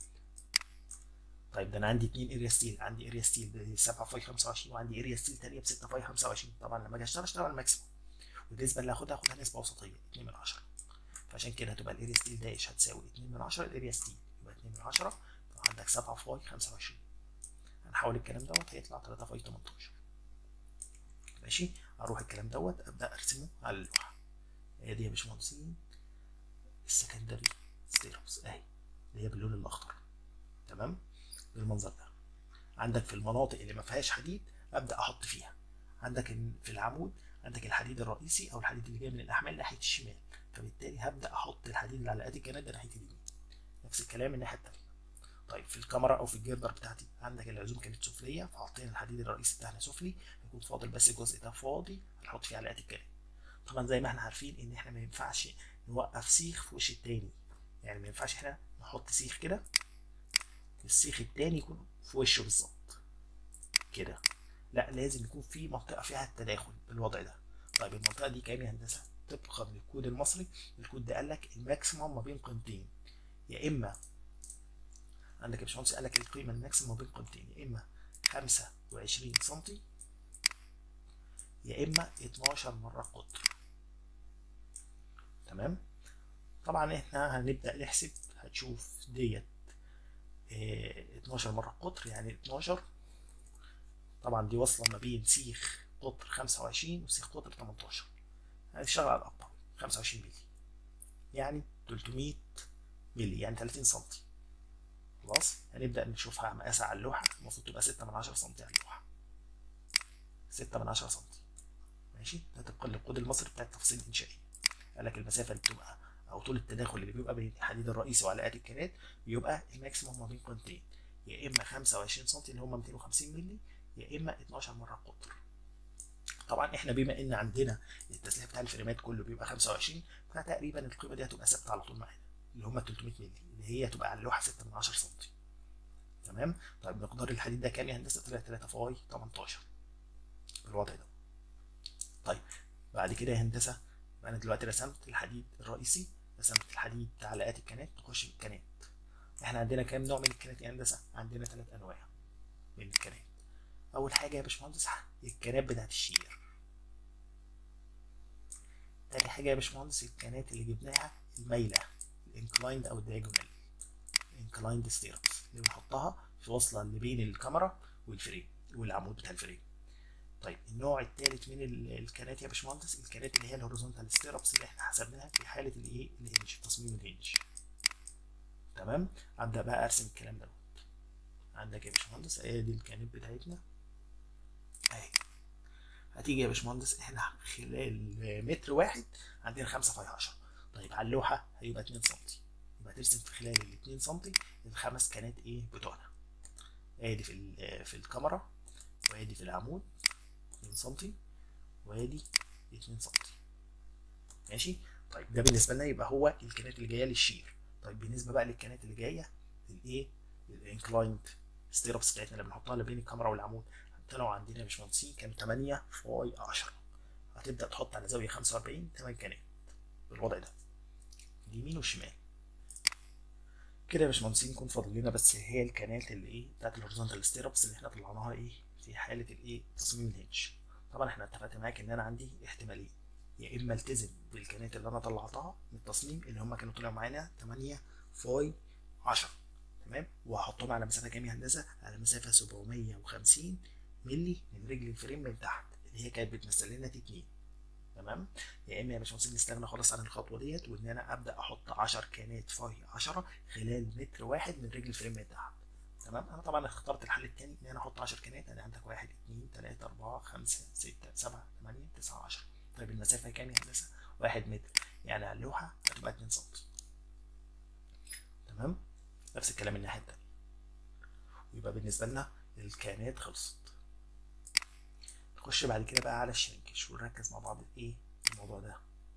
طيب ده انا عندي اتنين اريا ستيل عندي اريا ستيل ب 7 فاي 25 وعندي اريا ستيل تانية ب 6 فاي 25 طبعا لما اجي اشتغل اشتغل الماكسيموم والنسبه اللي هاخدها هاخدها نسبه وسطيه 2 من 10 فعشان كده هتبقى الاريا ستيل داش هتساوي 2 من 10 الاريا ستيل يبقى 2 من 10 عندك 7 فاي 25 هنحول الكلام دوت هيطلع 3 فاي 18 ماشي اروح الكلام دوت ابدا ارسمه على اللوحه هي دي يا باشمهندسين السكندري ستيربس اهي اللي هي باللون الاخضر تمام بالمنظر ده عندك في المناطق اللي ما فيهاش حديد ابدا احط فيها عندك في العمود عندك الحديد الرئيسي او الحديد اللي جاي من الاحمال ناحيه الشمال فبالتالي هبدا احط الحديد اللي على قد الكنات ده ناحيه اليمين نفس الكلام الناحيه الثانيه طيب في الكاميرا او في الجردر بتاعتي عندك العزوم كانت سفليه فحطينا الحديد الرئيسي بتاعنا سفلي هيكون فاضل بس الجزء ده فاضي هنحط فيه علاقات الكنات طبعا زي ما احنا عارفين ان احنا ما ينفعش نوقف سيخ في وش التاني يعني ما ينفعش احنا نحط سيخ كده السيخ التاني يكون في وشه بالظبط كده لا لازم يكون في منطقه فيها التداخل بالوضع ده طيب المنطقه دي كام يا هندسه طبقا للكود المصري الكود ده قال لك الماكسيموم ما بين قيمتين يا اما عندك يا باشمهندس قال لك القيمه الماكسيموم ما بين قيمتين يا اما 25 سم يا اما 12 مره قطر تمام طبعا احنا هنبدا نحسب هتشوف ديت اه 12 مره قطر يعني 12 طبعا دي واصله ما بين سيخ قطر 25 وسيخ قطر 18 هنشتغل على الأكبر 25 مللي يعني 300 مللي يعني 30 سم خلاص هنبدأ نشوفها مقاسها على اللوحة المفروض تبقى 6 من 10 سم على اللوحة 6 من 10 سم ماشي ده طبقا للكود المصري بتاع التفصيل الإنشائي قال لك المسافة اللي بتبقى أو طول التداخل اللي بيبقى بين الحديد الرئيسي وعلاقات الكنات بيبقى الماكسيموم ما بين قيمتين يا إما 25 سم اللي هم 250 مللي يا إما 12 مرة قطر طبعا احنا بما ان عندنا التسليح بتاع الفريمات كله بيبقى 25 فتقريبا القيمه دي هتبقى ثابته على طول معانا اللي هم 300 مللي اللي هي هتبقى على اللوحه 6 من 10 سم تمام طيب مقدار الحديد ده كام يا هندسه طلع 3 فاي 18 بالوضع ده بعد كده يا هندسه يبقى انا دلوقتي رسمت الحديد الرئيسي رسمت الحديد تعليقات الكنات نخش في الكنات احنا عندنا كام نوع من الكنات يا هندسه عندنا ثلاث انواع من الكنات اول حاجه يا باشمهندس الكنات بتاعت الشير تاني حاجه يا باشمهندس الكنات اللي جبناها المايله الانكلايند او الدياجونال الانكلايند ستيربس اللي بنحطها في وصله اللي بين الكاميرا والفريم والعمود بتاع الفريم طيب النوع الثالث من الكنات يا باشمهندس الكنات اللي هي الهوريزونتال ستيربس اللي احنا حسبناها في حاله الايه الهنج تصميم الهنج تمام ابدا بقى ارسم الكلام دوت عندك يا باشمهندس ادي الكنات بتاعتنا اهي هتيجي يا باشمهندس احنا خلال متر واحد عندنا 5 في 10 طيب على اللوحه هيبقى 2 سم يبقى ترسم في خلال ال 2 سم الخمس كنات ايه بتوعنا ادي في في الكاميرا وادي في العمود 2 سم وادي 2 سم ماشي طيب ده بالنسبه لنا يبقى هو الكنات اللي جايه للشير طيب بالنسبه بقى للكنات اللي جايه للايه للانكلايند ستيربس بتاعتنا اللي بنحطها اللي بين الكاميرا والعمود طلعوا عندنا يا باشمهندسين كانوا 8 فاي 10 هتبدا تحط على زاويه 45 8 كنات بالوضع ده اليمين والشمال كده يا باشمهندسين يكون فاضل لنا بس هي الكنات اللي ايه بتاعت الهوريزونتال ستيربس اللي احنا طلعناها ايه في حاله الايه تصميم الهنج طبعا احنا اتفقت معاك ان انا عندي احتمالين يا اما التزم بالكنات اللي انا طلعتها من التصميم اللي هم كانوا طلعوا معانا 8 فاي 10 تمام وهحطهم على مسافه كام يا هندسه على مسافه 750 ملي من رجل الفريم من تحت اللي هي كانت بتمثل لنا تي 2 تمام يا اما يا باشمهندس نستغنى خالص عن الخطوه ديت وان انا ابدا احط 10 كانات فاي 10 خلال متر واحد من رجل الفريم من تحت تمام انا طبعا اخترت الحل الثاني ان انا احط 10 كانات انا عندك 1 2 3 4 5 6 7 8 9 10 طيب المسافه كام يا هندسه 1 متر يعني على اللوحه هتبقى 2 سم تمام نفس الكلام الناحيه الثانيه ويبقى بالنسبه لنا الكانات خلصت نخش بعد كده بقى على الشرنكش ونركز مع بعض في ايه الموضوع ده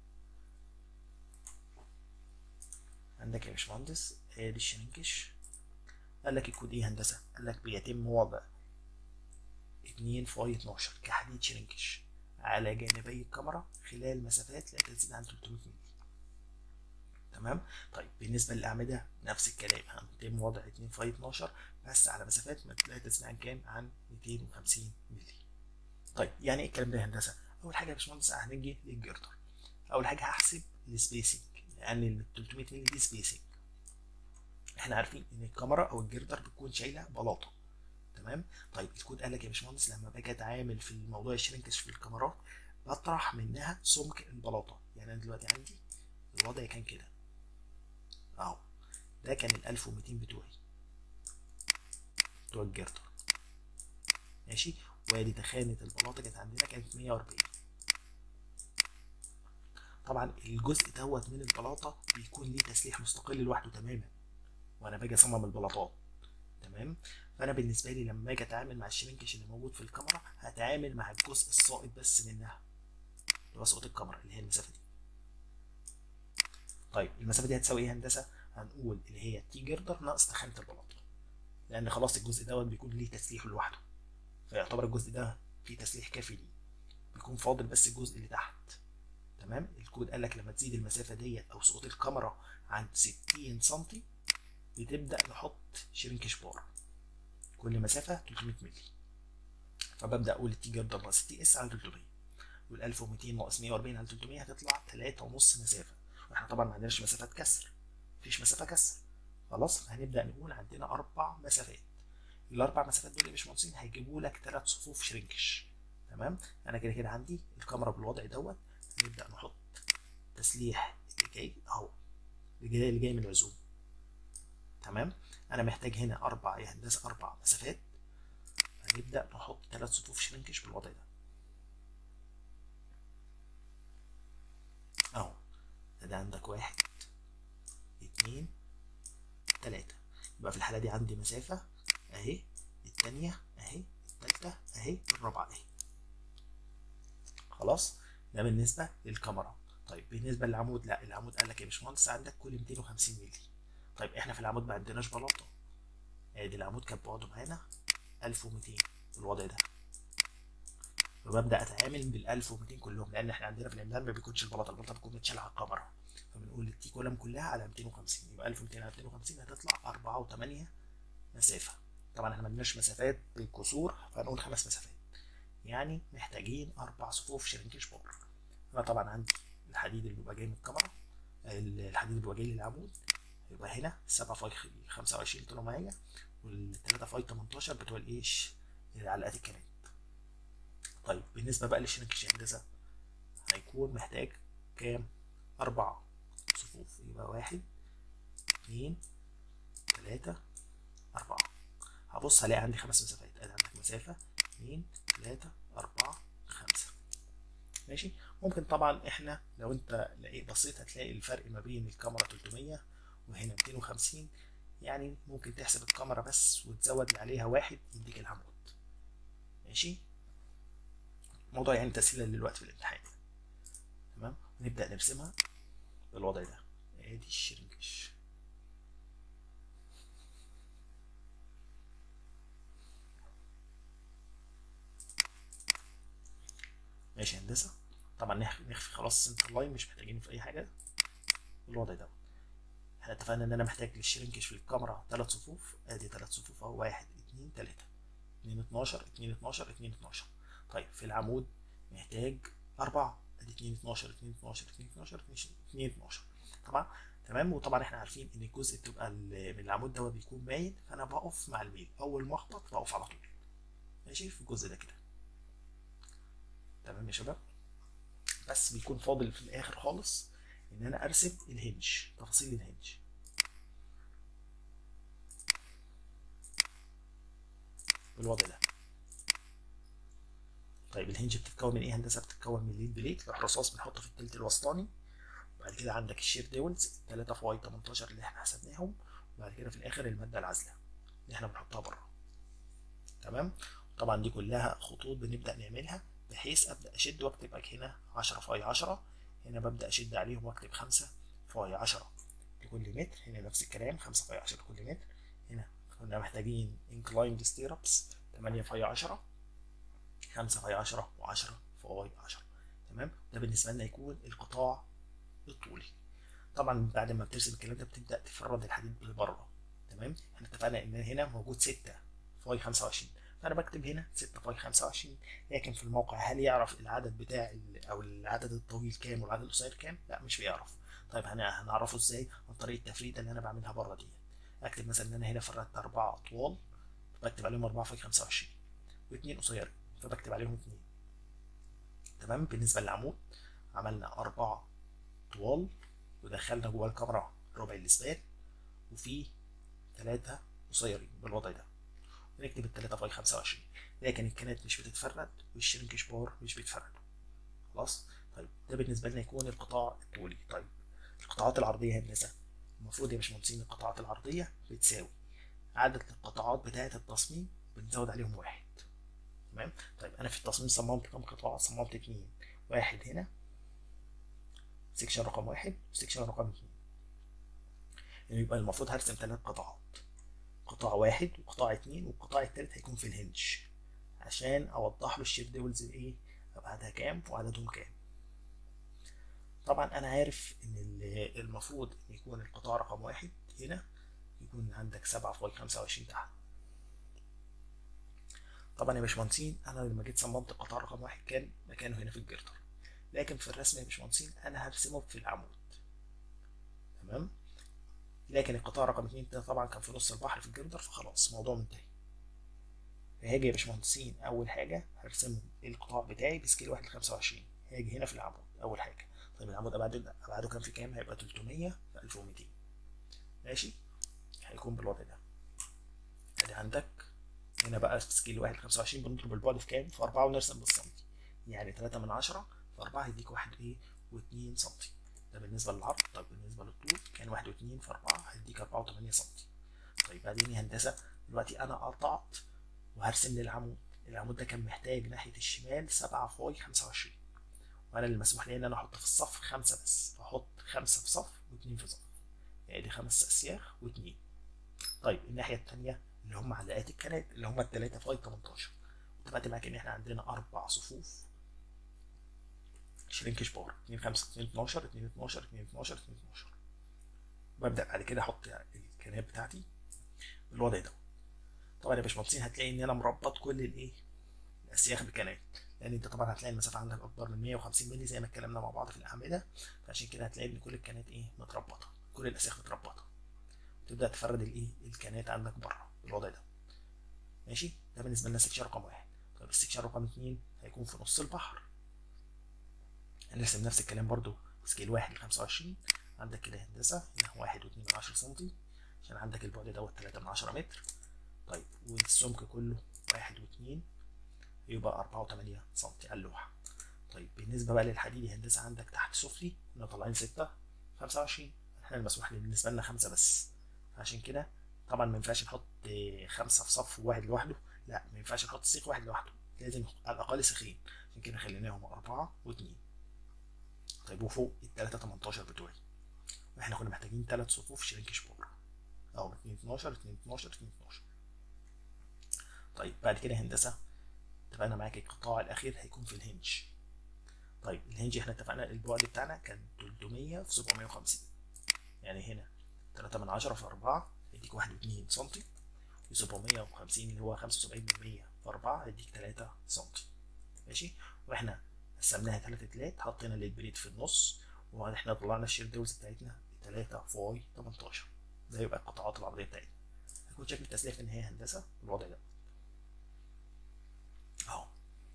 عندك يا باشمهندس ادي الشرنكش قال لك الكود ايه هندسه قال لك بيتم وضع 2 فاي 12 كحديد شرنكش على جانبي الكاميرا خلال مسافات لا تزيد عن 300 مللي تمام طيب بالنسبه للاعمده نفس الكلام هنتم وضع 2 فاي 12 بس على مسافات لا تزيد عن كام عن 250 مللي طيب يعني ايه الكلام ده يا هندسه اول حاجه يا باشمهندس هنيجي للجردر اول حاجه هحسب السبيسنج لان ال 300 مللي دي سبيسنج احنا عارفين ان الكاميرا او الجردر بتكون شايله بلاطه تمام طيب الكود قال لك يا باشمهندس لما باجي اتعامل في الموضوع الشرينكش في الكاميرات بطرح منها سمك البلاطه يعني انا دلوقتي عندي الوضع كان كده اهو ده كان ال 1200 بتوعي بتوع الجردر ماشي وادي تخانة البلاطة كانت عندنا كانت 140 طبعا الجزء دوت من البلاطة بيكون ليه تسليح مستقل لوحده تماما وانا باجي اصمم البلاطات تمام فانا بالنسبه لي لما اجي اتعامل مع الشرينكش اللي موجود في الكاميرا هتعامل مع الجزء الساقط بس منها اللي هو سقوط الكاميرا اللي هي المسافه دي طيب المسافه دي هتساوي ايه هندسه هنقول اللي هي تي جردر ناقص تخانه البلاطه لان خلاص الجزء دوت بيكون ليه تسليح لوحده فيعتبر الجزء ده فيه تسليح كافي ليه بيكون فاضل بس الجزء اللي تحت تمام الكود قال لك لما تزيد المسافه ديت او سقوط الكاميرا عن 60 سم بتبدا نحط شرينكش بار كل مسافه 300 مللي فببدا اقول التي جردر ناقص تي اس على 300 وال 1200 ناقص 140 على 300 هتطلع 3 ونص مسافه واحنا طبعا ما عندناش مسافات كسر مفيش مسافه كسر خلاص هنبدا نقول عندنا اربع مسافات الاربع مسافات دول يا باشمهندسين هيجيبوا لك ثلاث صفوف شرينكش تمام انا كده كده عندي الكاميرا بالوضع دوت هنبدا نحط تسليح اللي جاي اهو اللي جاي اللي جاي من العزوم تمام انا محتاج هنا اربع يا هندسه اربع مسافات هنبدا نحط ثلاث صفوف شرينكش بالوضع ده اهو ده عندك واحد اتنين تلاتة يبقى في الحالة دي عندي مسافة اهي التانية اهي التالتة اهي الرابعة اهي خلاص ده بالنسبة للكاميرا طيب بالنسبة للعمود لا العمود قال لك يا باشمهندس عندك كل 250 مللي طيب احنا في العمود ما عندناش بلاطة ادي العمود كان بعده معانا 1200 بالوضع ده فببدا اتعامل بال 1200 كلهم لان احنا عندنا في الامتحان ما بيكونش البلاطه البلاطه بتكون متشالة على الكاميرا فبنقول التي كولم كلها على 250 يبقى 1200 على 250 هتطلع 4 و8 مسافه طبعا احنا ما عندناش مسافات بالكسور فهنقول خمس مسافات يعني محتاجين اربع صفوف شرينكيش بور انا طبعا عندي الحديد اللي بيبقى جاي من الكاميرا الحديد اللي بيبقى جاي للعمود يبقى هنا 7 فاي 25 800 والثلاثة فاي 18 بتوع الايش علقات الكنات طيب بالنسبة بقى للشرينكيش هندسة هيكون محتاج كام؟ أربعة صفوف يبقى واحد اتنين تلاتة أربعة هبص هلاقي عندي خمس مسافات ادي عندك مسافة اتنين تلاتة أربعة خمسة ماشي ممكن طبعا احنا لو انت لقيت بصيت هتلاقي الفرق ما بين الكاميرا 300 وهنا 250 يعني ممكن تحسب الكاميرا بس وتزود عليها واحد يديك العمود ماشي موضوع يعني تسهيلا للوقت في الامتحان تمام ونبدأ نرسمها بالوضع ده ادي الشرنكش ماشي هندسة طبعا نخفي خلاص سنتر لاين مش محتاجينه في اي حاجة بالوضع ده احنا اتفقنا ان انا محتاج للشرنكش في الكاميرا ثلاث صفوف ادي ثلاث صفوف اهو واحد اتنين تلاتة اتنين اتناشر اتنين اتناشر اتنين اتناشر طيب في العمود محتاج أربعة ادي اتنين اتناشر اتنين اتناشر اتنين اتناشر اتنين اتناشر طبعا تمام وطبعا احنا عارفين ان الجزء بتبقى من العمود دوت بيكون مايل فانا بقف مع الميل اول ما اخبط بقف على طول ماشي في الجزء ده كده تمام يا شباب بس بيكون فاضل في الاخر خالص ان انا ارسم الهنج تفاصيل الهنج بالوضع ده طيب الهنج بتتكون من ايه هندسه بتتكون من ليد بليت لوح رصاص بنحطه في التلت الوسطاني وبعد كده عندك الشير ديولز 3 في واي 18 اللي احنا حسبناهم وبعد كده في الاخر الماده العازله اللي احنا بنحطها بره تمام طبعا دي كلها خطوط بنبدا نعملها بحيث ابدا اشد واكتب هنا 10 في 10 هنا ببدا اشد عليهم واكتب 5 في 10 لكل متر هنا نفس الكلام 5 في 10 لكل متر هنا كنا محتاجين inclined stirrups 8 في 10 5 في 10 و10 في 10 تمام ده بالنسبه لنا يكون القطاع الطولي طبعا بعد ما بترسم الكلام ده بتبدا تفرد الحديد لبره تمام احنا اتفقنا ان هنا موجود 6 فاي 25 فانا بكتب هنا 6 فاي 25 لكن في الموقع هل يعرف العدد بتاع او العدد الطويل كام والعدد القصير كام لا مش بيعرف طيب هنعرفه ازاي عن طريق التفريده اللي انا بعملها بره ديت اكتب مثلا ان انا هنا فردت اربعه طوال بكتب عليهم 4 في 25 واثنين قصيرين فبكتب عليهم اثنين تمام بالنسبه للعمود عملنا اربعه طوال ودخلنا جوه الكاميرا ربع الاسبان وفي ثلاثه قصيرين بالوضع ده ونكتب الثلاثه في 25 لكن الكنات مش بتتفرد والشرنكش بار مش بيتفرد خلاص طيب ده بالنسبه لنا يكون القطاع الطولي طيب القطاعات العرضيه هندسه المفروض يا باشمهندسين القطاعات العرضيه بتساوي عدد القطاعات بتاعه التصميم بنزود عليهم واحد تمام طيب انا في التصميم صممت كام قطاع صممت اتنين واحد هنا سيكشن رقم واحد وسيكشن رقم اتنين يعني يبقى المفروض هرسم ثلاث قطاعات قطاع واحد وقطاع اتنين والقطاع التالت هيكون في الهنج عشان اوضح له الشير ديولز ايه ابعادها كام وعددهم كام طبعا انا عارف ان المفروض ان يكون القطاع رقم واحد هنا يكون عندك سبعة فوق خمسة وعشرين تحت طبعا يا باشمهندسين انا لما جيت صممت القطاع رقم واحد كان مكانه هنا في الجردر لكن في الرسم يا باشمهندسين انا هرسمه في العمود تمام لكن القطاع رقم اتنين ده طبعا كان في نص البحر في الجردر فخلاص الموضوع منتهي فهاجي يا باشمهندسين اول حاجه هرسم القطاع بتاعي بسكيل واحد لخمسة وعشرين هاجي هنا في العمود اول حاجه طيب العمود ابعاده ابعاده كام في كام هيبقى 300 في 1200 ماشي هيكون بالوضع ده ادي عندك هنا بقى في سكيل واحد لخمسة وعشرين بنضرب البعد في كام في أربعة ونرسم بالسنتي يعني تلاتة من عشرة في أربعة هيديك واحد إيه واتنين سنتي ده بالنسبة للعرض طيب بالنسبة للطول كان واحد واتنين في أربعة هيديك أربعة وتمانية سنتي طيب بعدين يا هندسة دلوقتي أنا قطعت وهرسم للعمود العمود ده كان محتاج ناحية الشمال سبعة فاي خمسة وعشرين وأنا اللي مسموح لي إن أنا أحط في الصف خمسة بس فأحط خمسة في صف واتنين في صف يعني دي خمس أسياخ واتنين طيب الناحية التانية اللي هم علاقات الكنات اللي هم التلاتة فاي 18 اتفقت معاك ان احنا عندنا اربع صفوف شرينكش بار 2 5 2 12 2 12 2 12 2 12 ببدا بعد كده احط الكنات بتاعتي بالوضع ده طبعا يا باشمهندسين هتلاقي ان انا مربط كل الايه الاسياخ بكنات لان انت طبعا هتلاقي المسافه عندك اكبر من 150 مللي زي ما اتكلمنا مع بعض في الاعمده فعشان كده هتلاقي ان كل الكنات ايه متربطه كل الاسياخ متربطه تبدا تفرد الايه الكنات عندك بره بالوضع ده ماشي ده بالنسبه لنا سكشن رقم واحد طيب السكشن رقم اتنين هيكون في نص البحر هنرسم نفس الكلام برضو سكيل واحد ل 25 عندك كده هندسه هنا واحد واتنين من عشرة سنتي عشان عندك البعد دوت تلاتة من عشرة متر طيب والسمك كله واحد واتنين يبقى أربعة وتمانية سنتي على اللوحة طيب بالنسبة بقى للحديد هندسة عندك تحت سفلي كنا طالعين ستة خمسة وعشرين احنا المسموح بالنسبة لنا خمسة بس عشان كده طبعا ما ينفعش نحط خمسة في صف وواحد لوحده لا ما ينفعش نحط سيخ واحد لوحده لازم على الأقل سيخين عشان كده خليناهم أربعة واتنين طيب وفوق التلاتة 18 بتوعي واحنا كنا محتاجين تلات صفوف شرينكش بار اهو 2 12 2 12 2 12 طيب بعد كده هندسة اتفقنا معاك القطاع الأخير هيكون في الهنج طيب الهنج احنا اتفقنا البعد بتاعنا كان 300 في 750 يعني هنا 3 من 10 في 4 يديك 1 و2 سنتي و 750 اللي هو 75% في 4 هيديك 3 سنتي ماشي واحنا قسمناها 3 تلات حطينا البريد في النص واحنا طلعنا الشير دوز بتاعتنا 3 فاي 18 ده يبقى القطاعات العرضيه بتاعتنا هيكون شكل التسليح في النهايه هندسه بالوضع ده اهو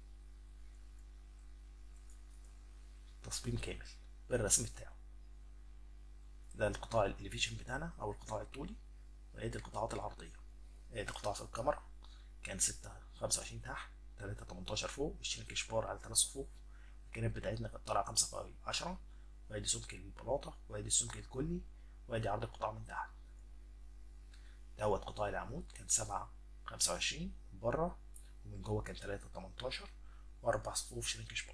تصميم كامل بالرسم بتاعه ده القطاع الاليفيشن بتاعنا او القطاع الطولي وادي القطاعات العرضيه ادي قطاع في الكاميرا كان 6 25 تحت 3 18 فوق الشركه شبار على 3 صفوف الكنات بتاعتنا كانت طالعه 5 في 10 وادي سمك البلاطه وادي السمك الكلي وادي عرض القطاع من تحت دوت قطاع العمود كان 7 25 بره ومن جوه كان 3 18 واربع صفوف شرينك شبار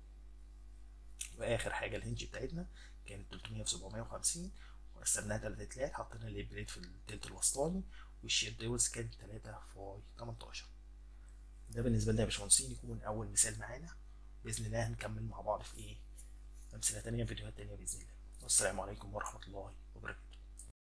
واخر حاجه الهنج بتاعتنا كانت 300 في 750 وقسمناها 3 تلات حطينا البريد في التلت الوسطاني والشير ديولز كانت 3 فاي 18 ده بالنسبه لنا يا باشمهندسين يكون اول مثال معانا باذن الله هنكمل مع بعض في ايه امثله تانية فيديوهات تانية باذن الله والسلام عليكم ورحمه الله وبركاته